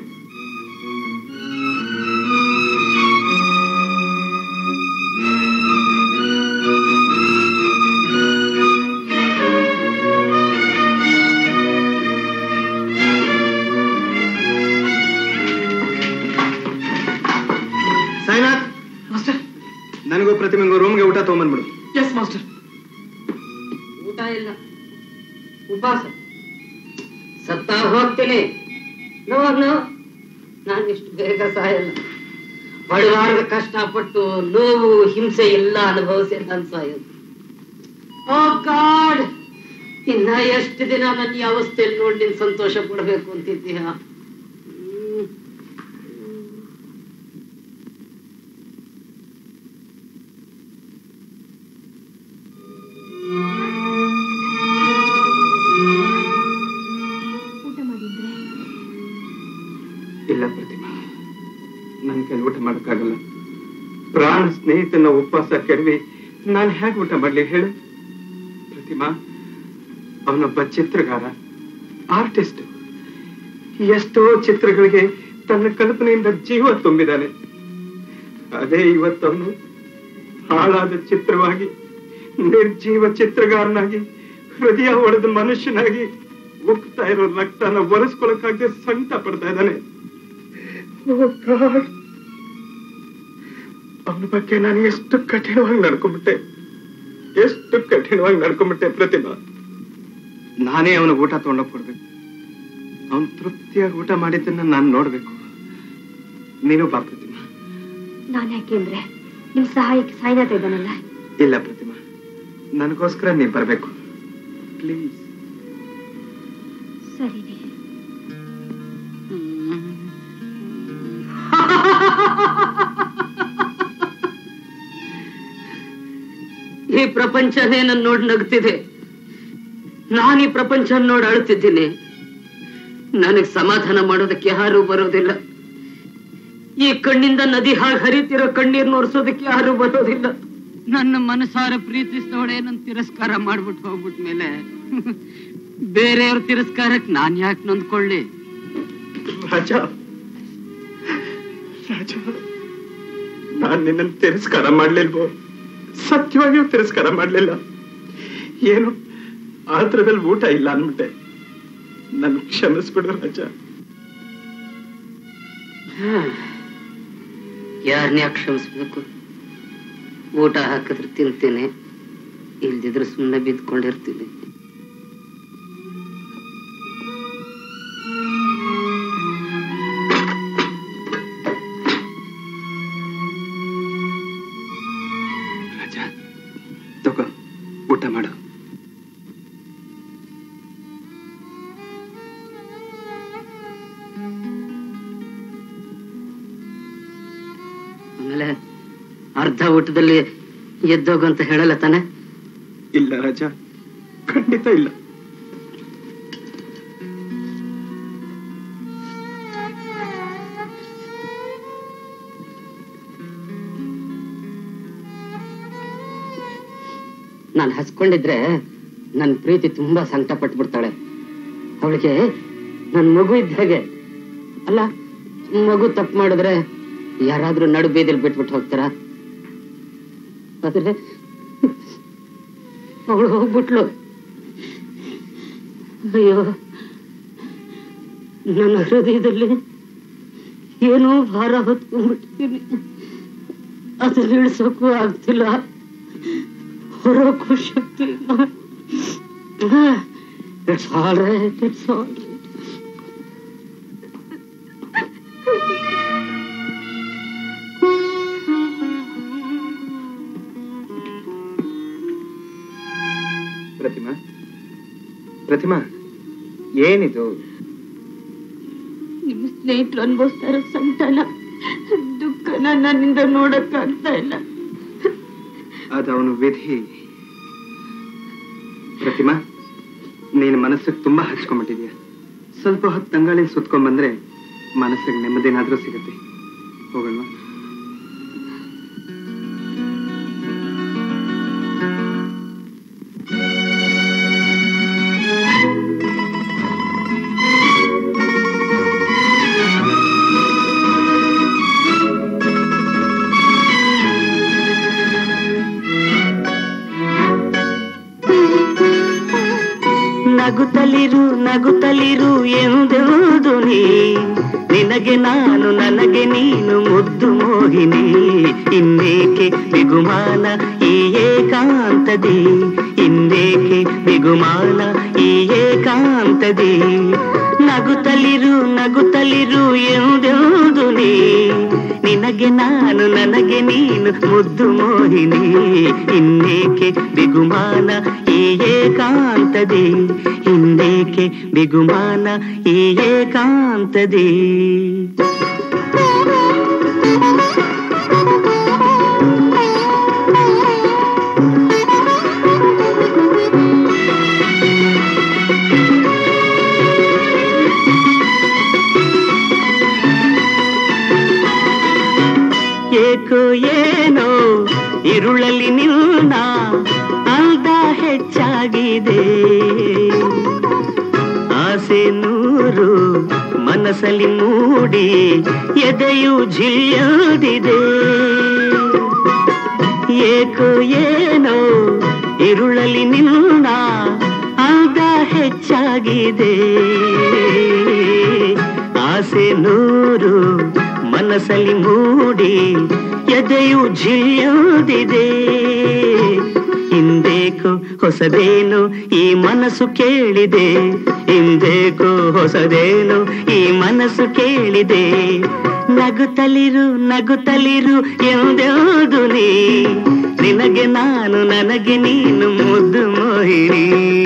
ಸಾಯಿನಾಥ್ ಮಾಸ್ಟರ್ ನನಗೂ ಪ್ರತಿಮೆಗೂ ರೂಮ್ಗೆ ಊಟ ತಗೊಂಬಂದ್ಬಿಡು ಎಸ್ ಮಾಸ್ಟರ್ ಊಟ ಇಲ್ಲ ಉಪವಾಸ ಸತ್ತ ಹೋಗ್ತೀನಿ ನೋಡ್ನು ನಾನು ಇಷ್ಟು ಬೇಗ ಸಾಯಲ್ಲ ಬಡವಾರದ ಕಷ್ಟಪಟ್ಟು ನೋವು ಹಿಂಸೆ ಎಲ್ಲ ಅನುಭವಿಸಿ ನಾನು ಸಾಯೋದು ಓ ಗಾಡ್ ಇನ್ನ ಎಷ್ಟು ದಿನ ನನ್ನ ಈ ಅವಸ್ಥೆಯಲ್ಲಿ ನೋಡಿ ನೀನ್ ಸಂತೋಷ ಪಡ್ಬೇಕು ಅಂತಿದ್ದೀಯ ಹ್ಮ್. ಊಟ ಮಾಡಿದ್ರೆ ಇಲ್ಲ ಪ್ರತಿಮಾ ನನ್ ಕೈ ಊಟ ಮಾಡಕ್ಕಾಗಲ್ಲ ಪ್ರಾಣ ಸ್ನೇಹಿತನ ಉಪವಾಸ ಕೆಡವಿ ನಾನು ಹೇಗೆ ಊಟ ಮಾಡ್ಲಿ ಹೇಳು ಪ್ರತಿಮಾ ಅವನೊಬ್ಬ ಚಿತ್ರಗಾರ ಆರ್ಟಿಸ್ಟ್ ಎಷ್ಟೋ ಚಿತ್ರಗಳಿಗೆ ತನ್ನ ಕಲ್ಪನೆಯಿಂದ ಜೀವ ತುಂಬಿದ್ದಾನೆ ಅದೇ ಇವತ್ತವನು ಹಾಳಾದ ಚಿತ್ರವಾಗಿ ನಿರ್ಜೀವ ಚಿತ್ರಗಾರನಾಗಿ ಹೃದಯ ಒಡೆದ ಮನುಷ್ಯನಾಗಿ ಉಕ್ತಾ ಇರೋ ರಕ್ತನ ಒರೆಸ್ಕೊಳಕ್ಕಾಗದೆ ಸಂಕಟ ಪಡ್ತಾ ಇದ್ದಾನೆ ಅವನ ಬಗ್ಗೆ ನಾನು ಎಷ್ಟು ಕಠಿಣವಾಗಿ ನಡ್ಕೊಂಡ್ಬಿಟ್ಟೆ ಎಷ್ಟು ಕಠಿಣವಾಗಿ ನಡ್ಕೊಂಡ್ಬಿಟ್ಟೆ ಪ್ರತಿಭಾ ನಾನೇ ಅವನ ಊಟ ತಗೊಂಡೋಗ್ ಕೊಡ್ಬೇಕು ಅವನ್ ತೃಪ್ತಿಯಾಗಿ ಊಟ ಮಾಡಿದ್ದನ್ನ ನಾನು ನೋಡ್ಬೇಕು ನೀನು ಬಾ ಪ್ರತಿಮಾ ನಾನು ಯಾಕೆಂದ್ರೆ ನಿಮ್ ಸಹಾಯಕ್ಕೆ ಸಾಯ್ನಾಥ ಇದ್ದಾನಲ್ಲ ಇಲ್ಲ ಪ್ರತಿಮಾ ನನಗೋಸ್ಕರ ನೀನ್ ಬರ್ಬೇಕು ಪ್ಲೀಸ್ ಸರಿನೇ ಈ ಪ್ರಪಂಚನೇ ನನ್ನ ನೋಡಿ ನಗ್ತಿದೆ ನಾನು ಈ ಪ್ರಪಂಚ ನೋಡಿ ಅಳ್ತಿದ್ದೀನಿ ನನಗ್ ಸಮಾಧಾನ ಮಾಡೋದಕ್ಕೆ ಯಾರು ಬರೋದಿಲ್ಲ ಈ ಕಣ್ಣಿಂದ ನದಿ ಹಾಗೆ ಹರಿತಿರೋ ಕಣ್ಣೀರ್ನ ಒರೆಸೋದಕ್ಕೆ ಯಾರು ಬರೋದಿಲ್ಲ ನನ್ನ ಮನಸಾರ ಪ್ರೀತಿಸಿದವಳೆ ನನ್ನ ತಿರಸ್ಕಾರ ಮಾಡ್ಬಿಟ್ಟು ಹೋಗ್ಬಿಟ್ಮೇಲೆ ಬೇರೆಯವ್ರ ತಿರಸ್ಕಾರಕ್ಕೆ ನಾನ್ ಯಾಕೆ ನೊಂದ್ಕೊಳ್ಳಿ ರಾಜ ರಾಜ ನಾನ್ ನಿನ್ನನ್ನು ತಿರಸ್ಕಾರ ಮಾಡ್ಲಿಲ್ವೋ ಸತ್ಯವಾಗಿಯೂ ತಿರಸ್ಕಾರ ಮಾಡ್ಲಿಲ್ಲ ಏನು ಆತ್ರದಲ್ಲಿ ಊಟ ಇಲ್ಲ ಅನ್ಬಿಟ್ಟೆ ನನ್ ಕ್ಷಮಿಸ್ಬಿಡು ರಾಜ ಯಾರನ್ನೇ ಕ್ಷಮಿಸ್ಬೇಕು ಊಟ ಹಾಕಿದ್ರೆ ತಿಂತೇನೆ ಇಲ್ದಿದ್ರೆ ಸುಮ್ಮನೆ ಬಿದ್ಕೊಂಡಿರ್ತೀನಿ ರಾಜ ತಗೋ ಊಟ ಮಾಡು ಆಮೇಲೆ ಅರ್ಧ ಊಟದಲ್ಲಿ ಎದ್ದೋಗು ಅಂತ ಹೇಳಲ್ಲ ತಾನೆ ಇಲ್ಲ ರಾಜ ಖಂಡಿತ ಇಲ್ಲ ನಾನು ಹಸ್ಕೊಂಡಿದ್ರೆ ನನ್ನ ಪ್ರೀತಿ ತುಂಬಾ ಸಂಕಟ ಪಟ್ಬಿಡ್ತಾಳೆ ಅವಳಿಗೆ ನನ್ ಮಗು ಇದ್ದ ಹಾಗೆ ಅಲ್ಲ ಮಗು ತಪ್ಪು ಮಾಡಿದ್ರೆ ಯಾರಾದ್ರೂ ನಡು ಬೀದಿಲ್ ಬಿಟ್ಬಿಟ್ಟು ಹೋಗ್ತಾರ ಆದ್ರೆ ಅವಳು ಹೋಗ್ಬಿಟ್ಲು ಅಯ್ಯೋ ನನ್ನ ಹೃದಯದಲ್ಲಿ ಏನೋ ಭಾರ ಹೊತ್ಕೊಂಡ್ಬಿಟ್ಟಿದ್ದೀನಿ ಅದನ್ನ ಇಳಿಸೋಕ್ಕೂ ಆಗ್ತಿಲ್ಲ ಹೊರೋಕ್ಕೂ ಶಕ್ತಿ ಇಲ್ಲ it's all right it's all Pratima Pratima ಏನಿದು ನಿಮ್ಮ ಸ್ನೇಹಿತರು ಅನ್ಭವಿಸ್ತಾ ಇರೋ ಸಂತಾನ ದುಃಖನ ನನ್ನಿಂದ ನೋಡಕ್ಕಾಗ್ತಾ ಇಲ್ಲ ಅದು ಅವನು ವಿಧಿ ಪ್ರತಿಮಾ ನೀನು ಮನಸ್ಸಿಗೆ ತುಂಬಾ ಹಚ್ಕೊಂಡ್ಬಿಟ್ಟಿದ್ಯಾ ಸ್ವಲ್ಪ ಹೊತ್ತು ತಂಗಾಳಿ ಸುತ್ಕೊಂಡ್ ಬಂದ್ರೆ ಮನಸ್ಸಿಗೆ ನೆಮ್ಮದಿನಾದ್ರೂ ಸಿಗುತ್ತೆ ಹೋಗೋಣ ನಗುತ್ತಲಿರು ನಗುತ್ತಲಿರು ಎಂದೆಂದು ನೀ ನಿನಗೆ ನಾನು ನನಗೆ ನೀನು ಮುದ್ದು ಮೋಹಿನಿ ಇನ್ನೇಕೆ ಬಿಗುಮಾನ ಈ ಏಕಾಂತದಿ ಇನ್ನೇಕೆ ಬಿಗುಮಾನ ಈ ಏಕಾಂತದಿ ನಗುತ್ತಲಿರು ನಗುತ್ತಲಿರು ಎಂದೆಂದು ನೀ ನಿನಗೆ ನಾನು ನನಗೆ ನೀನು ಮುದ್ದು ಮೋಹಿನಿ ಇನ್ನೇಕೆ ಬಿಗುಮಾನ ಈ ಏಕಾಂತದಿ ಇನ್ನೇಕೆ ಬಿಗುಮಾನ ಈ ಏಕಾಂತದಿ ಏಕೋ ಏನೋ ಇರುಳಲ್ಲಿ ನಿನ್ನ ಅಂದ ಹೆಚ್ಚಾಗಿದೆ ಆಸೆ ನೂರು ಮನಸ್ಸಲ್ಲಿ ಮೂಡಿ ಎದೆಯು ಜಿಲ್ಯೋದಿದೆ ಏಕೋ ಏನೋ ಇರುಳಲ್ಲಿ ನಿನ್ನ ಅಂದ ಹೆಚ್ಚಾಗಿದೆ ಆಸೆ ನೂರು ಮನಸ್ಸಲ್ಲಿ ಮೂಡಿ ಎದೆಯು ಜಿಲ್ಯೋದಿದೆ ಹಿಂದೇಕೋ ಹೊಸದೇನು ಈ ಮನಸ್ಸು ಕೇಳಿದೆ ಹಿಂದೇಕೋ ಹೊಸದೇನು ಈ ಮನಸ್ಸು ಕೇಳಿದೆ ನಗುತ್ತಲಿರು ನಗುತ್ತಲಿರು ಎಂದೆಂದು ನೀ ನಿನಗೆ ನಾನು ನನಗೆ ನೀನು ಮುದ್ದು ಮೋಹಿನಿ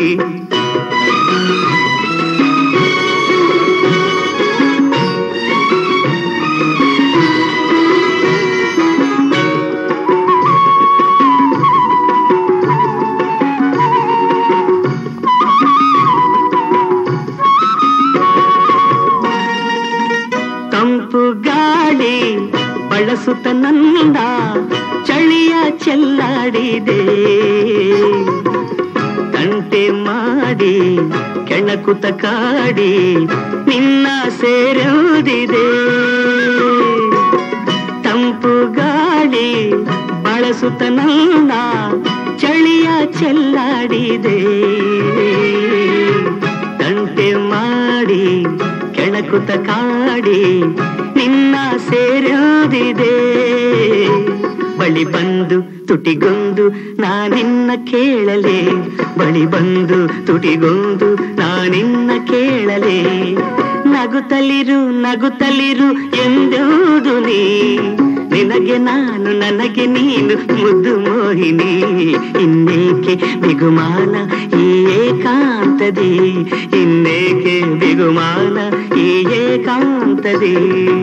ತಂಪು ಗಾಳಿ ಬಳಸುತ್ತ ನನ್ನ ಚಳಿಯ ಚೆಲ್ಲಾಡಿದೆ ತಂಟೆ ಮಾಡಿ ಕೆಣಕುತ ಕಾಡಿ ನಿನ್ನ ಸೇರೋದಿದೆ ತಂಪು ಗಾಳಿ ಬಳಸುತ್ತ ನನ್ನ ಚಳಿಯ ಚೆಲ್ಲಾಡಿದೆ ತಂಟೆ ಮಾಡಿ ಕೆಣಕುತ ಕಾಡಿ ನಿನ್ನ ಸೇರೋದಿದೆ ಬಳಿ ಬಂದು ತುಟಿಗೊಂದು ನಾನಿನ್ನ ಕೇಳಲೆ ಬಳಿ ಬಂದು ತುಟಿಗೊಂದು ನಾನಿನ್ನ ಕೇಳಲೆ ನಗುತ್ತಲಿರು ನಗುತ್ತಲಿರು ಎಂದೆಂದು ನೀ ನಿನಗೆ ನಾನು ನನಗೆ ನೀನು ಮುದ್ದು ಮೋಹಿನಿ ಇನ್ನೇಕೆ ಬಿಗುಮಾನ ಈ ಏಕಾಂತದಿ ಇನ್ನೇಕೆ ಬಿಗುಮಾನ ಈ ಏಕಾಂತದಿ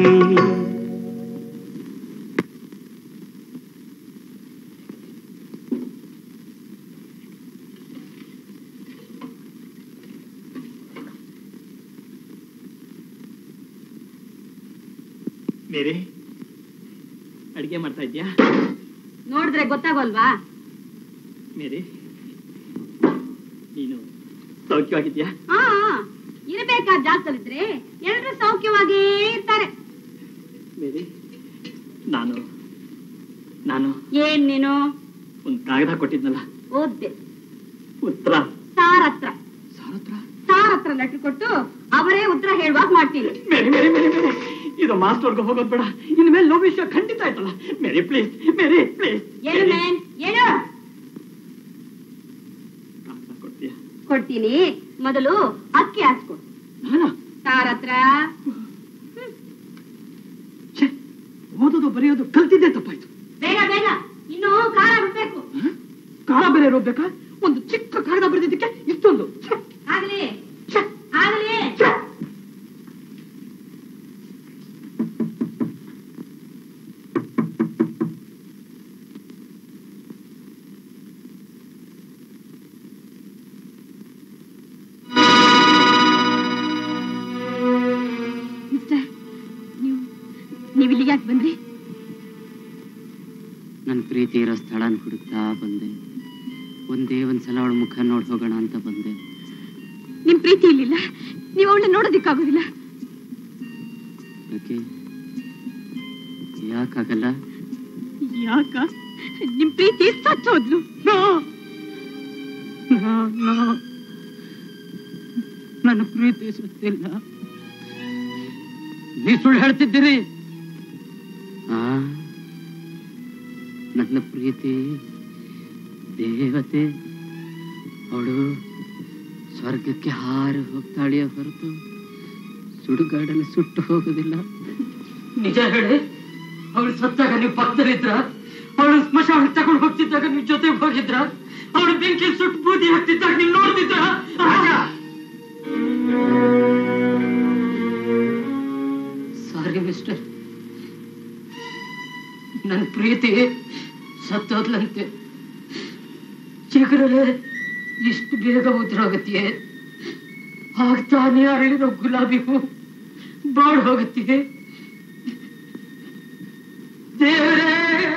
ಮೇರಿ ಅಡಿಗೆ ಮಾಡ್ತಾ ಇದ್ಯಾ ನೋಡಿದ್ರೆ ಗೊತ್ತಾಗೋಲ್ವಾ ಮೇರಿ ನೀನು ಸೌಖ್ಯವಾಗಿದ್ಯಾ ಹಾ ಇರಬೇಕಾದ ಜಾಗದಲ್ಲಿದ್ರೆ ಎಲ್ಲರೂ ಸೌಖ್ಯವಾಗೇ ಇರ್ತಾರೆ ಮೇರಿ ನಾನು ನಾನು ಏನ್ ನೀನು ಒಂದು ಕಾಗದ ಕೊಟ್ಟಿದ್ನಲ್ಲ ಓದ್ದೆ ಉತ್ತರ ಸಾರ್ ಹತ್ರ ಸಾರ್ ಹತ್ರ ಲೆಟ್ರ್ ಕೊಟ್ಟು ಅವರೇ ಉತ್ತರ ಹೇಳುವಾಗ ಮಾಡ್ತೀನಿ ಮೇರಿ ಮೇರಿ ಮೇರಿ ಮೇರಿ ಇದು ಮಾಸ್ಟರ್ಗೆ ಹೋಗೋದು ಬೇಡ ಇನ್ಮೇಲೆ ಲೋ ವಿಷಯ ಖಂಡಿತ ಆಯ್ತಲ್ಲ ಮೇರಿ ಪ್ಲೀಸ್ ಮೇರಿ ಪ್ಲೀಸ್ ಏನು ಮೇನ್ ಏನು ಕೊಡ್ತೀಯ ಕೊಡ್ತೀನಿ ಮೊದಲು ಅಕ್ಕಿ ಹಾಕ್ಸ್ಕೊಡು ಸಾರ್ ಹತ್ರ ಓದೋದು ಬರೆಯೋದು ಕಲ್ತಿದ್ದೆ ತಪ್ಪಾಯ್ತು ಬೇಗ ಬೇಗ ಇನ್ನು ಖಾರ ಬಿಡ್ಬೇಕು ಕಾರ ಬೇರೆ ರೋಗ್ಬೇಕಾ ಒಂದು ಚಿಕ್ಕ ಕಾಗದ ಬರೆದಿದ್ದಕ್ಕೆ ಇಷ್ಟೊಂದು ಛೆ, ಆಗ್ಲಿ ಆಗ್ಲಿ ಮಿಸ್ಟರ್ ನೀವು ನೀವು ಇಲ್ಲಿಗೆ ಯಾಕೆ ಬಂದ್ರಿ ನನ್ನ ಪ್ರೀತಿ ಇರೋ ಸ್ಥಳನ ಹುಡುಕ್ತಾ ಬಂದೆ ಒಂದೇ ಒಂದ್ಸಲ ಅವಳ ಮುಖ ನೋಡಿ ಹೋಗೋಣ ಅಂತ ಬಂದೆ ನಿಮ್ ಪ್ರೀತಿ ಇಲ್ಲಿಲ್ಲ ನೀವು ಅವಳನ್ನ ನೋಡೋದಿಕ್ಕಾಗೋದಿಲ್ಲ ಯಾಕೆ ಯಾಕಾಗಲ್ಲ ಯಾಕ ನಿಮ್ ಪ್ರೀತಿ ಸತ್ತೋದ್ಲು ನನ್ನ ಪ್ರೀತಿ ಸುತ್ತಿಲ್ಲ ನೀ ಸುಳ್ಳು ಹೇಳ್ತಿದ್ದೀರಿ ಆ ನನ್ನ ಪ್ರೀತಿ ದೇವತೆ ಅವಳು ಸ್ವರ್ಗಕ್ಕೆ ಹಾರಿ ಹೋಗ್ತಾಳೆಯ ಹೊರತು ಸುಡುಗಾಡಲ್ಲಿ ಸುಟ್ಟು ಹೋಗೋದಿಲ್ಲ ನಿಜ ಹೇಳಿ ಅವಳು ಸತ್ತಾಗ ನೀವು ಪಕ್ಕದಲ್ಲಿದ್ರ ಅವಳು ಸ್ಮಶಾನ ತಗೊಂಡು ಹೋಗ್ತಿದ್ದಾಗ ನಿಮ್ ಜೊತೆಗೆ ಹೋಗಿದ್ರ ಅವಳು ಬೆಂಕಿ ಸುಟ್ಟು ಬೂದಿ ಹಾಕ್ತಿದ್ದಾಗ ನೀವು ನೋಡ್ತಿದ್ರ ಸಾರಿ ಮಿಸ್ಟರ್ ನನ್ನ ಪ್ರೀತಿ ಸತ್ತೋದ್ಲಂತೆ ಚಿಗುರಲೆ ಇಷ್ಟು ಬೇಗ ಉದ್ರೋಗತ್ತೆಯೇ ಆಗ್ತಾನೆ ಅರಳಿರೋ ಗುಲಾಬಿ ಹೂ ಬಾಡ್ ಹೋಗುತ್ತೆ ದೇವರೇ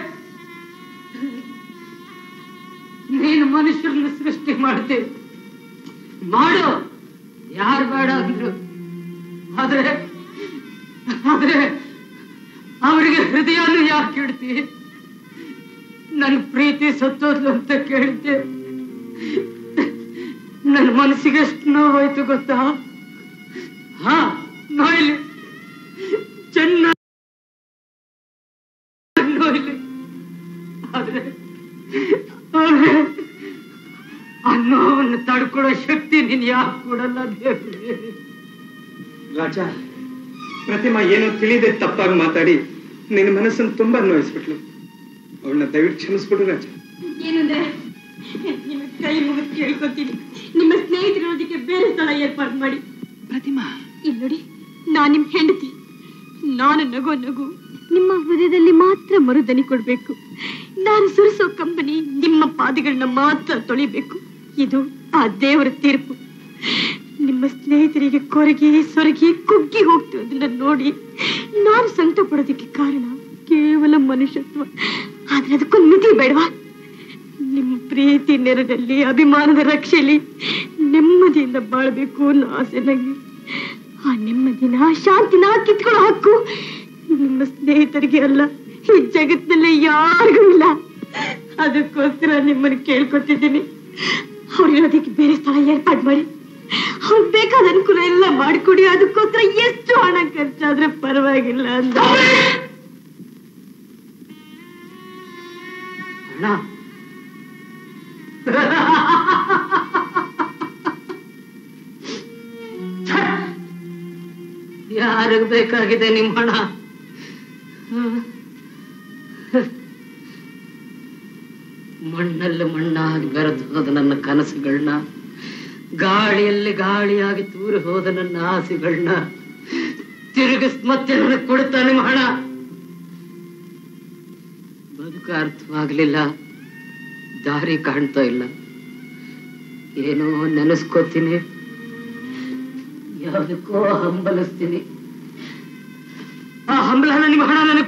ನೀನು ಮನುಷ್ಯರನ್ನ ಸೃಷ್ಟಿ ಮಾಡ್ದೆ ಮಾಡು ಯಾರು ಬೇಡ ಅಂದ್ರು ಆದ್ರೆ ಆದ್ರೆ ಅವರಿಗೆ ಹೃದಯನು ಯಾಕೆ ಇಡ್ತಿ ನನ್ನ ಪ್ರೀತಿ ಸತ್ತೋದ್ಲು ಅಂತ ಕೇಳಿದ್ದೆ ನನ್ನ ಮನಸ್ಸಿಗೆ ಎಷ್ಟು ನೋವಾಯ್ತು ಗೊತ್ತಾ ಹಾ ನೋಯ್ಲಿ ಚೆನ್ನಾಗಿ ನೋಯ್ಲಿ ಆದ್ರೆ ಆದ್ರೆ ಆ ನೋವನ್ನು ತಡ್ಕೊಳ್ಳೋ ಶಕ್ತಿ ನೀನ್ ಯಾಕೆ ಕೊಡಲ್ಲ ದೇವ್ರೇ ರಾಜ ಪ್ರತಿಮಾ ಏನೋ ತಿಳಿದೆ ತಪ್ಪಾಗಿ ಮಾತಾಡಿ ನಿನ್ನ ಮನಸ್ಸನ್ನು ತುಂಬಾ ನೋಯಿಸ್ಬಿಟ್ಲು ಅವಳನ್ನ ದಯವಿಟ್ಟು ಕ್ಷಮಿಸ್ಬಿಡು ರಾಜ ಏನಂದ್ರೆ ನಿಮ್ಮ ಕೈ ಮುಗಿದು ಕೇಳ್ಕೊತೀನಿ ನಿಮ್ಮ ಸ್ನೇಹಿತರಿರೋದಕ್ಕೆ ಬೇರೆ ಸ್ಥಳ ಏರ್ಪಾಡು ಮಾಡಿ ಪ್ರತಿಮಾ ಇಲ್ಲಿ ನೋಡಿ ನಾನ್ ನಿಮ್ ಹೆಂಡತಿ ನಾನು ನಗೋ ನಗು ನಿಮ್ಮ ಹೃದಯದಲ್ಲಿ ಮಾತ್ರ ಮರುದನಿ ಕೊಡ್ಬೇಕು ನಾನು ಸುರಿಸೋ ಕಂಪನಿ ನಿಮ್ಮ ಪಾದಗಳನ್ನ ಮಾತ್ರ ತೊಳಿಬೇಕು ಇದು ಆ ದೇವರ ತೀರ್ಪು ನಿಮ್ಮ ಸ್ನೇಹಿತರಿಗೆ ಕೊರಗಿ ಸೊರಗಿ ಕುಗ್ಗಿ ಹೋಗ್ತಿರೋದನ್ನ ನೋಡಿ ನಾನು ಸಂಕಟ ಪಡೋದಕ್ಕೆ ಕಾರಣ ಕೇವಲ ಮನುಷ್ಯತ್ವ ಆದ್ರೆ ಅದಕ್ಕೊಂದು ಮಿತಿ ಬೇಡವಾ ನಿಮ್ಮ ಪ್ರೀತಿ ನೆರದಲ್ಲಿ ಅಭಿಮಾನದ ರಕ್ಷೆಯಲ್ಲಿ ನೆಮ್ಮದಿಯಿಂದ ಬಾಳ್ಬೇಕು ಅನ್ನೋ ಆಸೆ ನಂಗೆ ಆ ನೆಮ್ಮದಿನ ಶಾಂತಿನ ಕಿತ್ಕೊಳ್ಳೋ ಹಕ್ಕು ನಿಮ್ಮ ಸ್ನೇಹಿತರಿಗೆ ಅಲ್ಲ ಈ ಜಗತ್ತಿನಲ್ಲಿ ಯಾರಿಗೂ ಇಲ್ಲ ಅದಕ್ಕೋಸ್ಕರ ನಿಮ್ಮನ್ನು ಕೇಳ್ಕೊತಿದ್ದೀನಿ ಅವ್ರು ಇರೋದಕ್ಕೆ ಬೇರೆ ಸ್ಥಳ ಏರ್ಪಾಡು ಮಾಡಿ ಅವ್ರು ಬೇಕಾದ ಅನುಕೂಲ ಎಲ್ಲ ಮಾಡಿಕೊಡಿ ಅದಕ್ಕೋಸ್ಕರ ಎಷ್ಟು ಹಣ ಖರ್ಚಾದ್ರೆ ಪರವಾಗಿಲ್ಲ ಅಂತ ಅಣ್ಣ ಯಾರಿಗ್ ಬೇಕಾಗಿದೆ ನಿಮ್ಮ ಹಣ ಮಣ್ಣಲ್ಲಿ ಮಣ್ಣಾಗಿ ಬೆರೆದು ಹೋದ ನನ್ನ ಕನಸುಗಳನ್ನ ಗಾಳಿಯಲ್ಲಿ ಗಾಳಿಯಾಗಿ ತೂರಿ ಹೋದ ನನ್ನ ಆಸೆಗಳನ್ನ ತಿರುಗಿಸ್ ಮತ್ತೆ ನನಗೆ ಕೊಡ್ತಾ ನಿಮ್ಮ ಹಣ ಬದುಕು ಅರ್ಥವಾಗ್ಲಿಲ್ಲ ದಾರಿ ಕಾಣ್ತಾ ಇಲ್ಲ ಏನೋ ನೆನೆಸ್ಕೋತೀನಿ ಯಾವುದಕ್ಕೋ ಹಂಬಲಿಸ್ತೀನಿ ಆ ಹಂಬಲನ ನಿಮ್ಮ ಹಣ ನನಗೆ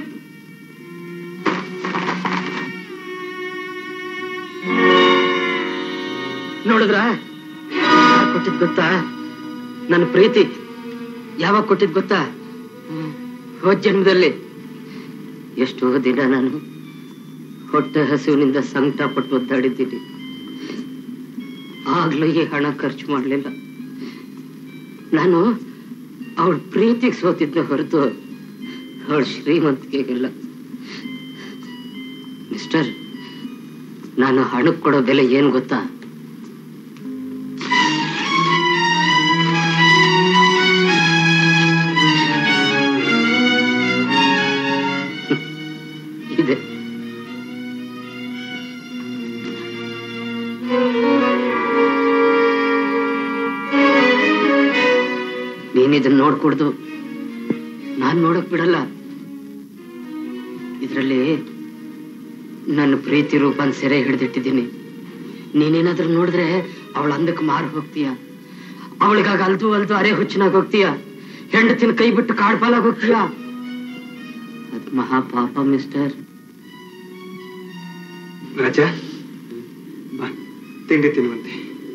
ನೋಡಿದ್ರ ಕೊಟ್ಟಿದ್ ಗೊತ್ತಾ ನನ್ನ ಪ್ರೀತಿ ಯಾವಾಗ ಕೊಟ್ಟಿದ್ ಗೊತ್ತಾ ಹ್ಮ್, ಹೋದ್ ಜನ್ಮದಲ್ಲಿ ಎಷ್ಟೋ ದಿನ ನಾನು ಹೊಟ್ಟೆ ಹಸಿವಿನಿಂದ ಸಂಕಟ ಪಟ್ಟು ಒದ್ದಾಡಿದ್ದೀನಿ ಆಗ್ಲೂ ಈ ಹಣ ಖರ್ಚು ಮಾಡಲಿಲ್ಲ ನಾನು ಅವಳ ಪ್ರೀತಿಗೆ ಸೋತಿದ್ದೆ ಹೊರತು ಅವಳ ಶ್ರೀಮಂತಿಕೆಗೆಲ್ಲ ಮಿಸ್ಟರ್ ನಾನು ಹಣಕ್ಕೆ ಕೊಡೋ ಬೆಲೆ ಏನ್ ಗೊತ್ತಾ ಇದೆ ನೀನ್ ಇದನ್ನ ನೋಡ್ಕೊಡ್ದು ನಾನ್ ನೋಡಕ್ ಬಿಡಲ್ಲ ಇದ್ರಲ್ಲಿ ನನ್ನ ಪ್ರೀತಿ ರೂಪನ್ ಸೆರೆ ಹಿಡಿದಿಟ್ಟಿದ್ದೀನಿ ನೀನೇನಾದ್ರೂ ನೋಡಿದ್ರೆ ಅವಳ ಅಂದಕ್ಕೆ ಮಾರು ಹೋಗ್ತೀಯ ಅವಳಿಗಾಗ ಅಲ್ದು ಅಲ್ದು ಅರೆ ಹುಚ್ಚನಾಗ ಹೋಗ್ತೀಯ ಹೆಂಡತಿನ ಕೈ ಬಿಟ್ಟು ಕಾಡ್ಪಾಲಾಗ ಹೋಗ್ತೀಯ ಅದ್ ಮಹಾಪಾಪ ಮಿಸ್ಟರ್ ರಾಜ ಬಾ ತಿಂಡಿ ತಿನ್ನುವಂತೆ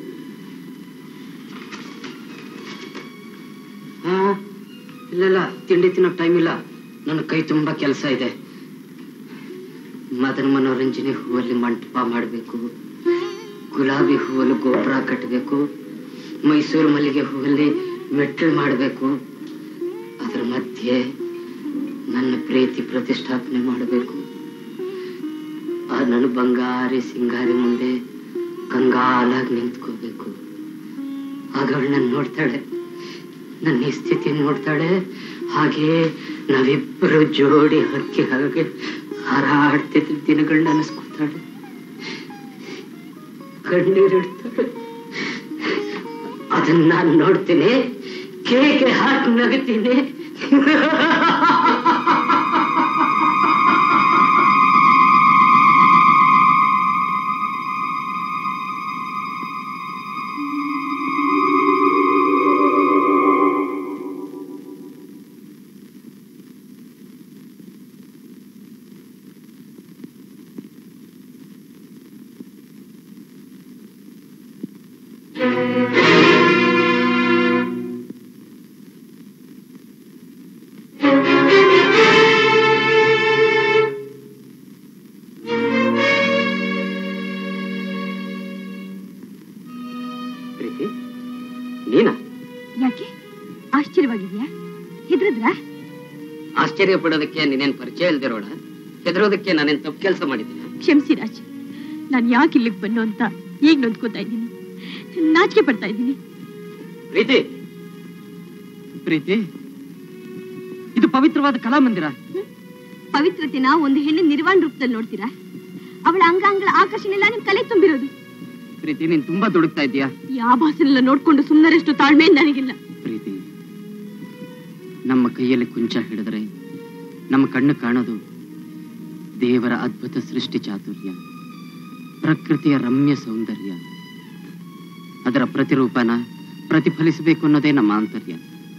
ಹಾ ಇಲ್ಲ ಇಲ್ಲ ತಿಂಡಿ ತಿನ್ನೋಕ್ ಟೈಮ್ ಇಲ್ಲ ನನ್ನ ಕೈ ತುಂಬಾ ಕೆಲಸ ಇದೆ ಮದನ ಮನೋರಂಜನೆ ಹೂವಲ್ಲಿ ಮಂಟಪ ಮಾಡಬೇಕು ಗುಲಾಬಿ ಹೂವಲ್ಲಿ ಗೋಪುರ ಕಟ್ಟಬೇಕು ಮೈಸೂರು ಮಲ್ಲಿಗೆ ಹೂವಲ್ಲಿ ಮೆಟ್ಟಲು ಮಾಡಬೇಕು ಅದರ ಮಧ್ಯೆ ನನ್ನ ಪ್ರೀತಿ ಪ್ರತಿಷ್ಠಾಪನೆ ಮಾಡಬೇಕು ಆ ನನ್ನ ಬಂಗಾರಿ ಸಿಂಗಾರಿ ಮುಂದೆ ಕಂಗಾಲಾಗಿ ನಿಂತ್ಕೋಬೇಕು ಆಗ ಅವಳು ನನ್ನ ನೋಡ್ತಾಳೆ ನನ್ನ ಈ ಸ್ಥಿತಿ ನೋಡ್ತಾಳೆ ಹಾಗೆ ನಾವಿಬ್ಬರು ಜೋಡಿ ಹಕ್ಕಿ ಹಾಗೆ ಹಾರಾಡ್ತಿದ್ದ ದಿನಗಳನ್ನ ಅನಿಸ್ಕೊತಾಳೆ ಕಣ್ಣೀರಿಡ್ತಾಳೆ ಅದನ್ನ ನಾನು ನೋಡ್ತೀನಿ ಕೇಕೆ ಹಾಕಿ ನಗುತ್ತೀನಿ ಪ್ರೀತಿ ನೀನಾ ಯಾಕೆ ಆಶ್ಚರ್ಯವಾಗಿದ್ಯಾ ಹೆದ್ರದ್ರ ಆಶ್ಚರ್ಯ ಪಡೋದಕ್ಕೆ ನೀನೇನ್ ಪರಿಚಯ ಇಲ್ದಿರೋಳ ಹೆದರೋದಕ್ಕೆ ನಾನೇನ್ ತಪ್ಪು ಕೆಲಸ ಮಾಡಿದ್ದೀನಿ ಕ್ಷಮಿಸಿ ರಾಜ್ ನಾನು ಯಾಕೆ ಇಲ್ಲಿಗೆ ಬನ್ನು ಅಂತ ಈಗ ನೊಂದ್ಕೋತಾ ಇದ್ದೀನಿ ನಾಚಿಕೆ ಪಡ್ತಾ ಇದ್ದೀನಿ ಪ್ರೀತಿ ಪ್ರೀತಿ ಇದು ಪವಿತ್ರವಾದ ಕಲಾಮಂದಿರ ಪವಿತ್ರತೆನ ಒಂದು ಹೆಣ್ಣಿನ ನಿರ್ವಾಣ ರೂಪದಲ್ಲಿ ನೋಡ್ತೀರಾ ಅವಳ ಅಂಗಾಂಗಳ ಆಕರ್ಷಣೆ ಎಲ್ಲ ನಿಮ್ ಕಲೆ ತುಂಬಿರೋದು ಪ್ರೀತಿ ನೀನ್ ತುಂಬಾ ದುಡುಕ್ತಾ ಇದೀಯಾ ಈ ಆಭಾಸನೆಲ್ಲ ನೋಡ್ಕೊಂಡು ಸುಮ್ಮನರಷ್ಟು ತಾಳ್ಮೆ ನನಗಿಲ್ಲ ಪ್ರೀತಿ ನಮ್ಮ ಕೈಯಲ್ಲಿ ಕುಂಚ ಹಿಡಿದ್ರೆ ನಮ್ಮ ಕಣ್ಣು ಕಾಣೋದು ದೇವರ ಅದ್ಭುತ ಸೃಷ್ಟಿ ಚಾತುರ್ಯ ಪ್ರಕೃತಿಯ ರಮ್ಯ ಸೌಂದರ್ಯ ಅದರ ಪ್ರತಿರೂಪನ ಪ್ರತಿಫಲಿಸಬೇಕು ಅನ್ನೋದೇ ನಮ್ಮ ಆಂತರ್ಯ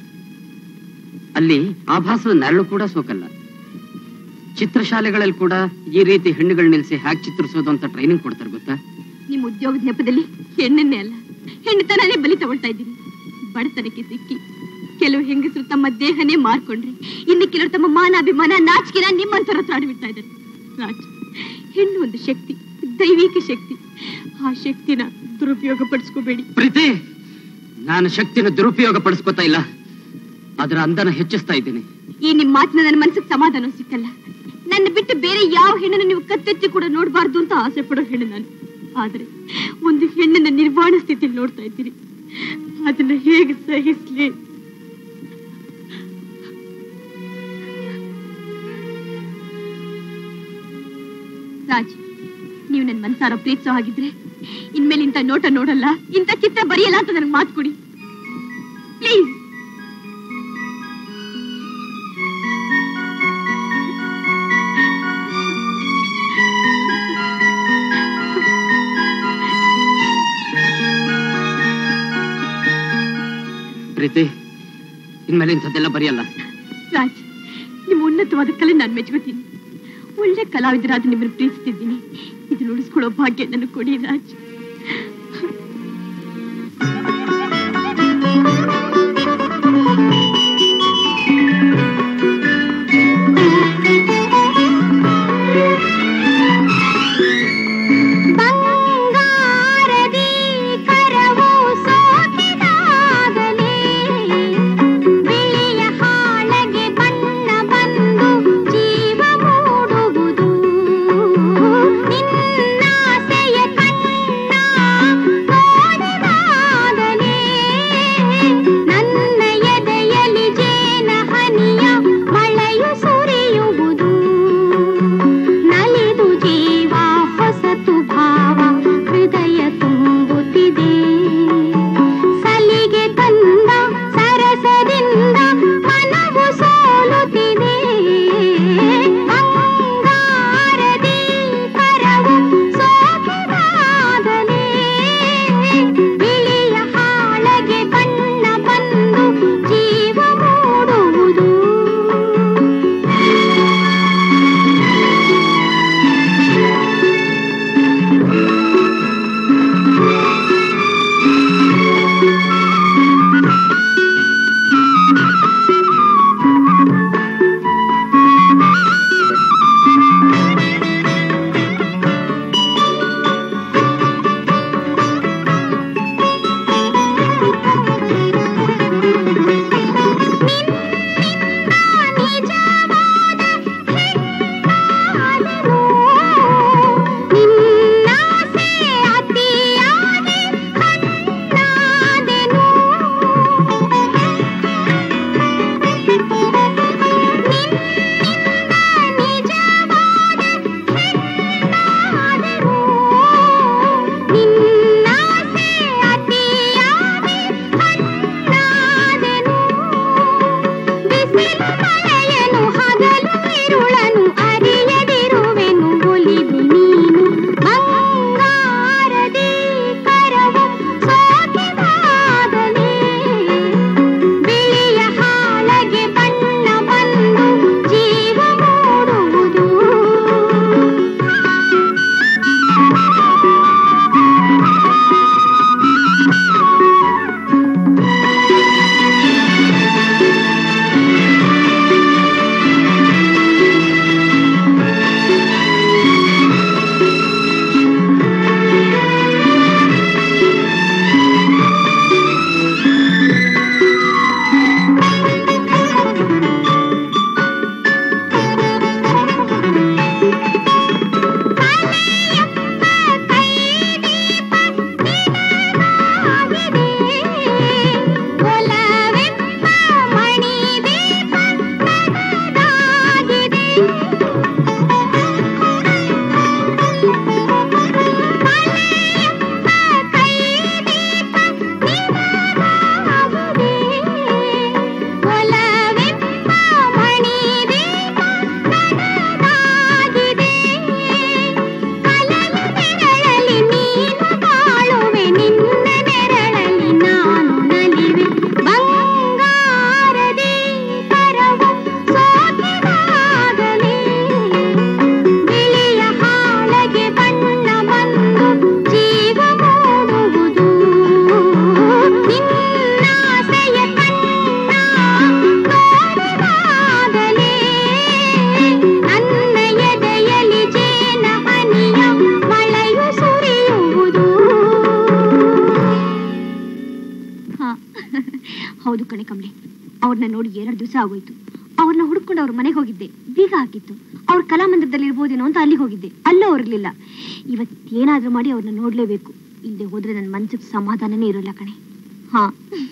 ಅಲ್ಲಿ ಆಭಾಸದ ನೆರಳು ಕೂಡ ಸೋಕಲ್ಲ ಚಿತ್ರಶಾಲೆಗಳಲ್ಲಿ ಕೂಡ ಈ ರೀತಿ ಹೆಣ್ಣುಗಳು ನಿಲ್ಲಿಸಿ ಹ್ಯಾಕ್ ಚಿತ್ರಿಸೋದು ಅಂತ ಟ್ರೈನಿಂಗ್ ಕೊಡ್ತಾರೆ ಗೊತ್ತಾ ನಿಮ್ ಉದ್ಯೋಗದ ನೆಪದಲ್ಲಿ ಹೆಣ್ಣನ್ನೇ ಅಲ್ಲ ಹೆಣ್ಣುತನನೇ ಬಲಿ ತಗೊಳ್ತಾ ಇದ್ದೀನಿ ಬಡತನಕ್ಕೆ ಸಿಕ್ಕಿ ಕೆಲವು ಹೆಂಗಸರು ತಮ್ಮ ದೇಹನೇ ಮಾರ್ಕೊಂಡ್ರೆ ಇನ್ನು ಕೆಲವರು ತಮ್ಮ ಮಾನ ಅಭಿಮಾನ ನಾಚಿಕೆನ ನಿಮ್ಮಂತರ ಹತ್ರ ಆಡಿಬಿಡ್ತಾ ಇದ್ದಾರೆ ರಾಜ್ ಹೆಣ್ಣು ಒಂದು ಶಕ್ತಿ ದೈವಿಕ ಶಕ್ತಿ ಆ ಶಕ್ತಿನ ದುರುಪಯೋಗ ಪಡಿಸ್ಕೋಬೇಡಿ ಪ್ರೀತಿ ನಾನು ಶಕ್ತಿನ ದುರುಪಯೋಗ ಪಡಿಸ್ಕೊತಾ ಇಲ್ಲ ಅದರ ಅಂದನ ಹೆಚ್ಚಿಸ್ತಾ ಇದ್ದೀನಿ ಈ ನಿಮ್ ಮಾತಿನ ನನ್ನ ಮನಸ್ಸಿಗೆ ಸಮಾಧಾನ ಸಿಕ್ಕಲ್ಲ ನನ್ನ ಬಿಟ್ಟು ಬೇರೆ ಯಾವ ಹೆಣ್ಣನ್ನು ನೀವು ಕತ್ತೆತ್ತಿ ಕೂಡ ನೋಡಬಾರ್ದು ಅಂತ ಆಸೆ ಪಡೋ ಹೆಣ್ಣು ನಾನು ಆದ್ರೆ ಒಂದು ಹೆಣ್ಣನ್ನ ನಿರ್ವಾಣ ಸ್ಥಿತಿಯಲ್ಲಿ ನೋಡ್ತಾ ಇದ್ದೀರಿ ಅದನ್ನ ಹೇಗೆ ಸಹಿಸ್ಲಿ ರಾಜ್ ನೀವು ನನ್ನ ಮನ್ಸಾರ ಪ್ರೀತಿಸೋ ಹಾಗಿದ್ರೆ ಇನ್ಮೇಲೆ ಇಂಥ ನೋಟ ನೋಡಲ್ಲ ಇಂಥ ಚಿತ್ರ ಬರೆಯಲ್ಲ ಅಂತ ನನಗೆ ಮಾತು ಕೊಡಿ ಪ್ಲೀಸ್ ಪ್ರೀತಿ ಇನ್ಮೇಲೆ ಇಂಥದ್ದೆಲ್ಲ ಬರೆಯಲ್ಲ ರಾಜ್ ನಿಮ್ಮ ಉನ್ನತವಾದ ಕಲೆ ನಾನು ಮೆಚ್ಕೋತೀನಿ ಒಳ್ಳೆ ಕಲಾವಿದರಾದ ನಿಮ್ಮನ್ನು ಪ್ರೀತಿಸ್ತಿದ್ದೀನಿ ಇದನ್ನ ಉಳಿಸ್ಕೊಳ್ಳೋ ಭಾಗ್ಯ ನನಗೆ ಕೊಡಿ ರಾಜ್ ಅವ್ರನ್ನ ನೋಡಿ ಎರಡು ದಿವಸ ಆಗೋಯ್ತು ಅವ್ರನ್ನ ಹುಡ್ಕೊಂಡು ಅವ್ರ ಮನೆಗೆ ಹೋಗಿದ್ದೆ ಬೀಗ ಹಾಕಿತ್ತು ಅವ್ರ ಕಲಾಮಂದಿರದಲ್ಲಿ ಇರ್ಬೋದೇನೋ ಅಂತ ಅಲ್ಲಿಗೆ ಹೋಗಿದ್ದೆ ಅಲ್ಲೂ ಅವ್ರಿರ್ಲಿಲ್ಲ ಇವತ್ತೇನಾದ್ರೂ ಮಾಡಿ ಅವ್ರನ್ನ ನೋಡ್ಲೇಬೇಕು ಇಲ್ಲದೆ ಹೋದ್ರೆ ನನ್ನ ಮನ್ಸಿಗೆ ಸಮಾಧಾನನೇ ಇರೋಲ್ಲ ಕಣೆ ಹಾ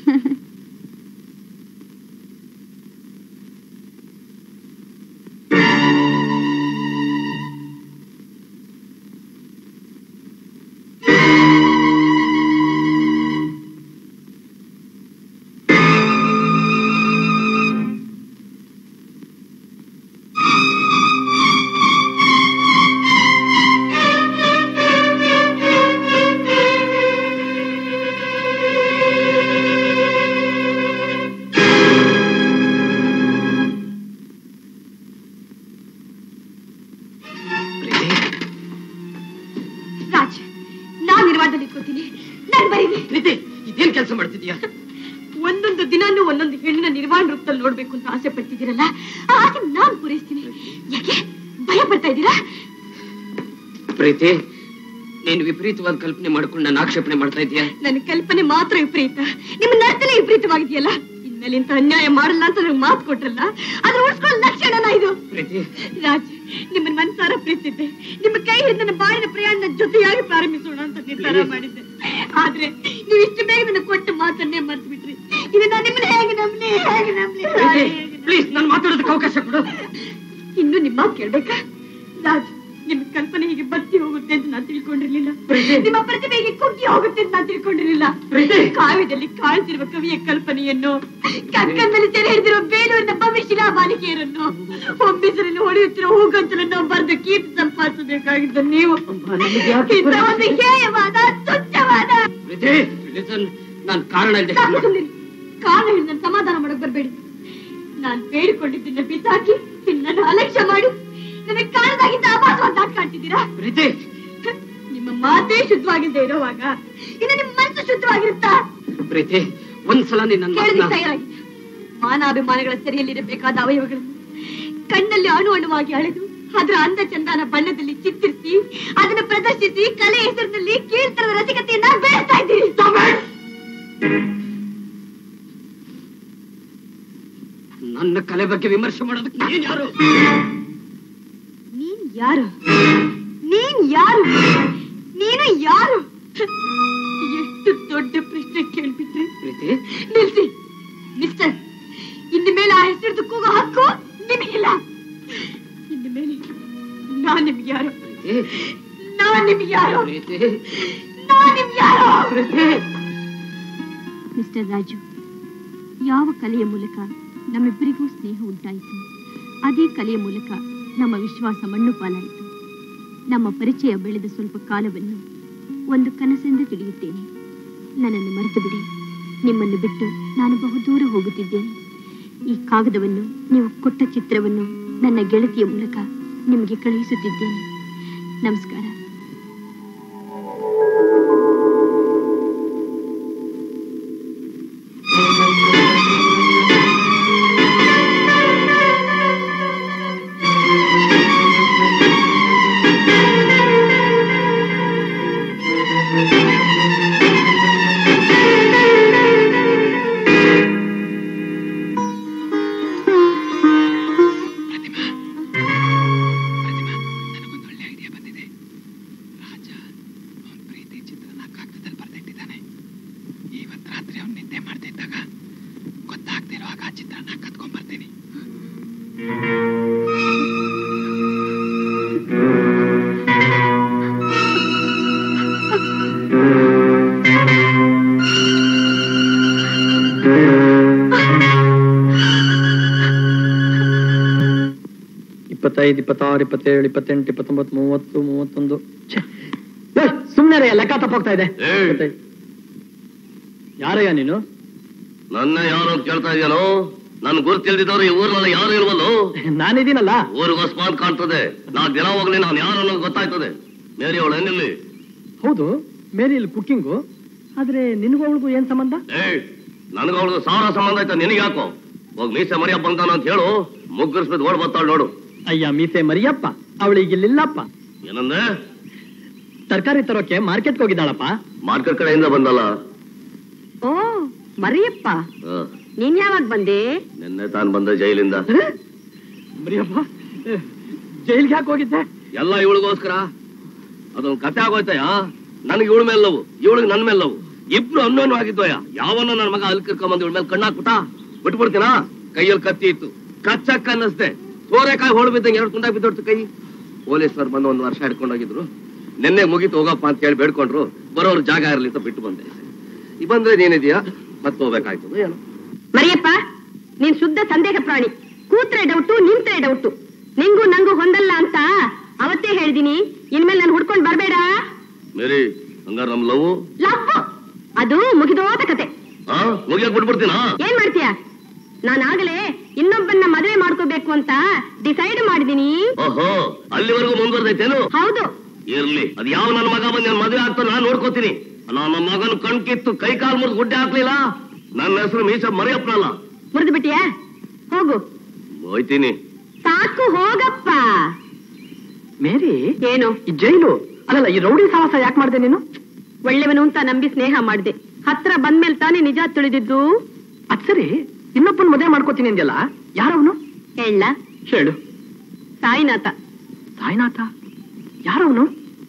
ರಾಜ್ ನಾನ್ ನಿರ್ವಾಣದಲ್ಲಿ ಇಟ್ಕೋತೀನಿ ನನ್ ಬರೀನಿ ಪ್ರೀತಿ ಇದೇನ್ ಕೆಲಸ ಮಾಡ್ತಿದ್ಯಾ ಒಂದೊಂದು ದಿನಾನು ಒಂದೊಂದು ಹೆಣ್ಣಿನ ನಿರ್ವಾಣ ರೂಪದಲ್ಲಿ ನೋಡ್ಬೇಕು ಅಂತ ಆಸೆ ಪಡ್ತಿದ್ದೀರಲ್ಲ ಆ ಆಸೆ ನಾನ್ ಪೂರೈಸ್ತೀನಿ ಯಾಕೆ ಭಯ ಪಡ್ತಾ ಇದ್ದೀರಾ ಪ್ರೀತಿ ನೀನು ವಿಪರೀತವಾದ ಕಲ್ಪನೆ ಮಾಡ್ಕೊಂಡು ನಾನು ಆಕ್ಷೇಪಣೆ ಮಾಡ್ತಾ ಇದೀಯಾ ನನ್ನ ಕಲ್ಪನೆ ಮಾತ್ರ ವಿಪರೀತ ನಿಮ್ಮ ನರ್ತನೆ ವಿಪರೀತವಾಗಿದೆಯಲ್ಲ ಇನ್ಮೇಲೆ ಇಂಥ ಅನ್ಯಾಯ ಮಾಡಲ್ಲ ಅಂತ ನಂಗೆ ಮಾತು ಕೊಟ್ರಲ್ಲ ಅದ್ರ ಉಳಿಸ್ಕೊಳ್ಳೋ ಲಕ್ಷಣನ ಇದು ಪ್ರೀತಿ ರಾಜ್ ನಿಮ್ಮನ್ನ ಮನ್ಸಾರ ಪ್ರೀತಿಸಿದ್ದೆ ನಿಮ್ಮ ಕೈ ಹಿಡಿದು ನನ್ನ ಬಾಳಿನ ಪ್ರಯಾಣ ಜೊತೆಯಾಗಿ ಪ್ರಾರಂಭಿಸೋಣ ಅಂತ ನಿರ್ಧಾರ ಮಾಡಿದ್ದೆ ಆದ್ರೆ ನೀವು ಇಷ್ಟು ಬೇಗ ನನ್ನ ಕೊಟ್ಟ ಮಾತನ್ನೇ ಮರ್ತು ಬಿಟ್ರಿ ಇದು ನಾನು ನಿಮ್ಮನ್ನ ಹೇಗೆ ನಂಬ್ಲಿ ಹೇಗೆ ನಂಬ್ಲಿ ಪ್ಲೀಸ್ ನಾನು ಮಾತಾಡೋದಕ್ಕೆ ಅವಕಾಶ ಕೊಡು ಇನ್ನು ನಿಮ್ಮ ಮಾತು ಕೇಳ್ಬೇಕಾ ರಾಜ್ ನಿಮ್ಮ ಕಲ್ಪನೆ ಹೀಗೆ ಬತ್ತಿ ಹೋಗುತ್ತೆ ಅಂತ ನಾನು ತಿಳ್ಕೊಂಡಿರ್ಲಿಲ್ಲ ನಿಮ್ಮ ಪ್ರತಿಭೆ ಹೀಗೆ ಕುಗ್ಗಿ ಹೋಗುತ್ತೆ ಅಂತ ನಾನು ತಿಳ್ಕೊಂಡಿರ್ಲಿಲ್ಲ ಕಾವ್ಯದಲ್ಲಿ ಕಾಣ್ತಿರುವ ಕವಿಯ ಕಲ್ಪನೆಯನ್ನು ಕಕ್ಕಂದಲ್ಲಿ ಸೆರೆ ಹಿಡಿದಿರೋ ಬೇಲೂರಿನ ಭವಿಷ್ಯದ ಬಾಲಿಕೆಯರನ್ನು ಒಮ್ಮಿಸರಲ್ಲಿ ಹೊಡೆಯುತ್ತಿರೋ ಹೂಗಂತಲನ್ನು ಬರೆದು ಕೀರ್ತಿ ಸಂಪಾದಿಸಬೇಕಾಗಿದ್ದ ನೀವು ಇಂಥ ಒಂದು ಹೇಯವಾದ ತುಚ್ಛವಾದ ಪ್ರೀತಿ ಲಿಸನ್ ನಾನು ಕಾರಣ ಇಲ್ಲದೆ ಸಾಕು ಸುಮ್ನಿರಿ. ಕಾರಣ ಹೇಳಿ ನನ್ನ ಸಮಾಧಾನ ಮಾಡಕ್ ಬರ್ಬೇಡಿ ನಾನ್ ಬೇಡಿಕೊಂಡಿದ್ದನ್ನ ಬಿಸಾಕಿ ನನ್ನ ಅಲಕ್ಷ್ಯ ಮಾಡಿ ನನಗೆ ಕಾರಣದಾಗಿದ್ದ ಅಭಾಸವಾದ ನಾಟಕ ಆಡ್ತಿದ್ದೀರಾ ಪ್ರೀತಿ ನಿಮ್ಮ ಮಾತೇ ಶುದ್ಧವಾಗಿದ್ದೇ ಇರೋವಾಗ ಇನ್ನು ನಿಮ್ಮ ಮನಸ್ಸು ಶುದ್ಧವಾಗಿರುತ್ತಾ ಪ್ರೀತಿ ಒಂದ್ಸಲ ನೀನ್ ನನ್ನ ಕೇಳಿದ್ರೆ ಮಾತನ್ನ ತಯಾರಾಗಿದೆ ಮಾನಾಭಿಮಾನಗಳ ಸೆರೆಯಲ್ಲಿರಬೇಕಾದ ಅವಯವಗಳನ್ನು ಕಣ್ಣಲ್ಲಿ ಅಣು ಅಣುವಾಗಿ ಅಳೆದು ಅದರ ಅಂದ ಚಂದನ ಬಣ್ಣದಲ್ಲಿ ಚಿತ್ರಿಸಿ ಅದನ್ನು ಪ್ರದರ್ಶಿಸಿ ಕಲೆ ಹೆಸರಿನಲ್ಲಿ ಕೀರ್ತನದ ರಸಿಕತೆಯನ್ನ ಬೆಳೆಸ್ತಾ ಇದ್ದೀರಿ ನನ್ನ ಕಲೆ ಬಗ್ಗೆ ವಿಮರ್ಶೆ ಮಾಡೋದಕ್ಕೆ ನೀನ್ ಯಾರು ನೀನ್ ಯಾರು ನೀನ್ ಯಾರು ನೀನು ಯಾರು ಎಷ್ಟು ದೊಡ್ಡ ಪ್ರಶ್ನೆ ಕೇಳ್ಬಿಟ್ರಿ ಪ್ರೀತಿ ನಿಲ್ಸಿ ಮಿಸ್ಟರ್ ಇನ್ನು ಮೇಲೆ ಆ ಹೆಸರಿದ್ದು ಕೂಗೋ ಹಕ್ಕು ನಿಮಗಿಲ್ಲ ಇನ್ನು ಮೇಲೆ ನಾನ್ ನಿಮ್ಗೆ ಯಾರು ನಾನ್ ನಿಮ್ಗೆ ಯಾರು ಪ್ರೀತಿ ನಾನ್ ನಿಮ್ಗೆ ಯಾರು ಮಿಸ್ಟರ್ ರಾಜು ಯಾವ ಕಲೆಯ ಮೂಲಕ ನಮ್ಮಿಬ್ಬರಿಗೂ ಸ್ನೇಹ ಉಂಟಾಯಿತು ಅದೇ ಕಲೆಯ ಮೂಲಕ ನಮ್ಮ ವಿಶ್ವಾಸ ಮಣ್ಣು ಪಾಲಾಯಿತು ನಮ್ಮ ಪರಿಚಯ ಬೆಳೆದ ಸ್ವಲ್ಪ ಕಾಲವನ್ನು ಒಂದು ಕನಸೆಂದು ತಿಳಿಯುತ್ತೇನೆ ನನ್ನನ್ನು ಮರೆತು ಬಿಡಿ ನಿಮ್ಮನ್ನು ಬಿಟ್ಟು ನಾನು ಬಹುದೂರ ಹೋಗುತ್ತಿದ್ದೇನೆ ಈ ಕಾಗದವನ್ನು ನೀವು ಕೊಟ್ಟ ಚಿತ್ರವನ್ನು ನನ್ನ ಗೆಳತಿಯ ಮೂಲಕ ನಿಮಗೆ ಕಳುಹಿಸುತ್ತಿದ್ದೇನೆ ನಮಸ್ಕಾರ ಇಪ್ಪತ್ತೈದು ಇಪ್ಪತ್ತಾರು ಇಪ್ಪತ್ತೇಳು ಇಪ್ಪತ್ತೆಂಟು ಇಪ್ಪತ್ತೊಂಬತ್ತು ಮೂವತ್ತು ಮೂವತ್ತೊಂದು ಸುಮ್ಮನೆ ಲೆಕ್ಕ ತಪ್ಪೋಗ್ತಾ ಇದೆ ಇಪ್ಪತ್ತೈದು. ಯಾರಯ್ಯ ನೀನು ನನ್ನ ಯಾರು ಅಂತ ಕೇಳ್ತಾ ಇದೆಯೋ ನನ್ ಗುರ್ತು ತಿಳಿದಿದ್ದವ್ರು ಈ ಊರಿನಲ್ಲಿ ಯಾರು ಇಲ್ವಲ್ಲೋ ನಾನಿದ್ದೀನಲ್ಲ ಊರಿಗೆ ಹೊಸ್ಮಾನ್ ಕಾಣ್ತದೆ ನಾ ದಿನ ಹೋಗ್ಲಿ ನಾನು ಯಾರು ಅನ್ನೋದು ಗೊತ್ತಾಯ್ತದೆ ಮೇರಿ ಅವಳು ಏನಿಲ್ಲಿ ಹೌದು ಮೇರಿ ಇಲ್ಲಿ ಕುಕ್ಕಿಂಗು ಆದ್ರೆ ನಿನಗೂ ಅವಳಿಗೂ ಏನ್ ಸಂಬಂಧ ಏಯ್ ನನಗ ಅವಳಿಗೆ ಸಾವಿರ ಸಂಬಂಧ ಆಯ್ತಾ ನಿನಗೆ ಯಾಕೋ ಹೋಗ್ ಮೀಸೆ ಮರಿಯಪ್ಪ ಅಂತಾನ ಅಂತ ಹೇಳು ಮುಗ್ಗರ್ಸ್ಬಿದ್ದು ಓಡ್ ಬರ್ತಾಳ ನೋಡು ಅಯ್ಯ ಮೀಸೆ ಮರಿಯಪ್ಪ ಅವಳಿಗೆ ಇಲ್ಲಿಲ್ಲಪ್ಪ ಏನಂದ್ರೆ ತರಕಾರಿ ತರೋಕೆ ಮಾರ್ಕೆಟ್ಗೆ ಹೋಗಿದ್ದಾಳಪ್ಪ ಮಾರ್ಕೆಟ್ ಕಡೆಯಿಂದ ಬಂದಲ್ಲ ಓ ಮರಿಯಪ್ಪ ಹ. ನೀನ್ ಯಾವಾಗ ಬಂದೆ ನಿನ್ನೆ ತಾನು ಬಂದ ಜೈಲಿಂದ ಮರಿಯಪ್ಪ ಜೈಲ್ಗೆ ಯಾಕೆ ಹೋಗಿದ್ದೆ ಎಲ್ಲ ಇವಳಿಗೋಸ್ಕರ ಅದೊಂದು ಕತೆ ಆಗೋಯ್ತಯ್ಯ ನನಗೆ ಇವಳ ಮೇಲೆ ಲವ್ ಇವಳಿಗೆ ನನ್ನ ಮೇಲೆ ಲವ್ ಇಬ್ರು ಅನ್ಯೋನ್ಯವಾಗಿದ್ವಯ್ಯ ಯಾವನ್ನ ನನ್ನ ಮಗ ಅಲ್ಲಿ ಕರ್ಕೊಂಬಂದು ಇವಳ ಮೇಲೆ ಕಣ್ಣಾಕ್ಬಿಟ್ಟ ಬಿಟ್ಬಿಡ್ತೀನ ಕೈಯಲ್ಲಿ ಕತ್ತಿ ಇತ್ತು ಕಚ್ಚಕ್ಕ ಅನ್ನಿಸ್ದೆ ಸೋರೆಕಾಯಿ ಹೋಳು ಬಿದ್ದಂಗೆ ಎರಡು ತುಂಡಾಗಿ ಬಿದ್ದೋಡ್ತು ಕೈ ಪೊಲೀಸರು ಬಂದು ಒಂದು ವರ್ಷ ಹಿಡ್ಕೊಂಡು ಹೋಗಿದ್ರು ನಿನ್ನೆ ಮುಗೀತು ಹೋಗಪ್ಪ ಅಂತ ಹೇಳಿ ಬೇಡ್ಕೊಂಡ್ರು ಬರೋರು ಜಾಗ ಇರಲಿ ಅಂತ ಬಿಟ್ಟು ಬಂದೆ ಈ ಬಂದ್ರೆ ನೀನಿದೆಯಾ ಮತ್ತೆ ಹೋಗ್ಬೇಕಾಯ್ತು ಏನು ಮರಿಯಪ್ಪ ನೀನ್ ಶುದ್ಧ ಸಂದೇಹ ಪ್ರಾಣಿ ಕೂತ್ರೆ ಡೌಟು ನಿಂತ್ರೆ ಡೌಟು ನಿಂಗೂ ನಂಗೂ ಹೊಂದಲ್ಲ ಅಂತ ಅವತ್ತೇ ಹೇಳಿದೀನಿ ಇನ್ಮೇಲೆ ನಾನು ಹುಡ್ಕೊಂಡ್ ಬರ್ಬೇಡ ಮೇರಿ ಹಂಗಾರ ನಮ್ ಲವ್ ಲವ್ ಅದು ಮುಗಿದೋದ ಕತೆ ಹಾ ಮುಗಿಯಕ್ ಬಿಟ್ಬಿಡ್ತೀನಾ ಏನ್ ಮಾಡ್ತೀಯ ನಾನು ಆಗಲೇ ಇನ್ನೊಬ್ಬನ್ನ ಮದುವೆ ಮಾಡ್ಕೋಬೇಕು ಅಂತ ಡಿಸೈಡ್ ಮಾಡಿದೀನಿ ಓಹೋ ಅಲ್ಲಿವರೆಗೂ ಮುಂದುವರ್ದೈತೇನು ಹೌದು ಇರ್ಲಿ ಅದ್ ಯಾವ ನನ್ನ ಮಗ ಬಂದ್ ನನ್ನ ಮದುವೆ ಆಗ್ತಾನೆ ನಾನ್ ನೋಡ್ಕೋತೀನಿ ನನ್ನ ಮಗನ ಕಣ್ ಕಿತ್ತು ಕೈ ಕಾಲು ಮುರಿದು ಗುಡ್ಡೆ ಹಾಕ್ಲಿಲ್ಲ ನನ್ನ ಹೆಸರು ಮೀಸ ಮರಿಯಪ್ಪನಲ್ಲ ಮುರಿದು ಬಿಟ್ಟಿಯ ಹೋಗು ಹೋಯ್ತೀನಿ ಸಾಕು ಹೋಗಪ್ಪ ಮೇರಿ ಏನು ಈ ಜೈಲು ಅಲ್ಲಲ್ಲ ಈ ರೌಡಿ ಸಾಹಸ ಯಾಕೆ ಮಾಡಿದೆ ನೀನು ಒಳ್ಳೆಯವನು ಅಂತ ನಂಬಿ ಸ್ನೇಹ ಮಾಡಿದೆ ಹತ್ರ ಬಂದ್ಮೇಲೆ ತಾನೇ ನಿಜ ತಿಳಿದಿದ್ದು ಅದ್ ಸರಿ ಇನ್ನೊಬ್ಬನ ಮದುವೆ ಮಾಡ್ಕೋತೀನಿ ಅಂದ್ಯಲ್ಲ ಯಾರವನು ಹೇಳ ಹೇಳು ಸಾಯಿನಾಥ ಸಾಯಿನಾಥ ಯಾರವನು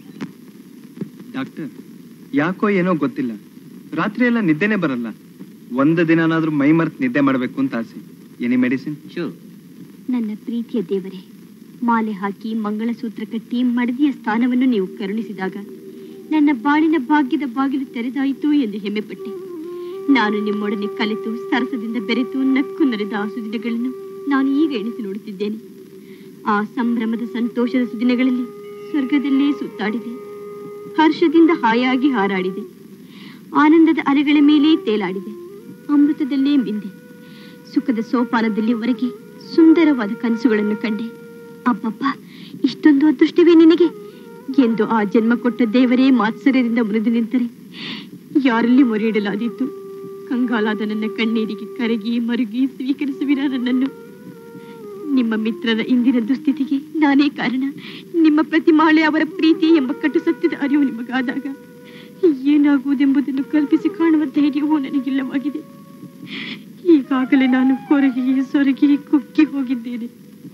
ಡಾಕ್ಟರ್ ಯಾಕೋ ಏನೋ ಗೊತ್ತಿಲ್ಲ ರಾತ್ರಿ ಎಲ್ಲ ನಿದ್ದೆನೆ ಬರಲ್ಲ ಒಂದು ದಿನನಾದ್ರೂ ಮೈ ಮರ್ತ್ ನಿದ್ದೆ ಮಾಡ್ಬೇಕು ಅಂತ ಆಸೆ ಎನಿ ಮೆಡಿಸಿನ್ ನನ್ನ ಪ್ರೀತಿಯ ದೇವರೇ ಮಾಲೆ ಹಾಕಿ ಮಂಗಳಸೂತ್ರ ಕಟ್ಟಿ ಮಡದಿಯ ಸ್ಥಾನವನ್ನು ನೀವು ಕರುಣಿಸಿದಾಗ ನನ್ನ ಬಾಳಿನ ಭಾಗ್ಯದ ಬಾಗಿಲು ತೆರೆದಾಯಿತು ಎಂದು ಹೆಮ್ಮೆಪಟ್ಟೆ ನಾನು ನಿಮ್ಮೊಡನೆ ಕಲಿತು ಸರಸದಿಂದ ಬೆರೆತು ನಕ್ಕು ನರೆದ ಆ ಸುದಿನಗಳನ್ನು ನಾನು ಈಗ ಎಣಿಸಿ ನೋಡುತ್ತಿದ್ದೇನೆ ಆ ಸಂಭ್ರಮದ ಸಂತೋಷದ ಸುದಿನಗಳಲ್ಲಿ ಸ್ವರ್ಗದಲ್ಲೇ ಸುತ್ತಾಡಿದೆ ಹರ್ಷದಿಂದ ಹಾಯಾಗಿ ಹಾರಾಡಿದೆ ಆನಂದದ ಅಲೆಗಳ ಮೇಲೆ ತೇಲಾಡಿದೆ ಅಮೃತದಲ್ಲೇ ಮಿಂದೆ ಸುಖದ ಸೋಪಾನದಲ್ಲಿ ಹೊರಗೆ ಸುಂದರವಾದ ಕನಸುಗಳನ್ನು ಕಂಡೆ ಅಬ್ಬಬ್ಬ ಇಷ್ಟೊಂದು ಅದೃಷ್ಟವೇ ನಿನಗೆ ಎಂದು ಆ ಜನ್ಮ ಕೊಟ್ಟ ದೇವರೇ ಮಾತ್ಸರ್ಯದಿಂದ ಮುರಿದು ನಿಂತರೆ ಯಾರಲ್ಲಿ ಮೊರೆಯಿಡಲಾದೀತು ಕಂಗಾಲಾದ ನನ್ನ ಕಣ್ಣೀರಿಗೆ ಕರಗಿ ಮರುಗಿ ಸ್ವೀಕರಿಸುವಿರ ನನ್ನನ್ನು ನಿಮ್ಮ ಮಿತ್ರರ ಇಂದಿನ ದುಸ್ಥಿತಿಗೆ ನಾನೇ ಕಾರಣ ನಿಮ್ಮ ಪ್ರತಿಮಾಳೆ ಅವರ ಪ್ರೀತಿ ಎಂಬ ಕಟು ಸತ್ಯದ ಅರಿವು ನಿಮಗಾದಾಗ ಏನಾಗುವುದೆಂಬುದನ್ನು ಕಲ್ಪಿಸಿ ಕಾಣುವ ಧೈರ್ಯವೂ ನನಗಿಲ್ಲವಾಗಿದೆ ಈಗಾಗಲೇ ನಾನು ಕೊರಗಿ ಸೊರಗಿ ಕುಕ್ಕಿ ಹೋಗಿದ್ದೇನೆ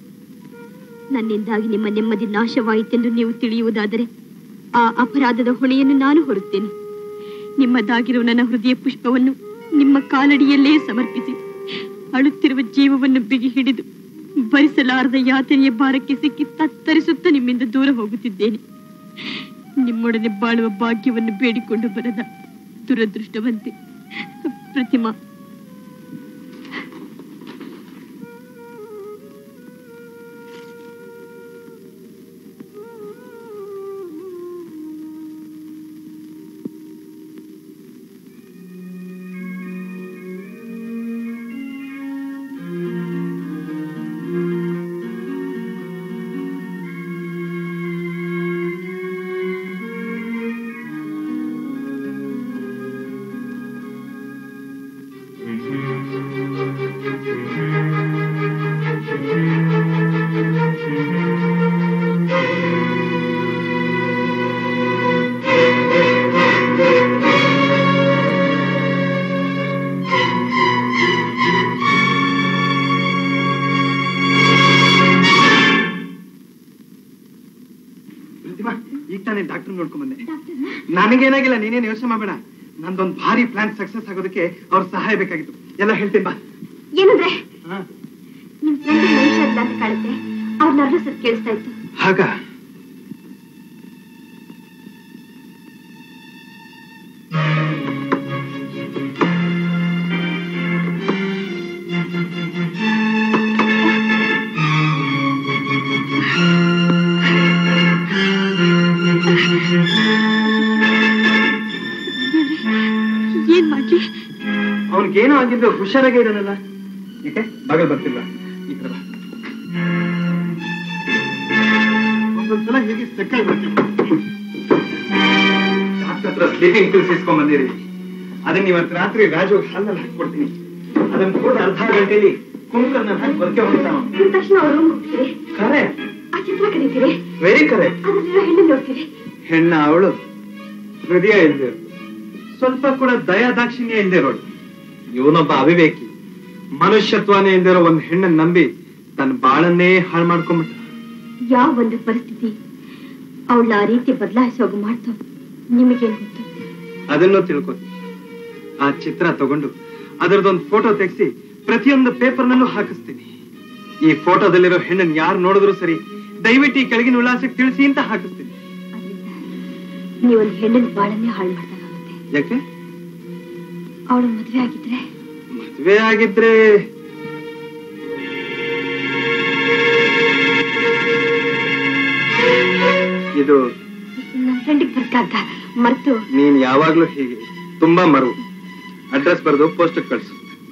ನನ್ನಿಂದಾಗಿ ನಿಮ್ಮ ನೆಮ್ಮದಿ ನಾಶವಾಯಿತೆಂದು ನೀವು ತಿಳಿಯುವುದಾದರೆ ಆ ಅಪರಾಧದ ಹೊಣೆಯನ್ನು ನಾನು ಹೊರುತ್ತೇನೆ ನಿಮ್ಮದಾಗಿರುವ ನನ್ನ ಹೃದಯ ಪುಷ್ಪವನ್ನು ನಿಮ್ಮ ಕಾಲಡಿಯಲ್ಲೇ ಸಮರ್ಪಿಸಿ ಅಳುತ್ತಿರುವ ಜೀವವನ್ನು ಬಿಗಿ ಹಿಡಿದು ಭರಿಸಲಾರದ ಯಾತನೆಯ ಭಾರಕ್ಕೆ ಸಿಕ್ಕಿ ತತ್ತರಿಸುತ್ತಾ ನಿಮ್ಮಿಂದ ದೂರ ಹೋಗುತ್ತಿದ್ದೇನೆ ನಿಮ್ಮೊಡನೆ ಬಾಳುವ ಭಾಗ್ಯವನ್ನು ಬೇಡಿಕೊಂಡು ಬರದ ದುರದೃಷ್ಟವಂತೆ ಪ್ರತಿಮಾ ಪ್ರತಿಮಾ ಈಗ ತಾನೇ ಡಾಕ್ಟರ್ ನೋಡ್ಕೊಂಡ್ ಬಂದೆ ನನಗೇನಾಗಿಲ್ಲ ನೀನೇನು ಯೋಚನೆ ಮಾಡಬೇಡ ನಂದೊಂದು ಭಾರಿ ಪ್ಲಾನ್ ಸಕ್ಸಸ್ ಆಗೋದಕ್ಕೆ ಅವ್ರ ಸಹಾಯ ಬೇಕಾಗಿತ್ತು ಎಲ್ಲ ಹೇಳ್ತೀನಿ ಬಾ ಏನಂದ್ರೆ ಹಾ. ನಿಮ್ ಫ್ರೆಂಡ್ ಮನುಷ್ಯ ಅಂತ ಕಾಣುತ್ತೆ ಅವ್ರ ನರ್ವಸ್ ಕೇಳಿಸ್ತಾ ಇತ್ತು ಹಾಗ ಏನ್ ಮಾಡ್ಲಿ ಅವ್ನಿಗೇನೋ ಆಗಿದ್ದು ಹುಷಾರಾಗೇ ಇದ್ದಾನಲ್ಲ ಯಾಕೆ ಬಾಗಲ್ ಬರ್ತಿಲ್ಲ ಈ ತರ ಬಾ. ಒಂದೊಂದ್ಸಲ ಹೀಗೆ ಸ್ಟೆಕ್ ಆಗ್ಬಿಡ್ತೀನಿ ಡಾಕ್ಟರ್ ಹತ್ರ ಸ್ಲೀಪಿಂಗ್ ಪಿಲ್ಸ್ ಇಸ್ಕೊಂಡ್ ಬಂದಿರಿ ಅದನ್ನ ಇವತ್ತು ರಾತ್ರಿ ರಾಜು ಹಾಲ್ನಲ್ಲಿ ಹಾಕ್ಕೊಡ್ತೀನಿ ಅದನ್ನ ಕೂಡ ಅರ್ಧ ಗಂಟೆಲಿ ಕುಂಕರ್ನ ಹಾಕಿ ಬರ್ಕೆ ಹೋಗ್ತಾನ ಅಂದ ತಕ್ಷಣ ಅವ್ರ ರೂಮ್ ಹೋಗ್ತೀರಿ ಕರೆ ಆ ಚಿತ್ರ ಕರೀತೀರಿ ವೆರಿ ಕರೆ ಅದ್ರಲ್ಲಿರೋ ಹೆಣ್ಣು ನೋಡ್ತೀರಿ ಹೆಣ್ಣ ಅವಳು ಹೃದಯ ಇಲ್ದೇ ಇರೋದು ಸ್ವಲ್ಪ ಕೂಡ ದಯಾ ದಾಕ್ಷಿಣ್ಯ ಇಲ್ದೇ ಇರೋಳು ಇವನೊಬ್ಬ ಅವಿವೇಕಿ ಮನುಷ್ಯತ್ವನೇ ಇಲ್ದಿರೋ ಒಂದ್ ಹೆಣ್ಣನ್ ನಂಬಿ ತನ್ನ ಬಾಳನ್ನೇ ಹಾಳು ಮಾಡ್ಕೊಂಡ್ಬಿಟ್ಟ ಯಾವ ಒಂದು ಪರಿಸ್ಥಿತಿ ಅವಳ ಆ ರೀತಿ ಬದಲಾಯಿಸೋಗು ಮಾಡ್ತು ನಿಮಗೇನ್ ಗೊತ್ತು ಅದನ್ನು ತಿಳ್ಕೊತೀನಿ ಆ ಚಿತ್ರ ತಗೊಂಡು ಅದರದೊಂದು ಫೋಟೋ ತೆಗೆಸಿ ಪ್ರತಿಯೊಂದು ಪೇಪರ್ನಲ್ಲೂ ಹಾಕಿಸ್ತೀನಿ ಈ ಫೋಟೋದಲ್ಲಿರೋ ಹೆಣ್ಣನ್ ಯಾರು ನೋಡಿದ್ರು ಸರಿ ದಯವಿಟ್ಟು ಈ ಕೆಳಗಿನ ಉಲ್ಲಾಸಕ್ಕೆ ತಿಳಿಸಿ ಅಂತ ಹಾಕಿಸ್ತೀನಿ ನೀವೊಂದು ಹೆಣ್ಣಿನ ಬಾಳನ್ನೇ ಹಾಳು ಮಾಡ್ದಂಗಾಗುತ್ತೆ ಯಾಕೆ ಅವಳು ಮದ್ವೆ ಆಗಿದ್ರೆ ಮದ್ವೆ ಆಗಿದ್ರೆ ಇದು ನನ್ನ ಫ್ರೆಂಡಿಗೆ ಬರ್ಕಾದ ಮರ್ತು ನೀನ್ ಯಾವಾಗ್ಲೂ ಹೀಗೆ ತುಂಬಾ ಮರು ಅಡ್ರೆಸ್ ಬರೆದು ಪೋಸ್ಟ್ ಕಳ್ಸು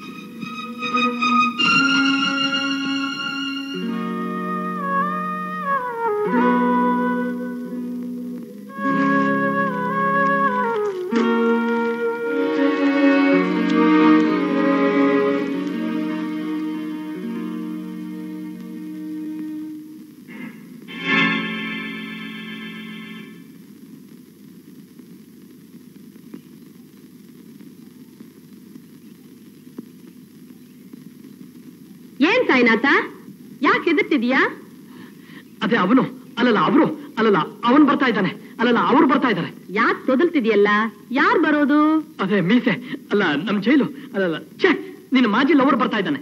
ಏನ್ ಸಾಯಿನಾಥ ಯಾಕೆ ಹೆದರ್ತಿದ್ಯಾ ಅದೇ ಅವನು ಅಲ್ಲಲ್ಲ ಅವರು ಅಲ್ಲಲ್ಲ ಅವನ್ ಬರ್ತಾ ಇದ್ದಾನೆ ಅಲ್ಲಲ್ಲ ಅವ್ರು ಬರ್ತಾ ಇದ್ದಾರೆ ಯಾಕೆ ತೊದಲ್ತಿದ್ಯಲ್ಲ ಯಾರ್ ಬರೋದು ಅದೇ ಮೀಸೆ ಅಲ್ಲ ನಮ್ ಜೈಲು ಅಲ್ಲಲ್ಲ ಛೇ ನಿನ್ನ ಮಾಜಿ ಲವರ್ ಬರ್ತಾ ಇದ್ದಾನೆ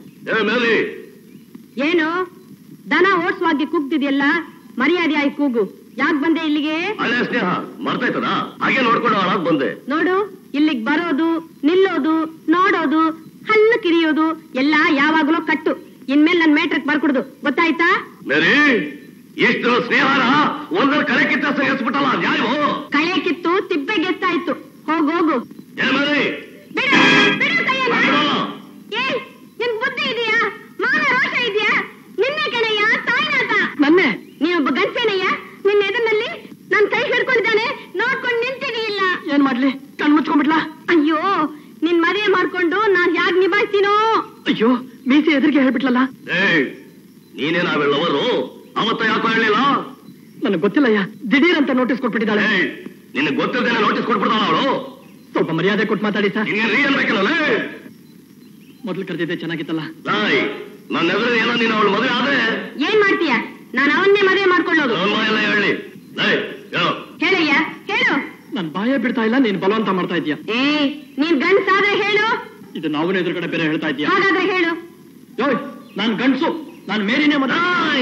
ಏನು ದನ ಓಡಿಸುವಾಗೆ ಕೂಗ್ತಿದ್ಯಲ್ಲ ಮರ್ಯಾದೆ ಆಯ್ ಕೂಗು ಯಾಕ್ ಬಂದೆ ಇಲ್ಲಿಗೆ ಹಳೆ ಸ್ನೇಹ ಮರ್ತಾಯ್ತದ ಹಾಗೆ ನೋಡ್ಕೊಂಡು ಹಾಳಾಗ್ ಬಂದೆ ನೋಡು ಇಲ್ಲಿಗ್ ಬರೋದು ನಿಲ್ಲೋದು ನೋಡೋದು ಹಲ್ಲು ಕಿರಿಯೋದು ಎಲ್ಲ ಯಾವಾಗ್ಲೂ ಕಟ್ಟು ಇನ್ಮೇಲೆ ನನ್ ಮೇಟ್ರಕ್ ಬರ್ಕೊಡುದು ಗೊತ್ತಾಯ್ತಾ ಮೇರಿ ಎಷ್ಟು ಸ್ನೇಹನ ಒಂದರ ಕಳೆ ಕಿತ್ತ ಎಸ್ಬಿಟ್ಟಲ್ಲ ನ್ಯಾಯ ಕಳೆ ಕಿತ್ತು ತಿಪ್ಪೆ ಗೆಸ್ತಾಯ್ತು ಹೋಗ್ ಹೋಗು ಏ ಮೇರಿ ಬಿಡು ಬಿಡು ಕೈಯನ್ನ. ಏ ನಿನ್ ಬುದ್ಧಿ ಇದೆಯಾ ಮಾನ ರೋಷ ಇದೆಯಾ ನಿನ್ನೆ ಕಣಯ್ಯ ತಾಯಿನಾಥ ನನ್ನೇ ನೀನೊಬ್ಬ ಗಂಟೆನಯ್ಯ ನಿನ್ನ ಎದುರಿನಲ್ಲಿ ನನ್ ಕೈ ಹಿಡ್ಕೊಂಡಿದ್ದಾನೆ ನೋಡ್ಕೊಂಡು ನಿಂತಿದೀಯಿಲ್ಲ ಏನ್ ಮಾಡ್ಲಿ ಕಣ್ ಮುಚ್ಕೊಂಡ್ಬಿಡ್ಲಾ ಅಯ್ಯೋ ನಿನ್ ಮದುವೆ ಮಾಡ್ಕೊಂಡು ನಾನ್ ಯಾಕೆ ನಿಭಾಯಿಸ್ತೀನೋ ಅಯ್ಯೋ ಮೀಸೆ ಎದುರಿಗೆ ಹೇಳ್ಬಿಟ್ಲಲ್ಲ ಏಯ್ ನೀನೇನ ಅವೆಲ್ಲವರು ಅವತ್ತ ಯಾಕೋ ಹೇಳಿಲ್ಲ ನನಗೆ ಗೊತ್ತಿಲ್ಲಯ್ಯ ದಿಢೀರ್ ಅಂತ ನೋಟಿಸ್ ಕೊಟ್ಬಿಟ್ಟಿದ್ದಾಳೆ ನಿನಗೆ ಗೊತ್ತಿದ್ದೇನೆ ನೋಟಿಸ್ ಕೊಟ್ಬಿಡ್ತಾಳ ಅವಳು ಸ್ವಲ್ಪ ಮರ್ಯಾದೆ ಕೊಟ್ಟು ಮಾತಾಡಿ ಸರ್ ನಿನ್ಗೆ ರೀ ಅನ್ಬೇಕಲ್ಲ ಮೊದಲು ಕರೆದಿದ್ದೆ ಚೆನ್ನಾಗಿತ್ತಲ್ಲ ಲಾಯ್ ನನ್ನ ಎದುರು ಏನೋ ನೀನು ಅವಳು ಮದುವೆ ಆದ್ರೆ ಏನ್ ಮಾಡ್ತೀಯ ನಾನು ಅವನ್ನೇ ಮದುವೆ ಮಾಡ್ಕೊಳ್ಳೋದು ನನ್ನ ಎಲ್ಲ ಹೇಳಿ ಲಾಯ್ ಹೇಳು ಹೇಳಯ್ಯ ಹೇಳು ನನ್ ಬಾಯೇ ಬಿಡ್ತಾ ಇಲ್ಲ ನೀನ್ ಬಲವಂತ ಮಾಡ್ತಾ ಇದೀಯ ಏ ನೀನ್ ಗಂಡ್ಸಾದ್ರೆ ಹೇಳು ಇದು ನಾವನ ಎದುರುಗಡೆ ಬೇರೆ ಹೇಳ್ತಾ ಇದೀಯ ಹಾಗಾದ್ರೆ ಹೇಳು ಯೋಯ್ ನಾನ್ ಗಂಡ್ಸು ನಾನ್ ಮೇರಿನೇ ಮದ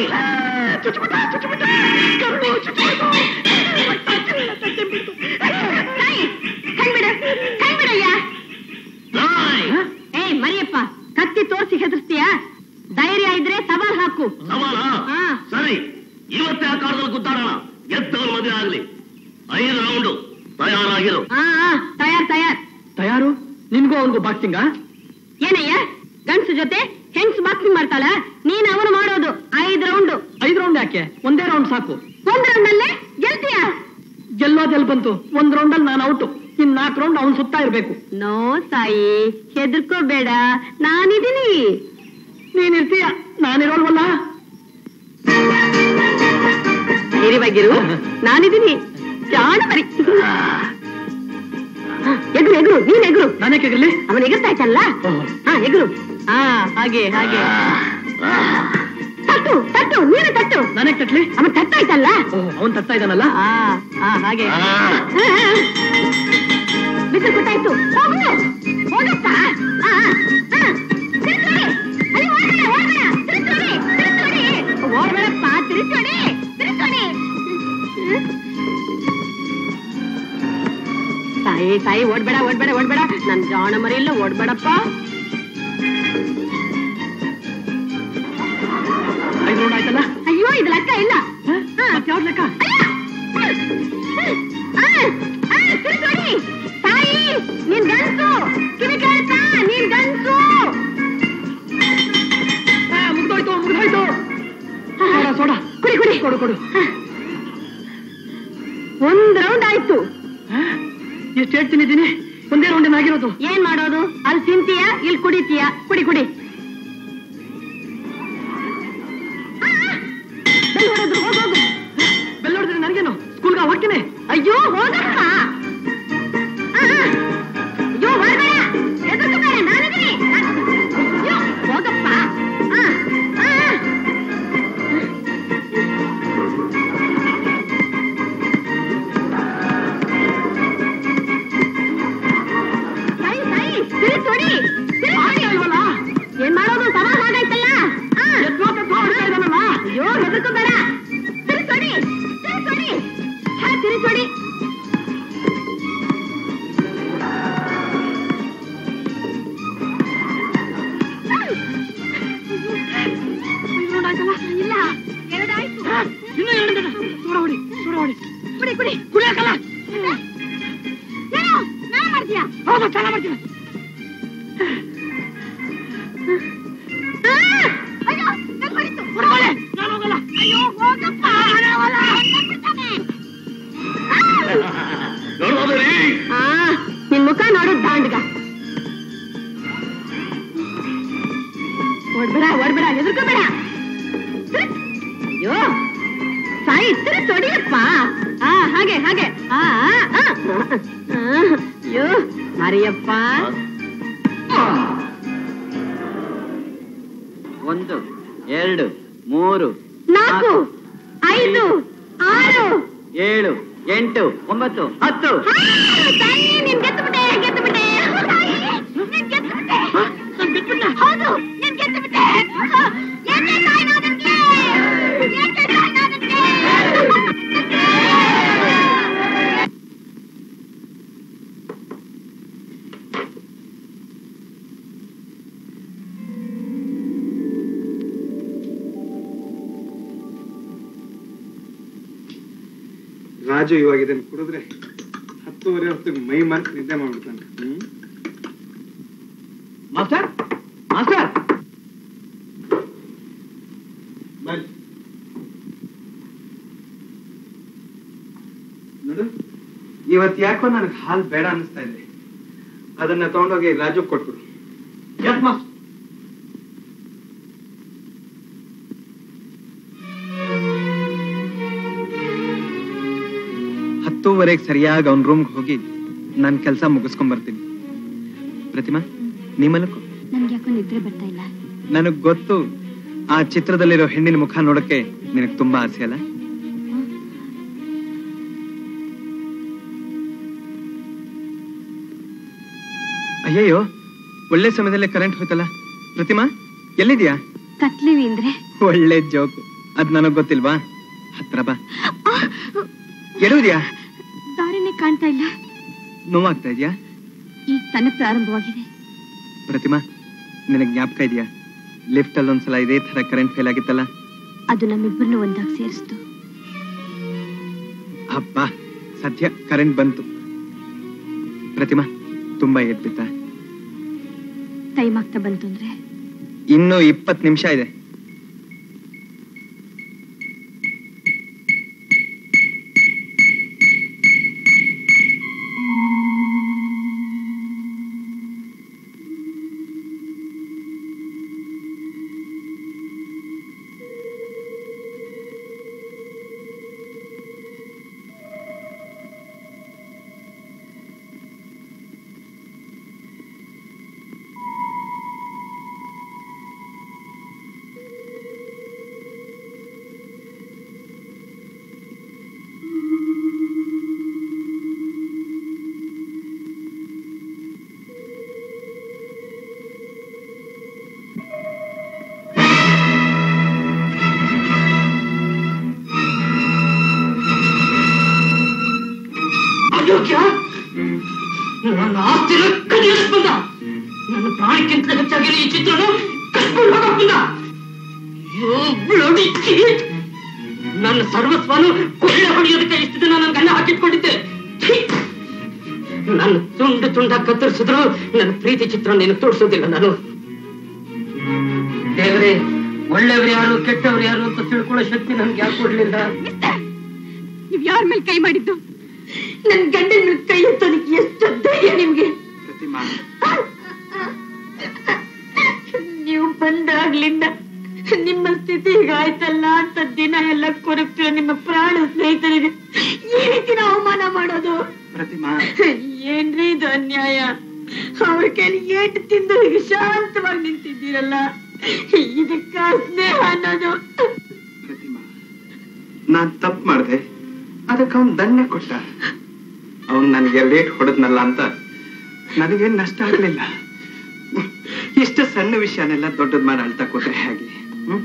ತಾಯಿ, ಕಣ್ಬಿಡು ಕಣ್ಬಿಡಯ್ಯ ಏ ಮರಿಯಪ್ಪ ಕತ್ತಿ ತೋರಿಸಿ ಹೆದರ್ಸ್ತೀಯ ಧೈರ್ಯ ಇದ್ರೆ ಸವಾಲ್ ಹಾಕು ಸವಾಲ ಹಾ. ಸರಿ ಇವತ್ತೇ ಆ ಕಾಲದಲ್ಲಿ ಗುದ್ದಾಡೋಣ ಗೆದ್ದವನು ಮದುವೆ ಆಗ್ಲಿ ಐದು ರೌಂಡು ತಯಾರಾಗಿರು ಹಾ ಹಾ, ತಯಾರ್ ತಯಾರ್ ತಯಾರು ನಿನ್ಗೂ ಅವನಿಗೂ ಬಾಕ್ಸಿಂಗಾ ಏನಯ್ಯ ಗಂಡ್ಸು ಜೊತೆ ಹೆಂಗ್ಸ್ ಬಾಕ್ಸಿಂಗ್ ಮಾಡ್ತಾಳ ನೀನ್ ಅವನು ಮಾಡೋದು ಐದ್ ರೌಂಡ್ ಐದ್ ರೌಂಡ್ ಯಾಕೆ ಒಂದೇ ರೌಂಡ್ ಸಾಕು ಒಂದ್ ರೌಂಡ್ ಅಲ್ಲೇ ಗೆಲ್ತೀಯ ಗೆಲ್ಲೋದೆಲ್ ಬಂತು ಒಂದ್ ರೌಂಡ್ ಅಲ್ಲಿ ನಾನು ಔಟು ಇನ್ ನಾಲ್ಕು ರೌಂಡ್ ಅವನ್ ಸುತ್ತಾ ಇರ್ಬೇಕು ನೋ ಸಾಯಿ ಹೆದರ್ಕೋಬೇಡ ನಾನಿದ್ದೀನಿ ನೀನಿರ್ತೀಯ ನಾನಿರೋಲ್ವಲ್ಲ ಧೈರ್ಯವಾಗಿರು ನಾನಿದ್ದೀನಿ ಜಾಣ ಮರಿ ಎಗ್ರು ಎಗ್ರು ನೀನ್ ಎಗ್ರು ನಾನೇ ಕೆಗರ್ಲಿ ಅವನ್ ಎಗರ್ತಾ ಇತ್ತಲ್ಲ ಹಾ ಎಗ್ರು ಹಾ ಹಾಗೆ ಹಾಗೆ ತಟ್ಟು ತಟ್ಟು ನೀನು ತಟ್ಟು ನಾನೇ ಕಟ್ಲಿ ಅವನ್ ತಟ್ಟಾಯ್ತಲ್ಲ ಅವನ್ ತಟ್ತಾ ಇದ್ದಾನಲ್ಲ ಹಾ ಹಾ ಹಾಗೆ ಹಾ, ಹಾ. ಬಿಸಿಲು ಗೊತ್ತಾಯ್ತು ಹೋಗು ಹೋಗಪ್ಪ ಹಾ, ಹಾ, ಹಾ. ತಿರ್ಗ್ಸೋಡಿ. ಅಲ್ಲಿ ಓಡ್ಬೇಡ, ಓಡ್ಬೇಡ. ತಿರ್ಗ್ಸೋಡಿ, ತಿರ್ಗ್ಸೋಡಿ. ಓಡ್ಬೇಡಪ್ಪ ತಿರ್ಗ್ಸೋಡಿ, ತಿರ್ಗ್ಸೋಡಿ. ಹ್ಮ್. ತಾಯಿ ತಾಯಿ ಓಡ್ಬೇಡ ಓಡ್ಬೇಡ ಓಡ್ಬೇಡ ನನ್ ಜಾಣ ಮರಿ ಇಲ್ಲ ಓಡ್ಬೇಡಪ್ಪ ಐದು ರೌಂಡ್ ಆಯ್ತಲ್ಲ ಅಯ್ಯೋ ಇದು ಲೆಕ್ಕ ಇಲ್ಲ ಯಾವ್ದು ಲೆಕ್ಕ ಆ, ಆ, ತಿರ್ಗ್ಸೋಡಿ. ತಾಯಿ ನೀನ್ ಗಂಡ್ಸು ಕಿವಿ ಕೇಳ್ತಾ ನೀನ್ ಗಂಡ್ಸು ಮುಗ್ದೋಯ್ತು ಮುಗ್ದೋಯ್ತು ಸೋಡಾ ಸೋಡಾ ಕುಡಿ ಕುಡಿ ಕೊಡು ಕೊಡು ಒಂದ್ ರೌಂಡ್ ಆಯ್ತು ಎಷ್ಟು ಏಟ್ ತಿನ್ನಿದ್ದೀನಿ ಒಂದೇ ರೌಂಡ್ ಆಗಿರೋದು ಏನ್ ಮಾಡೋದು ಅಲ್ಲಿ ತಿಂತೀಯ ಇಲ್ಲಿ ಕುಡಿತೀಯ ಕುಡಿ ಕುಡಿ ಆ, ಆ, ಬೆಲ್ ಹೊಡೆದ್ರು ಹೋಗ್ ಹೋಗು ಬೆಲ್ಲ ಹೊಡೆದ್ರೆ ನನಗೇನು ಸ್ಕೂಲ್ಗೆ ಹೋಗ್ತೀನಿ ಅಯ್ಯೋ ಹೋಗಪ್ಪ ಆ, ಆ. ಅಯ್ಯೋ ಹೊರಬೇಡ ಹೆದರ್ಕೋಬೇಡ ನಾನಿದ್ದೀನಿ ಅಯ್ಯೋ ನೋಡಿ ಕುಡಿ ಕುಡಿ ಕುಡಿಯಕ್ಕಲ್ಲ ಏನು ನಾ ಮಾಡ್ತೀಯಾ ಹೌದು ಚೆನ್ನಾಗ್ ಮಾಡ್ತೀಯ ಆ, ಅಯ್ಯೋ ನನ್ ಹೊಡಿತು ಹೊರಗಡೆ ನಾನು ಹೋಗಲ್ಲ ಅಯ್ಯೋ ಹೋಗಪ್ಪ ನಾನು ಹೋಗಲ್ಲ ನನ್ ಬಿಡ್ತಾನೆ. ಆ, ನಿನ್ ಮುಖ ನೋಡು ದಾಂಡ್ಗ ಓಡ್ಬೇಡ ಓಡ್ಬೇಡ ಹೆದರ್ಕೋಬೇಡ ತಿರ್ಗ್. ಅಯ್ಯೋ ಸಾಯಿ ತಿರುಗಿ ಹೊಡಿಯಪ್ಪ ಆ ಹಾಗೆ ಹಾಗೆ ಆ ಆ, ಆ. ಆ, ಅಯ್ಯೋ ಮರಿಯಪ್ಪ ಒಂದು ಎರಡು ಮೂರು ನಾಲ್ಕು ಐದು ಆರು ಏಳು ಎಂಟು ಒಂಬತ್ತು ಹತ್ತು ಆ, ತಾಯಿ, ನೀನ್ ಗೆದ್ದುಬಿಟ್ಟೆ, ಗೆದ್ದುಬಿಟ್ಟೆ. ತಾಯಿ, ನೀನ್ ಗೆದ್ದುಬಿಟ್ಟೆ. ಹೌದು, ನೀನ್ ಗೆದ್ದುಬಿಟ್ಟೆ. ಏಕೆ ತಾಯಿ ನಾನು ನಿನ್ಗೆ? ಏಕೆ ತಾಯಿ ನಾನು ನಿನ್ಗೆ? ರಾಜು ಇವಾಗ ಇದನ್ನ ಕುಡಿದ್ರೆ ಹತ್ತುವರೆ ಹೊತ್ತಿಗೆ ಮೈ ಮರ್ತ್ ನಿದ್ದೆ ಮಾಡ್ಬಿಡ್ತಾನೆ ಹ್ಮ್ ಮಾಸ್ಟರ್ ಮಾಸ್ಟರ್ ಬನ್ನಿ ನೋಡು ಇವತ್ ಯಾಕೋ ನನಗೆ ಹಾಲ್ ಬೇಡ ಅನಿಸ್ತಾ ಇದೆ ಅದನ್ನ ತಗೊಂಡೋಗಿ ರಾಜು ಕೊಟ್ಬಿಡು ಎಸ್ ಮಾಸ್ಟರ್ ಹತ್ತೂವರೆಗೆ ಸರಿಯಾಗಿ ಅವ್ನ ರೂಮ್ಗೆ ಹೋಗಿ ನಾನು ಕೆಲಸ ಮುಗಿಸ್ಕೊಂಡ್ ಬರ್ತೀನಿ ಪ್ರತಿಮಾ ನೀ ಮಲಕು ನನ್ಗೆ ಯಾಕೋ ನಿದ್ರೆ ಬರ್ತಾ ಇಲ್ಲ ನನಗ್ ಗೊತ್ತು ಆ ಚಿತ್ರದಲ್ಲಿರೋ ಹೆಣ್ಣಿನ ಮುಖ ನೋಡಕ್ಕೆ ನಿನಗೆ ತುಂಬಾ ಆಸೆ ಅಲ್ಲ ಅಯ್ಯಯ್ಯೋ ಒಳ್ಳೆ ಸಮಯದಲ್ಲೇ ಕರೆಂಟ್ ಹೋಯ್ತಲ್ಲ ಪ್ರತಿಮಾ ಎಲ್ಲಿದ್ಯಾ ಕತ್ಲಿವಿ ಅಂದ್ರೆ ಒಳ್ಳೆ ಜೋಕು ಅದ್ ನನಗ್ ಗೊತ್ತಿಲ್ವಾ ಹತ್ರ ಬಾ ಎಡುವುದ್ಯಾ ದಾರಿನೇ ಕಾಣ್ತಾ ಇಲ್ಲ ನೋವಾಗ್ತಾ ಇದ್ಯಾ ಈಗ ತಾನೇ ಪ್ರಾರಂಭವಾಗಿದೆ ಪ್ರತಿಮಾ ನಿನಗ್ ಜ್ಞಾಪಕ ಇದೆಯಾ ಲಿಫ್ಟ್ ಅಲ್ಲಿ ಒಂದ್ಸಲ ಇದೇ ತರ ಕರೆಂಟ್ ಫೇಲ್ ಆಗಿತ್ತಲ್ಲ ಅದು ನಮ್ಮಿಬ್ಬರನ್ನು ಒಂದಾಗಿ ಸೇರಿಸ್ತು ಅಪ್ಪ ಸದ್ಯ ಕರೆಂಟ್ ಬಂತು ಪ್ರತಿಮಾ ತುಂಬಾ ಎದ್ಬಿತ್ತ ಟೈಮ್ ಆಗ್ತಾ ಬಂತು ಅಂದ್ರೆ ಇನ್ನು ಇಪ್ಪತ್ ನಿಮಿಷ ಇದೆ ಅಯೋಗ್ಯ ನನ್ನ ಆಸ್ತಿನ ಕದಿಯಕ್ ಬಂದ ನನ್ನ ಪ್ರಾಣಕ್ಕಿಂತ ಹೆಚ್ಚಾಗಿರೋ ಈ ಚಿತ್ರನ ಕಟ್ಕೊಂಡು ಹೋಗಕ್ ಬಂದ ಅಯ್ಯೋ, bloody idiot. ನನ್ನ ಸರ್ವಸ್ವನು ಕೊಳ್ಳೆ ಹೊಡೆಯೋದಕ್ಕೆ ಇಷ್ಟು ದಿನ ನನ್ನ ಗಂಡ ಹಾಕಿಟ್ಕೊಂಡಿದ್ದೆ ಛೀ! ನನ್ನ ತುಂಡು ತುಂಡ ಕತ್ತರಿಸಿದ್ರು ನನ್ನ ಪ್ರೀತಿ ಚಿತ್ರ ನೀನು ತೋರಿಸೋದಿಲ್ಲ ನಾನು ದೇವರೇ ಒಳ್ಳೆಯವ್ರು ಯಾರು ಕೆಟ್ಟವ್ರು ಯಾರು ಅಂತ ತಿಳ್ಕೊಳ್ಳೋ ಶಕ್ತಿ ನನ್ಗೆ ಯಾಕೆ ಕೊಡ್ಲಿಲ್ಲ ನೀವ್ ಯಾರ ಮೇಲೆ ಕೈ ಮಾಡಿದ್ದು ನನ್ ಗಂಡನ ಮೇಲೆ ಕೈ ಎತ್ತೋದಕ್ಕೆ ಎಷ್ಟು ಧೈರ್ಯ ನಿಮ್ಗೆ ಪ್ರತಿಮಾ ನೀವು ಬಂದಾಗ್ಲಿಂದ ನಿಮ್ಮ ಸ್ಥಿತಿ ಹೀಗಾಯ್ತಲ್ಲ ಅಂತ ದಿನ ಎಲ್ಲ ಕೊರಗ್ತಿರೋ ನಿಮ್ಮ ಪ್ರಾಣ ಸ್ನೇಹಿತರಿಗೆ ಈ ರೀತಿನ ಅವಮಾನ ಮಾಡೋದು ಪ್ರತಿಮಾ ಏನ್ರಿ ಇದು ಅನ್ಯಾಯ ಅವ್ರ ಕೈಲಿ ಏಟು ತಿಂದು ಹೀಗೆ ಶಾಂತವಾಗಿ ನಿಂತಿದ್ದೀರಲ್ಲ ಇದಕ್ಕ ಸ್ನೇಹ ಅನ್ನೋದು ಪ್ರತಿಮಾ ನಾನ್ ತಪ್ಪು ಮಾಡ್ದೆ ಅದಕ್ಕೆ ಅವನ್ ದಂಡೆ ಕೊಟ್ಟ ಅವನ್ ನನ್ಗೆ ಲೇಟ್ ಹೊಡೆದ್ನಲ್ಲ ಅಂತ ನನಗೇನ್ ನಷ್ಟ ಆಗ್ಲಿಲ್ಲ ಇಷ್ಟು ಸಣ್ಣ ವಿಷಯನೆಲ್ಲ ದೊಡ್ಡದ್ ಮಾಡಿ ಅಳ್ತಾ ಕೂತ್ರೆ ಹೇಗೆ ಹ್ಮ್?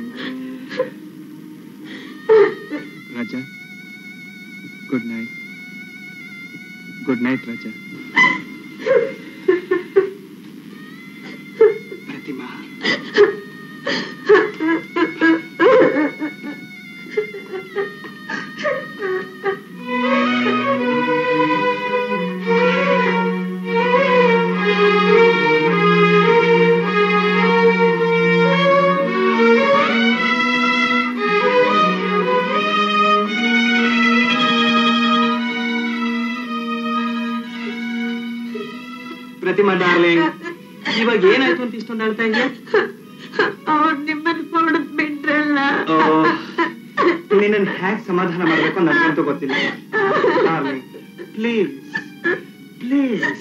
Raja good night good night Raja Pratima Pratima darling ಇವಾಗ ಏನಾಯ್ತು ಅಂತ ಇಷ್ಟೊಂದು ಹೇಳ್ತಾ ಇದೆಯಾ ಅವ್ರು ನಿಮ್ಮನ್ನ ಹೊಡೆದ್ ಬಿಟ್ರಲ್ಲ ನಿನ್ನ ಹ್ಯಾಕ್ ಸಮಾಧಾನ ಮಾಡ್ಬೇಕು ನನಗಂತೂ ಗೊತ್ತಿಲ್ಲ ಪ್ಲೀಸ್ ಪ್ಲೀಸ್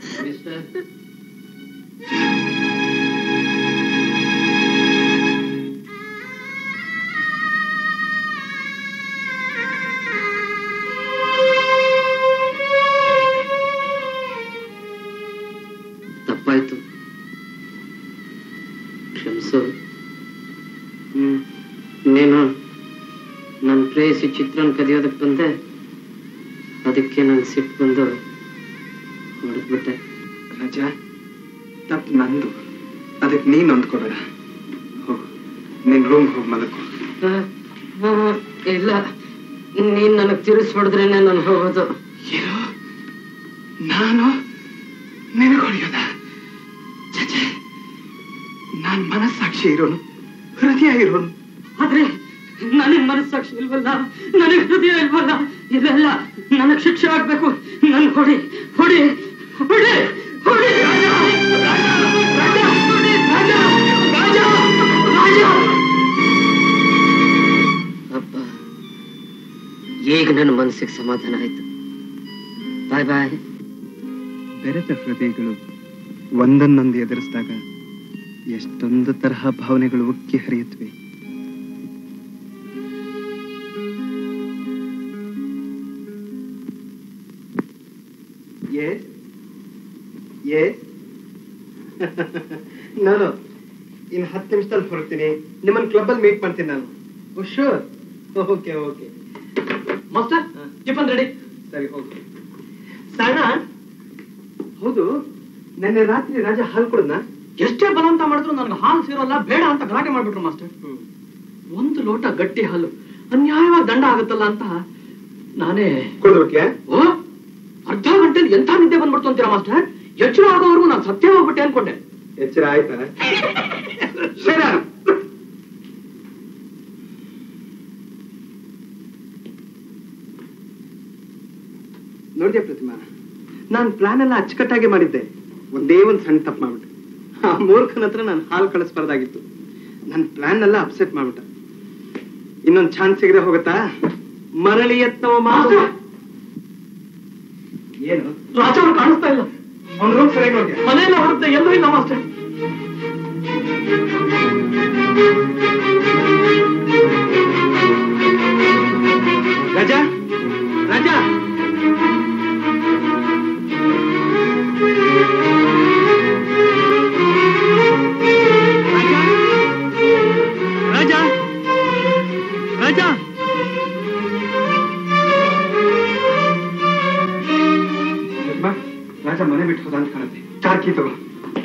ತಪ್ಪಾಯ್ತು ಕ್ಷಮಿಸು ಹ್ಮ್ ನೀನು ನನ್ನ ಪ್ರೇಯಸಿ ಚಿತ್ರನ ಕದಿಯೋದಕ್ಕೆ ಬಂದೆ ಅದಕ್ಕೆ ನಂಗೆ ಸಿಟ್ಟು ಬಂದು ಹೊಡೆದ್ಬಿಟ್ಟೆ ರಜಾ ತಪ್ಪು ನಂದು ಅದಕ್ಕೆ ನೀನ್ ಹೊಂದ್ಕೋಬೇಡ ಹೋಗು ನಿನ್ ರೂಮ್ ಹೋಗಿ ಮಲಗು ಆ, ಆ, ಇಲ್ಲ ನೀನ್ ನನಗೆ ತಿರ್ಸ್ ಹೊಡೆದ್ರೇನೆ ನಾನು ಹೋಗೋದು ಏನು ನಾನು ನಿನಗೆ ಹೊಡೆಯೋದ ಚಚೆ ನಾನ್ ಮನಸ್ಸಾಕ್ಷಿ ಇರೋನು ಹೃದಯ ಇರೋನು ಆದ್ರೆ ನನಗ್ ಮನಸ್ಸಾಕ್ಷಿ ಇಲ್ವಲ್ಲ ನನಗ್ ಹೃದಯ ಇಲ್ವಲ್ಲ ಇದೆಲ್ಲ ನನಗ್ ಶಿಕ್ಷೆ ಆಗ್ಬೇಕು ನನ್ ಹೊಡಿ ಹೊಡಿ ಹೊಡಿ ಹೊಡಿ ರಾಜ! ರಾಜ! ರಾಜ! ಹೊಡಿ! ರಾಜ! ರಾಜ! ರಾಜ! ಅಪ್ಪ ಈಗ ನನ್ನ ಮನಸ್ಸಿಗೆ ಸಮಾಧಾನ ಆಯ್ತು ಬಾಯ್ ಬಾಯ್ ಬೆರೆತ ಹೃದಯಗಳು ಒಂದನ್ನೊಂದು ಎದುರಿಸಿದಾಗ ಎಷ್ಟೊಂದು ತರಹ ಭಾವನೆಗಳು ಉಕ್ಕಿ ಹರಿಯುತ್ತವೆ ಏ ಏ ನಾನು ಇನ್ನು ಹತ್ತು ನಿಮಿಷದಲ್ಲಿ ಹೊರಡ್ತೀನಿ ನಿಮ್ಮನ್ನ ಕ್ಲಬ್ಬಲ್ಲಿ ಮೀಟ್ ಮಾಡ್ತೀನಿ ನಾನು sure okay okay master tiffin ready ಸರಿ ಓಕೆ ಸಣ್ಣ ಹೌದು ನೆನ್ನೆ ರಾತ್ರಿ ರಾಜ ಹಾಲು ಕುಡಿದ್ನಾ ಎಷ್ಟೇ ಬಲವಂತ ಮಾಡಿದ್ರು ನನಗೆ ಹಾಲು ಸೇರೋಲ್ಲ ಬೇಡ ಅಂತ ಗಲಾಟೆ ಮಾಡ್ಬಿಟ್ರು ಮಾಸ್ಟರ್ ಒಂದು ಲೋಟ ಗಟ್ಟಿ ಹಾಲು ಅನ್ಯಾಯವಾಗಿ ದಂಡ ಆಗುತ್ತಲ್ಲ ಅಂತ ನಾನೇ ಕುಡಿದ್ಬಿಟ್ಯಾ ಓ ಅರ್ಧ ಗಂಟೆಲಿ ಎಂಥ ನಿದ್ದೆ ಬಂದ್ಬಿಡ್ತು ಅಂತೀರಾ ಮಾಸ್ಟರ್ ಎಚ್ಚರ ಆಗೋವರೆಗೂ ನಾನು ಸತ್ಯ ಹೋಗ್ಬಿಟ್ಟೆ ಅನ್ಕೊಂಡೆ ಎಚ್ಚರ ಆಯ್ತಾ ಶರ ನೋಡಿದ್ಯಾ ಪ್ರತಿಮಾ ನಾನ್ ಪ್ಲಾನ್ ಎಲ್ಲ ಅಚ್ಚುಕಟ್ಟಾಗಿ ಮಾಡಿದ್ದೆ ಒಂದೇ ಒಂದ್ ಸಣ್ಣ ತಪ್ಪು ಮಾಡ್ಬಿಟ್ಟೆ ಆ ಮೂರ್ಖನ ಹತ್ರ ನಾನು ಹಾಲು ಕಳಿಸ್ಬಾರ್ದಾಗಿತ್ತು ನನ್ನ ಪ್ಲಾನ್ ಎಲ್ಲ ಅಪ್ಸೆಟ್ ಮಾಡ್ಬಿಟ್ಟ ಇನ್ನೊಂದ್ ಚಾನ್ಸ್ ಸಿಗದೆ ಹೋಗುತ್ತಾ ಮರಳಿ ಎತ್ತವ ಮಾತು ಏನು ರಾಜ ಅವ್ರು ಕಾಣಿಸ್ತಾ ಇಲ್ಲ ಅವ್ನ ರೂಮ್ ಸರಿಯಾಗಿ ನೋಡ್ತೀಯ ಮನೆಯಲ್ಲ ಹೊರಡ್ದೆ ಎಲ್ಲೂ ಇಲ್ಲ ಮಾಸ್ಟರ್ ರಾಜಾ ರಾಜಾ ರಾಜಾ ರಾಜಾ ರಾಜ ಮನೆ ಬಿಟ್ಟು ಹೋದ ಅಂತ ಕಾಣುತ್ತೆ ಚಾರ್ ಕೀ ತಗೋ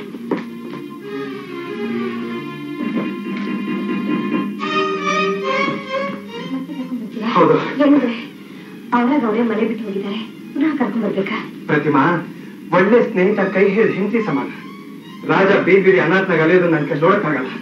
ಹೌದು ಏನಂದ್ರೆ ಅವ್ರಾಗ ಅವರೇ ಮನೆ ಬಿಟ್ಟು ಹೋಗಿದ್ದಾರೆ ಪುನಃ ಕರ್ಕೊಂಡ್ ಬರ್ಬೇಕಾ ಪ್ರತಿಮಾ ಒಳ್ಳೆ ಸ್ನೇಹಿತ ಕೈ ಹಿಡಿದು ಹೆಂಡತಿ ಸಮಾನ ರಾಜ ಬೀದಿ ಬೀದಿ ಅನಾಥನಾಗ ಅಲೆಯೋದು ನನ್ನ ಕೈ ನೋಡಕ್ಕಾಗಲ್ಲ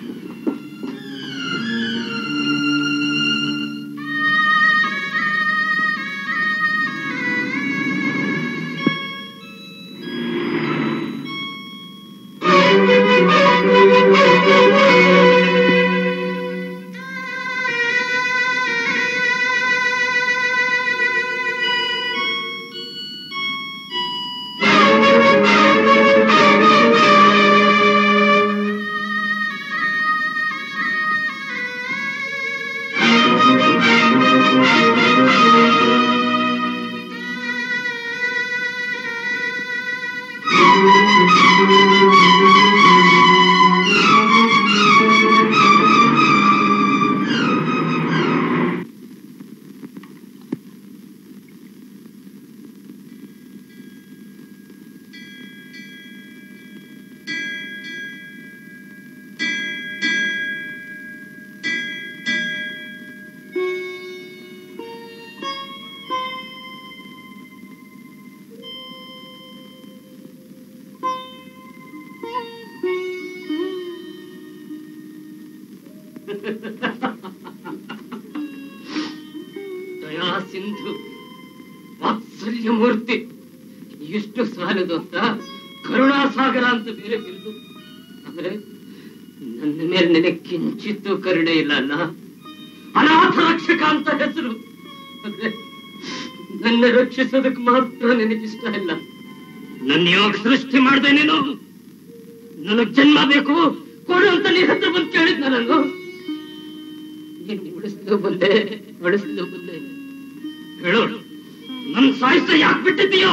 ದಯಾ ಸಿಂಧು ವಾತ್ಸಲ್ಯ ಮೂರ್ತಿ ಎಷ್ಟು ಸಾಲದು ಅಂತ ಕರುಣಾಸಾಗರ ಅಂತ ಬೇರೆ ಬಿರುದು ಆದ್ರೆ ನನ್ನ ಮೇಲೆ ನಿನಗೆ ಕಿಂಚಿತ್ತೂ ಕರುಣೆ ಇಲ್ಲ ಅಲ್ಲ ಅನಾಥ ರಕ್ಷಕ ಅಂತ ಹೆಸರು ಆದ್ರೆ ನನ್ನ ರಕ್ಷಿಸೋದಕ್ಕೆ ಮಾತ್ರ ನಿನಗಿಷ್ಟ ಇಲ್ಲ ನನ್ನ ಯಾವಾಗ ಸೃಷ್ಟಿ ಮಾಡ್ದೆ ನೀನು ನನಗ್ ಜನ್ಮ ಬೇಕು ಕೊಡು ಅಂತ ನಿನ್ನ ಹತ್ರ ಬಂದು ಕೇಳಿದ್ನ ನಾನು ನೀನ್ ಉಳಿಸ್ಲು ಬಂದೆ ಉಳಿಸ್ಲು ಬಂದೆ ಹೇಳು ನನ್ ಸಾಯಿಸ್ತಾ ಯಾಕೆ ಬಿಟ್ಟಿದ್ದೀಯೋ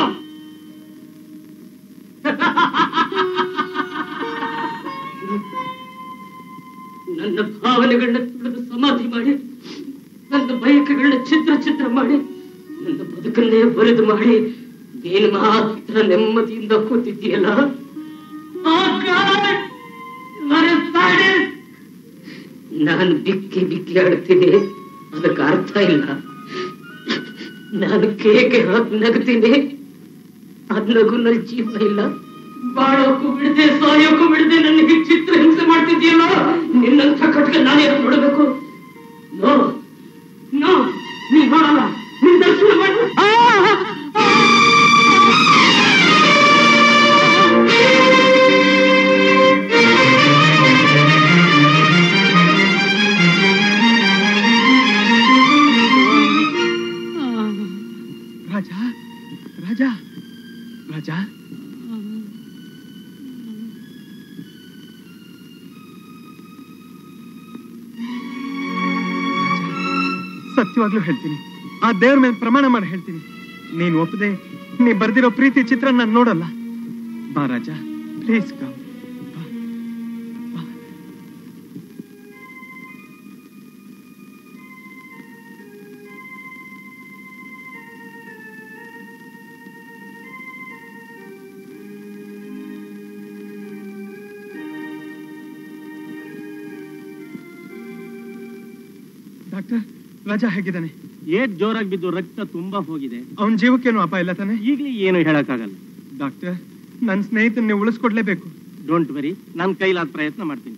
ನನ್ನ ಭಾವನೆಗಳನ್ನ ತುಳಿದು ಸಮಾಧಿ ಮಾಡಿ ನನ್ನ ಬಯಕೆಗಳನ್ನ ಚಿತ್ರ ಚಿತ್ರ ಮಾಡಿ ನನ್ನ ಬದುಕನ್ನೇ ಬರೆದು ಮಾಡಿ ನೀನು ಮಾತ್ರ ನೆಮ್ಮದಿಯಿಂದ ಕೂತಿದ್ದೀಯಲ್ಲ Oh God! What is that? ನಾನು ಬಿಕ್ಕಿ ಬಿಕ್ಕಿ ಆಡ್ತೀನಿ ಅದಕ್ಕೆ ಅರ್ಥ ಇಲ್ಲ ನಾನು ಕೇಕೆ ಹಾಕಿ ನಗ್ತೀನಿ ಅದ್ ನಗುನಲ್ಲಿ ಜೀವ ಇಲ್ಲ ಬಾಳೋಕ್ಕೂ ಬಿಡದೆ ಸಾಯೋಕ್ಕೂ ಬಿಡದೆ ನನಗೆ ಚಿತ್ರ ಹಿಂಸೆ ಮಾಡ್ತಿದ್ಯಲ್ಲ ನಿನ್ನಂಥ ಕಟ್ಗೆ ನಾನೇ ನೋಡಬೇಕು ನೋ ನೋ ನೀ ನೋಡಲ್ಲ ನಿನ್ ದರ್ಶನ ಮಾಡು ರಾಜ ರಾಜ ರಾಜ ಸತ್ಯವಾಗ್ಲೂ ಹೇಳ್ತೀನಿ ಆ ದೇವ್ರ ಮೇಲೆ ಪ್ರಮಾಣ ಮಾಡಿ ಹೇಳ್ತೀನಿ ನೀನು ಒಪ್ಪದೆ ನೀ ಬರ್ದಿರೋ ಪ್ರೀತಿ ಚಿತ್ರ ನಾನು ನೋಡಲ್ಲ ಬಾ Raja please come doctor Raja ಹೇಗಿದ್ದಾನೆ ಏಟ್ ಜೋರಾಗಿ ಬಿದ್ದು ರಕ್ತ ತುಂಬಾ ಹೋಗಿದೆ ಅವನ ಜೀವಕ್ಕೇನು ಅಪಾಯ ಇಲ್ಲ ತಾನೆ ಈಗಲೇ ಏನು ಹೇಳಕ್ಕಾಗಲ್ಲ ಡಾಕ್ಟರ್ ನನ್ನ ಸ್ನೇಹಿತನ ನೀವು ಉಳಿಸ್ಕೊಡ್ಲೇಬೇಕು ಡೋಂಟ್ ವರಿ ನನ್ನ ಕೈಲಾದ ಪ್ರಯತ್ನ ಮಾಡ್ತೀನಿ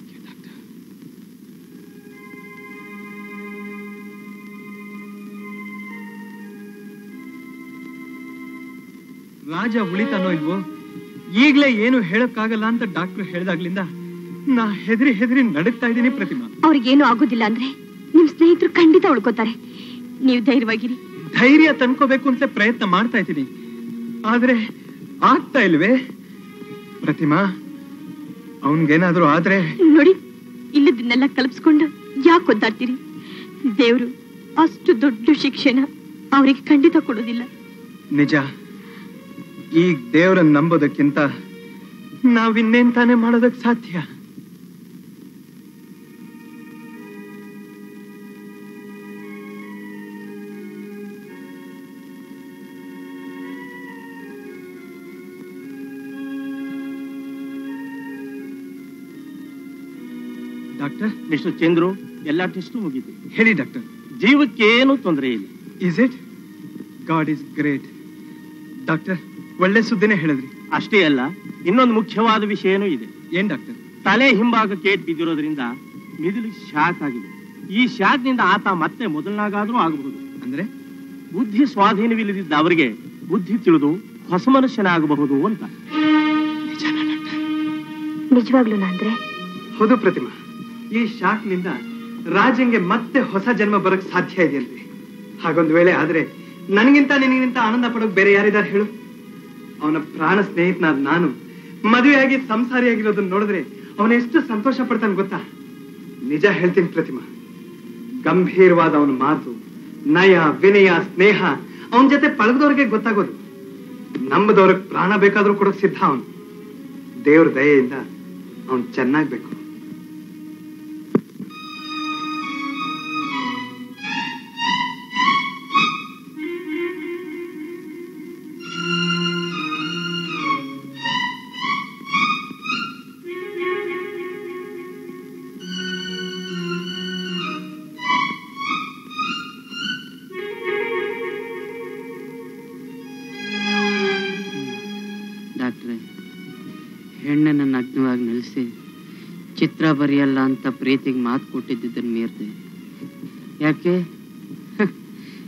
ರಾಜ ಉಳಿತಾನೋ ಇಲ್ವೋ ಈಗ್ಲೇ ಏನು ಹೇಳಕ್ಕಾಗಲ್ಲ ಅಂತ ಡಾಕ್ಟರ್ ಹೇಳ್ದಾಗ್ಲಿಂದ ನಾ ಹೆದರಿ ಹೆದರಿ ನಡುಗ್ತಾ ಇದ್ದೀನಿ ಪ್ರತಿಮಾ ಅವ್ರಿಗೇನು ಆಗೋದಿಲ್ಲ ಅಂದ್ರೆ ನಿಮ್ ಸ್ನೇಹಿತರು ಖಂಡಿತ ಉಳ್ಕೋತಾರೆ ನೀವು ಧೈರ್ಯವಾಗಿರಿ ಧೈರ್ಯ ತಂದ್ಕೋಬೇಕು ಅಂತ ಪ್ರಯತ್ನ ಮಾಡ್ತಾ ಇದ್ದೀನಿ ಆದ್ರೆ ಆಗ್ತಾ ಇಲ್ವೇ ಪ್ರತಿಮಾ ಅವನ್ಗೇನಾದ್ರೂ ಆದ್ರೆ ನೋಡಿ ಇಲ್ಲದನ್ನೆಲ್ಲ ಕಲ್ಪಿಸ್ಕೊಂಡು ಯಾಕೆ ಒದ್ದಾಡ್ತೀರಿ ದೇವ್ರು ಅಷ್ಟು ದೊಡ್ಡ ಶಿಕ್ಷೆನ ಅವ್ರಿಗೆ ಖಂಡಿತ ಕೊಡೋದಿಲ್ಲ ನಿಜ ಈಗ ದೇವರನ್ನ ನಂಬೋದಕ್ಕಿಂತ ನಾವಿನ್ನೇನ್ ತಾನೇ ಮಾಡೋದಕ್ ಸಾಧ್ಯ ಡಾಕ್ಟರ್ ಮಿಸ್ಟರ್ ಚಂದ್ರು ಎಲ್ಲಾ ಟೆಸ್ಟ್ ಮುಗೀತು ಹೇಳಿ ಡಾಕ್ಟರ್ ಜೀವಕ್ಕೇನು ತೊಂದರೆ ಇಲ್ಲ is it God is great doctor ಒಳ್ಳೆ ಸುದ್ದಿನೇ ಹೇಳಿದ್ರಿ ಅಷ್ಟೇ ಅಲ್ಲ ಇನ್ನೊಂದು ಮುಖ್ಯವಾದ ವಿಷಯನೂ ಇದೆ ಏನ್ ಡಾಕ್ಟರ್ ತಲೆ ಹಿಂಭಾಗ ಕೇಟ್ ಬಿದ್ದಿರೋದ್ರಿಂದ ಮಿದುಳು ಶಾಕ್ ಆಗಿದೆ ಈ ಶಾಕ್ ನಿಂದ ಆತ ಮತ್ತೆ ಮೊದಲನಾಗಾದ್ರೂ ಆಗಬಹುದು ಅಂದ್ರೆ ಬುದ್ಧಿ ಸ್ವಾಧೀನವಿಲ್ಲದಿದ್ದ ಅವರಿಗೆ ಬುದ್ಧಿ ತಿಳಿದು ಹೊಸ ಮನುಷ್ಯನಾಗಬಹುದು ಅಂತ ನಿಜವಾಗ್ಲೂ ಅಂದ್ರೆ ಹೌದು ಪ್ರತಿಮಾ ಈ ಶಾಕ್ನಿಂದ ರಾಜಂಗೆ ಮತ್ತೆ ಹೊಸ ಜನ್ಮ ಬರಕ್ ಸಾಧ್ಯ ಇದೆಯಲ್ರಿ ಹಾಗೊಂದ್ ವೇಳೆ ಆದ್ರೆ ನನಗಿಂತ ನಿನಗಿಂತ ಆನಂದ ಪಡೋಕ್ ಬೇರೆ ಯಾರಿದ್ದಾರೆ ಹೇಳು ಅವನ ಪ್ರಾಣ ಸ್ನೇಹಿತನಾದ ನಾನು ಮದುವೆಯಾಗಿ ಸಂಸಾರಿಯಾಗಿರೋದನ್ನ ನೋಡಿದ್ರೆ ಅವನ ಎಷ್ಟು ಸಂತೋಷ ಪಡ್ತಾನೆ ಗೊತ್ತಾ ನಿಜ ಹೇಳ್ತೀನಿ ಪ್ರತಿಮಾ ಗಂಭೀರವಾದ ಅವನ ಮಾತು ನಯ ವಿನಯ ಸ್ನೇಹ ಅವನ ಜೊತೆ ಪಳಗದವ್ರಿಗೆ ಗೊತ್ತಾಗೋದು ನಂಬದವ್ರಿಗೆ ಪ್ರಾಣ ಬೇಕಾದ್ರೂ ಕೊಡೋಕ್ ಸಿದ್ಧ ಅವನು ದೇವ್ರ ದಯೆಯಿಂದ ಅವನ್ ಚೆನ್ನಾಗ್ಬೇಕು ಡಾಕ್ಟ್ರೆ ಹೆಣ್ಣನ್ನು ನಗ್ನವಾಗಿ ನಿಲ್ಲಿಸಿ ಚಿತ್ರ ಬರೆಯಲ್ಲ ಅಂತ ಪ್ರೀತಿಗೆ ಮಾತು ಕೊಟ್ಟಿದ್ದನ್ನು ಮೀರ್ದೆ ಯಾಕೆ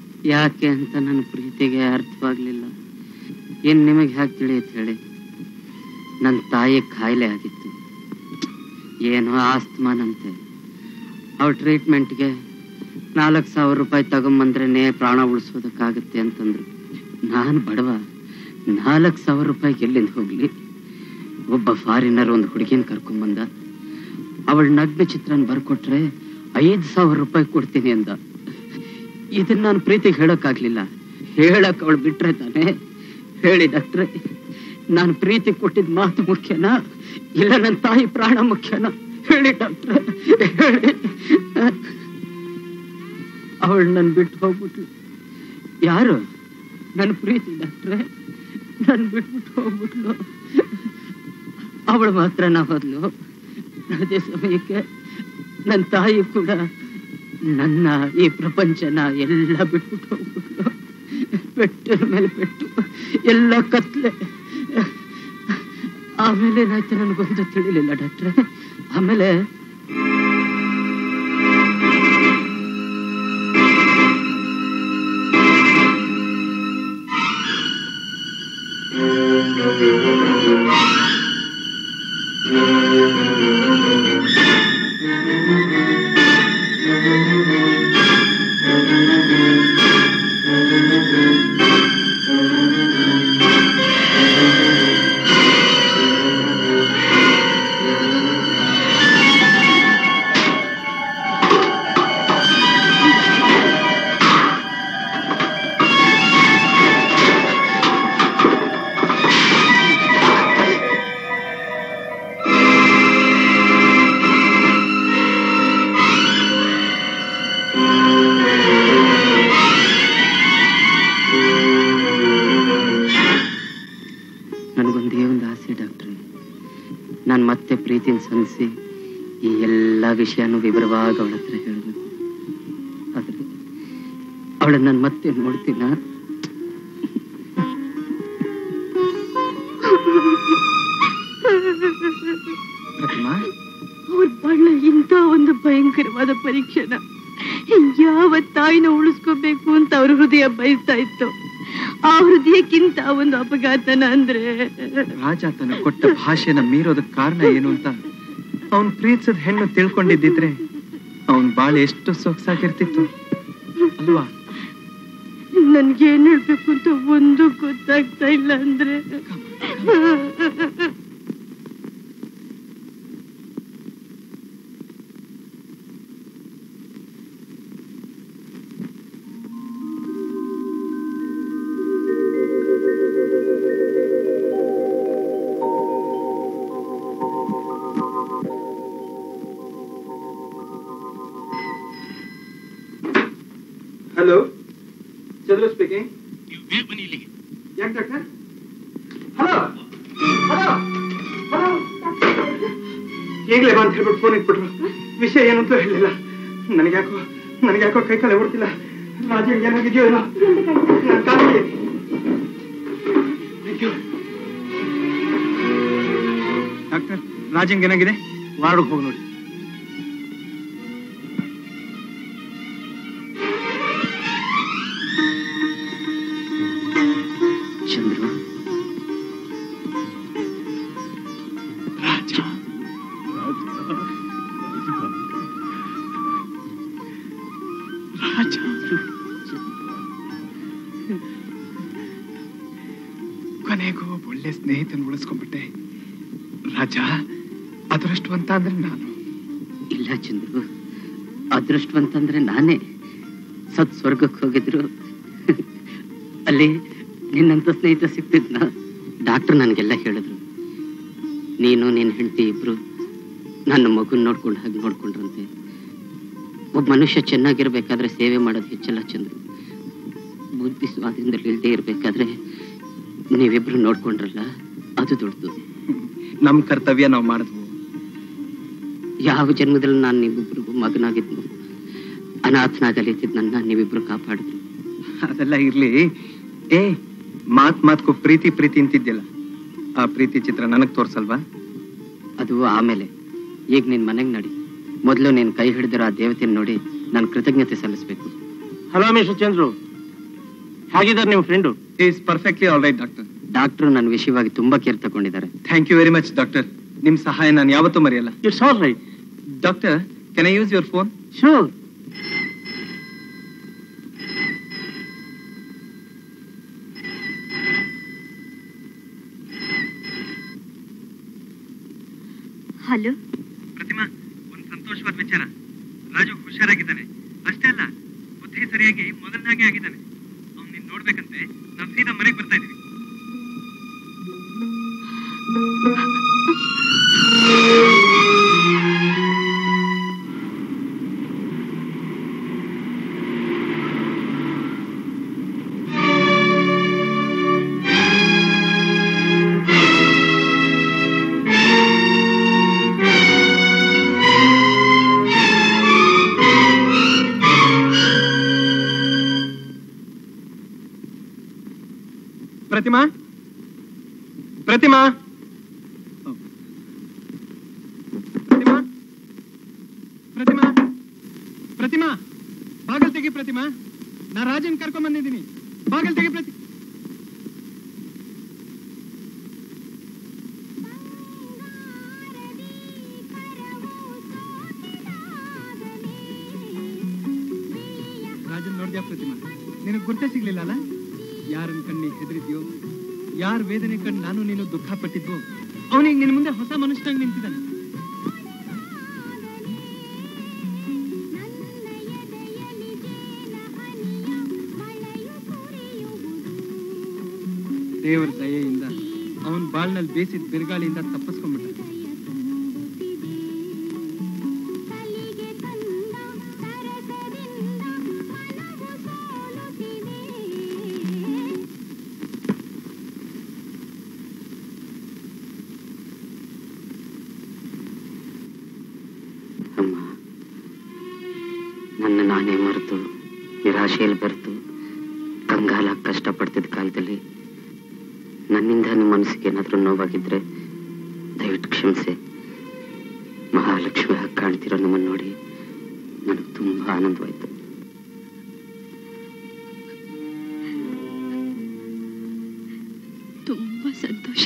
ಯಾಕೆ ಅಂತ ನನ್ನ ಪ್ರೀತಿಗೆ ಅರ್ಥವಾಗ್ಲಿಲ್ಲ ಏನ್ ನಿಮಗೆ ಹ್ಯಾಕ್ ತಿಳಿಯುತ್ತೆ ಹೇಳಿ ನನ್ನ ತಾಯಿ ಕಾಯಿಲೆ ಆಗಿತ್ತು ಏನೋ ಆಸ್ತಮಾನಂತೆ ಅವ್ರ ಟ್ರೀಟ್ಮೆಂಟ್ಗೆ ನಾಲ್ಕು ಸಾವಿರ ರೂಪಾಯಿ ತಗೊಂಬಂದ್ರೇನೆ ಪ್ರಾಣ ಉಳಿಸೋದಕ್ಕಾಗತ್ತೆ ಅಂತಂದ್ರು ನಾನು ಬಡವ ನಾಲ್ಕು ಸಾವಿರ ರೂಪಾಯಿಗೆ ಎಲ್ಲಿಂದ ಹೋಗ್ಲಿ ಒಬ್ಬ ಫಾರಿನರ್ ಒಂದು ಹುಡುಗಿನ ಕರ್ಕೊಂಬಂದ ಅವಳ ನಗ್ನ ಚಿತ್ರನ ಬರ್ಕೊಟ್ರೆ ಐದು ಸಾವಿರ ರೂಪಾಯಿ ಕೊಡ್ತೀನಿ ಅಂದ ಇದನ್ನ ನಾನು ಪ್ರೀತಿಗೆ ಹೇಳಕ್ಕಾಗ್ಲಿಲ್ಲ ಹೇಳಕ್ ಅವಳು ಬಿಟ್ರೆ ತಾನೆ ಹೇಳಿ ಡಾಕ್ಟ್ರೆ ನಾನು ಪ್ರೀತಿ ಕೊಟ್ಟಿದ್ ಮಾತು ಮುಖ್ಯನಾ ಇಲ್ಲ ನನ್ನ ತಾಯಿ ಪ್ರಾಣ ಮುಖ್ಯನಾ ಹೇಳಿ ಡಾಕ್ಟ್ರೆ ಹೇಳಿ ಅವಳು ನನ್ ಬಿಟ್ಟು ಹೋಗ್ಬಿಟ್ಲು ಯಾರು ನನ್ನ ಪ್ರೀತಿ ಡಾಕ್ಟ್ರೆ ನನ್ ಬಿಟ್ಬಿಟ್ಟು ಹೋಗ್ಬಿಟ್ಲು ಅವಳು ಮಾತ್ರ ನಾ ಹೋದ್ಲು ಅದೇ ಸಮಯಕ್ಕೆ ನನ್ನ ತಾಯಿ ಕೂಡ ನನ್ನ ಈ ಪ್ರಪಂಚನ ಎಲ್ಲ ಬಿಟ್ಬಿಟ್ಟು ಹೋಗ್ಬಿಟ್ಲು ಪೆಟ್ಟಿನ ಮೇಲೆ ಪೆಟ್ಟು ಎಲ್ಲ ಕತ್ಲೆ ಆಮೇಲೆ ಏನಾಯ್ತು ನನಗೊಂದು ತಿಳಿಲಿಲ್ಲ ಡಾಕ್ಟ್ರೆ ಆಮೇಲೆ ನನಗೊಂದೇ ಒಂದು ಆಸೆ ಡಾಕ್ಟ್ರೆ ನಾನು ಮತ್ತೆ ಪ್ರೀತಿನ ಸಲ್ಲಿಸಿ ಈ ಎಲ್ಲ ವಿಷಯನೂ ವಿವರವಾಗಿ ಅವಳ ಹತ್ರ ಹೇಳಬೇಕು ಆದ್ರೆ ಅವಳನ್ನ ನಾನು ಮತ್ತೆ ನೋಡ್ತೀನ ಪ್ರತಿಮಾ ಅವ್ರ ಬಣ್ಣ ಇಂಥ ಒಂದು ಭಯಂಕರವಾದ ಪರೀಕ್ಷೆನ ಯಾವ ತಾಯಿನ ಉಳಿಸ್ಕೋಬೇಕು ಅಂತ ಅವ್ರ ಹೃದಯ ಬಯಸ್ತಾ ಇತ್ತು ಆ ಹೃದಯಕ್ಕಿಂತ ಒಂದು ಅಪಘಾತನ ಅಂದ್ರೆ ರಾಜ ತನಗೆ ಕೊಟ್ಟ ಭಾಷೆನ ಮೀರೋದಕ್ ಕಾರಣ ಏನು ಅಂತ ಅವನ್ ಪ್ರೀತಿಸದ ಹೆಣ್ಣು ತಿಳ್ಕೊಂಡಿದ್ದಿದ್ರೆ ಅವನ್ ಬಾಳೆ ಎಷ್ಟು ಸೊಗಸಾಗಿರ್ತಿತ್ತು ಅಲ್ವಾ ನನ್ಗೆ ಏನ್ ಹೇಳ್ಬೇಕು ಅಂತ ಒಂದು ಗೊತ್ತಾಗ್ತಾ ಇಲ್ಲ ಅಂದ್ರೆ ಹಲೋ ಚಂದ್ರ ಸ್ಪೀಕಿಂಗ್ ಯಾಕೆ ಡಾಕ್ಟರ್ ಹಲೋ ಹಲೋ ಹಲೋ ಈಗಲೇ ಬಾ ಅಂತ ಹೇಳ್ಬಿಟ್ಟು ಫೋನ್ ಇಟ್ಬಿಟ್ರು ವಿಷಯ ಏನು ಅಂತ ಹೇಳಿಲ್ಲ ನನಗ್ಯಾಕೋ ನನಗ್ಯಾಕೋ ಕೈ ಕಾಲ ಓಡ್ತಿಲ್ಲ ರಾಜ ಏನಾಗಿದೆಯೋ ಏನೋ ನನ್ನ ಕಾಲಿಗೆ Thank you. ಡಾಕ್ಟರ್ ರಾಜಂಗ್ ಏನಾಗಿದೆ ವಾರ್ಡ್ಗೆ ಹೋಗಿ ನೋಡಿ ಚಂದ್ರು ರಾಜ ಕೊನೆಗೂ ಒಬ್ಬ ಒಳ್ಳೆ ಸ್ನೇಹಿತನ ಉಳಿಸ್ಕೊಂಡ್ಬಿಟ್ಟೆ ರಾಜ ಅದೃಷ್ಟವಂತ ಅಂದ್ರೆ ನಾನು ಇಲ್ಲ ಚಂದ್ರು ಅದೃಷ್ಟವಂತಂದ್ರೆ ನಾನೇ ಸತ್ ಸ್ವರ್ಗಕ್ಕೆ ಹೋಗಿದ್ರು ಅಲ್ಲಿ ನಿನ್ನಂತ ಸ್ನೇಹಿತ ಸಿಕ್ತಿದ್ನ ಡಾಕ್ಟರ್ ನನಗೆಲ್ಲ ಹೇಳಿದ್ರು ನೀನು ನಿನ್ನ ಹೆಂಡತಿ ಇಬ್ರು ನನ್ನ ಮಗುನ್ ನೋಡ್ಕೊಂಡು ಹಾಗೆ ನೋಡ್ಕೊಂಡ್ರಂತೆ ಒಬ್ಬ ಮನುಷ್ಯ ಚೆನ್ನಾಗಿರ್ಬೇಕಾದ್ರೆ ಸೇವೆ ಮಾಡೋದು ಹೆಚ್ಚಲ್ಲ ಚಂದ್ರು ಬುದ್ಧಿ ಸ್ವಾಧೀನದಲ್ಲಿ ಇಲ್ದೇ ಇರ್ಬೇಕಾದ್ರೆ ನೀವಿಬ್ರು ನೋಡ್ಕೊಂಡ್ರಲ್ಲ ಅದು ದೊಡ್ಡದು ನಮ್ ಕರ್ತವ್ಯ ನಾವು ಮಾಡಿದ್ವು ಯಾವ ಜನ್ಮದಲ್ಲಿ ನಾನು ನೀವಿಬ್ರಿಗೂ ಮಗನಾಗಿದ್ನು ಅನಾಥನಾಗಲಿತ್ತಿದ್ ನನ್ನ ನೀವಿಬ್ರು ಕಾಪಾಡಿದ್ರು ಅದೆಲ್ಲ ಇರ್ಲಿ ಏ ಮಾತ್ ಮಾತ್ಕು ಪ್ರೀತಿ ಪ್ರೀತಿ ಅಂತಿದ್ಯಲ್ಲ ಆ ಪ್ರೀತಿ ಚಿತ್ರ ನನಗ್ ತೋರ್ಸಲ್ವಾ ಅದು ಆಮೇಲೆ ಈಗ ನಿನ್ ಮನೆಗ್ ನಡಿ ಮೊದಲು ನೀನ್ ಕೈ ಹಿಡಿದಿರೋ ಆ ದೇವತೆನ ನೋಡಿ ನಾನು ಕೃತಜ್ಞತೆ ಸಲ್ಲಿಸ್ಬೇಕು ಹಲೋ ಮಿಸ್ಟರ್ ಚಂದ್ರು ಹೇಗಿದ್ದಾರೆ ನಿಮ್ಮ friend is perfectly all right doctor doctor ನನ್ನ ವಿಷಯವಾಗಿ ತುಂಬಾ ಕೇರ್ ತಗೊಂಡಿದ್ದಾರೆ thank you very much doctor ನಿಮ್ ಸಹಾಯ ನಾನು ಯಾವತ್ತೂ ಮರೆಯಲ್ಲ it's all right doctor can I use your phone sure hello Pratima ಒಂದು ಸಂತೋಷವಾದ ವಿಚಾರ ರಾಜು ಹುಷಾರಾಗಿದ್ದಾನೆ ಅಷ್ಟೇ ಅಲ್ಲ ಬುದ್ಧಿ ಸರಿಯಾಗಿ ಮೊದಲನಾಗೆ ಆಗಿದ್ದಾನೆ ಅವ್ನು ನೀನ್ ನೋಡ್ಬೇಕಂತೆ ನಾವು ಸೀದಾ ಮನೆಗೆ ಬರ್ತಾ ಇದೀವಿ ಪ್ರತಿಮಾ ಪ್ರತಿಮಾ ಪ್ರತಿಮಾ ಪ್ರತಿಮಾ ಪ್ರತಿಮಾ ಬಾಗಲ್ ತೆಗಿ ಪ್ರತಿಮಾ ನಾ ರಾಜನ್ ಕರ್ಕೊಂಡ್ ಬಂದಿದ್ದೀನಿ ಬಾಗಲ್ ತೆಗಿ ಪ್ರತಿ ರಾಜನ್ ನೋಡ್ದ್ಯಾ ಪ್ರತಿಮಾ ನಿನಗೆ ಗುರ್ತೇ ಸಿಗ್ಲಿಲ್ಲ ಅಲ್ಲ ಯಾರನ್ ಕಣ್ಣಿ ಹೆದರಿದ್ಯೋ ಯಾರ ವೇದನೆ ಕಂಡು ನಾನು ನೀನು ದುಃಖ ಪಟ್ಟಿದ್ವೋ ಅವನಿಗೆ ನಿನ್ನ ಮುಂದೆ ಹೊಸ ಮನುಷ್ಯನಾಗಿ ನಿಂತಿದ್ದಾನೆ ದೇವರ ದಯೆಯಿಂದ ಅವನ್ ಬಾಳ್ನಲ್ಲಿ ಬೇಸಿದ ಬಿರುಗಾಳಿಯಿಂದ ತಪ್ಪಿಸ್ಕೊಂಡ್ಬಿಟ್ಟ ಅಮ್ಮ ನನ್ನ ನಾನೇ ಮರೆತು ನಿರಾಶೆಯಲ್ಲಿ ಬೆರೆತು ಕಂಗಾಲ ಕಷ್ಟಪಡ್ತಿದ್ದ ಕಾಲದಲ್ಲಿ ನನ್ನಿಂದ ನಿಮ್ಮ ಮನಸ್ಸಿಗೆ ಏನಾದರೂ ನೋವಾಗಿದ್ರೆ ದಯವಿಟ್ಟು ಕ್ಷಮಿಸಿ ಮಹಾಲಕ್ಷ್ಮಿ ಹಾಗೆ ಕಾಣ್ತಿರೋ ನಿಮ್ಮನ್ನು ನೋಡಿ ನನಗೆ ತುಂಬಾ ಆನಂದವಾಯ್ತು ತುಂಬಾ ಸಂತೋಷ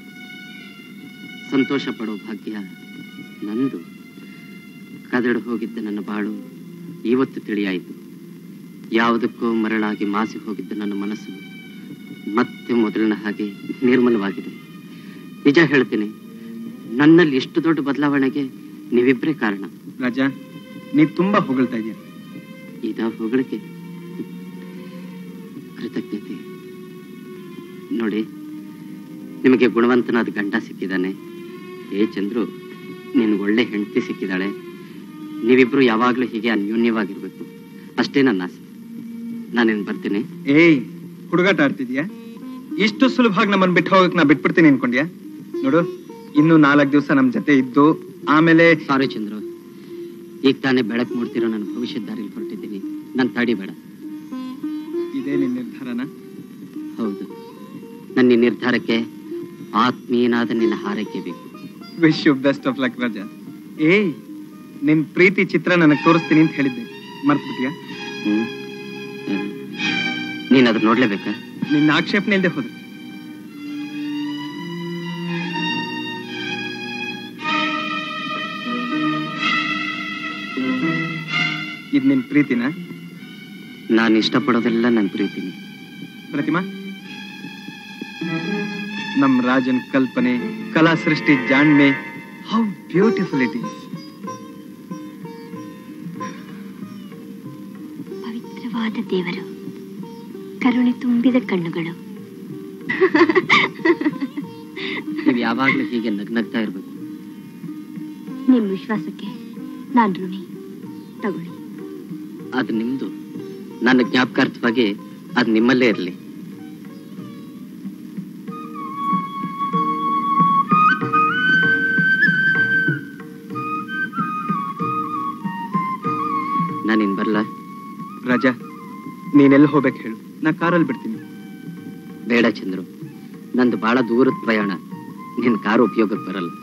ಸಂತೋಷ ಪಡೋ ಭಾಗ್ಯ ನಂದು ಕದಡು ಹೋಗಿದ್ದ ನನ್ನ ಬಾಳು ಇವತ್ತು ತಿಳಿಯಾಯಿತು ಯಾವುದಕ್ಕೂ ಮರಳಾಗಿ ಮಾಸಿ ಹೋಗಿದ್ದ ನನ್ನ ಮನಸ್ಸು ಮತ್ತೆ ಮೊದಲಿನ ಹಾಗೆ ನಿರ್ಮಲವಾಗಿದೆ ನಿಜ ಹೇಳ್ತೀನಿ ನನ್ನಲ್ಲಿ ಎಷ್ಟು ದೊಡ್ಡ ಬದಲಾವಣೆಗೆ ನೀವಿಬ್ಬರೇ ಕಾರಣ ರಾಜ ನೀ ತುಂಬಾ ಹೊಗಳ್ತಾ ಇದೀಯ ಇದ ಹೊಗಳಿಕೆ ಕೃತಜ್ಞತೆ ನೋಡಿ ನಿಮಗೆ ಗುಣವಂತನಾದ ಗಂಡ ಸಿಕ್ಕಿದ್ದಾನೆ ಏ ಚಂದ್ರು ನಿನ್ಗೆ ಒಳ್ಳೆ ಹೆಂಡತಿ ಸಿಕ್ಕಿದ್ದಾಳೆ ನೀವಿಬ್ರು ಯಾವಾಗ್ಲೂ ಹೀಗೆ ಅನ್ಯೋನ್ಯವಾಗಿರ್ಬೇಕು ಅಷ್ಟೇ ನನ್ನ ಆಸೆ ನಾನೇನು ಬರ್ತೀನಿ ಏಯ್ ಹುಡುಗಾಟ ಆಡ್ತಿದ್ಯಾ ಇಷ್ಟು ಸುಲಭವಾಗಿ ನಮ್ಮನ್ನ ಬಿಟ್ಟು ಹೋಗಕ್ ನಾ ಬಿಟ್ಬಿಡ್ತೀನಿ ಅನ್ಕೊಂಡ್ಯಾ ನೋಡು ಇನ್ನು ನಾಲ್ಕು ದಿವಸ ನಮ್ ಜೊತೆ ಇದ್ದು ಆಮೇಲೆ ಸಾರಿ ಚಂದ್ರು ಈಗ ತಾನೇ ಬೆಳಕು ಮೂಡ್ತಿರೋ ನನ್ನ ಭವಿಷ್ಯದ ದಾರಿಲಿ ಹೊರಟಿದ್ದೀನಿ ನನ್ನ ತಡಿಬೇಡ ಇದೇ ನಿನ್ ನಿರ್ಧಾರನ ಹೌದು ನನ್ನ ಈ ನಿರ್ಧಾರಕ್ಕೆ ಆತ್ಮೀಯನಾದ ನಿನ್ನ ಹಾರೈಕೆ ಬೇಕು wish you best of luck Raja ಏಯ್ ನಿನ್ ಪ್ರೀತಿ ಚಿತ್ರ ನನಗೆ ತೋರಿಸ್ತೀನಿ ಅಂತ ಹೇಳಿದ್ದೆ ಮರ್ತ್ಬಿಟ್ಯಾ ಹ್ಮ್ ನೀನ್ ಅದ್ರ ನೋಡ್ಲೇಬೇಕಾ ನಿನ್ನ ಆಕ್ಷೇಪಣೆ ಇಲ್ಲದೆ ಹೋದ್ರೆ ಇದ್ ನಿನ್ ಪ್ರೀತಿನ ನಾನು ಇಷ್ಟಪಡೋದೆಲ್ಲ ನನ್ನ ಪ್ರೀತಿನಿ ಪ್ರತಿಮಾ ನಮ್ ರಾಜನ್ ಕಲ್ಪನೆ ಕಲಾ ಸೃಷ್ಟಿ ಜಾಣ್ಮೆ ಹೌ ಬ್ಯೂಟಿಫುಲ್ ಇಟ್ ಈಸ್ ಪವಿತ್ರವಾದ ದೇವರು ಕರುಣೆ ತುಂಬಿದ ಕಣ್ಣುಗಳು ನೀವು ಯಾವಾಗ್ಲೂ ಹೀಗೆ ನಗ್ನಗ್ತಾ ಇರ್ಬೇಕು ನಿಮ್ ವಿಶ್ವಾಸಕ್ಕೆ ನಾನ್ ಋಣಿ ತಗೊಳ್ಳಿ ಅದು ನಿಮ್ದು ನನ್ನ ಜ್ಞಾಪಕಾರ್ಥವಾಗಿ ಅದು ನಿಮ್ಮಲ್ಲೇ ಇರಲಿ ನಾನಿನ್ ಬರ್ಲ ರಾಜ ನೀನೆಲ್ಲಿ ಹೋಗ್ಬೇಕು ಹೇಳು ನಾ ಕಾರಲ್ಲಿ ಬಿಡ್ತೀನಿ ಬೇಡ ಚಂದ್ರು ನಂದು ಬಹಳ ದೂರದ ಪ್ರಯಾಣ ನಿನ್ ಕಾರು ಉಪಯೋಗಕ್ಕೆ ಬರಲ್ಲ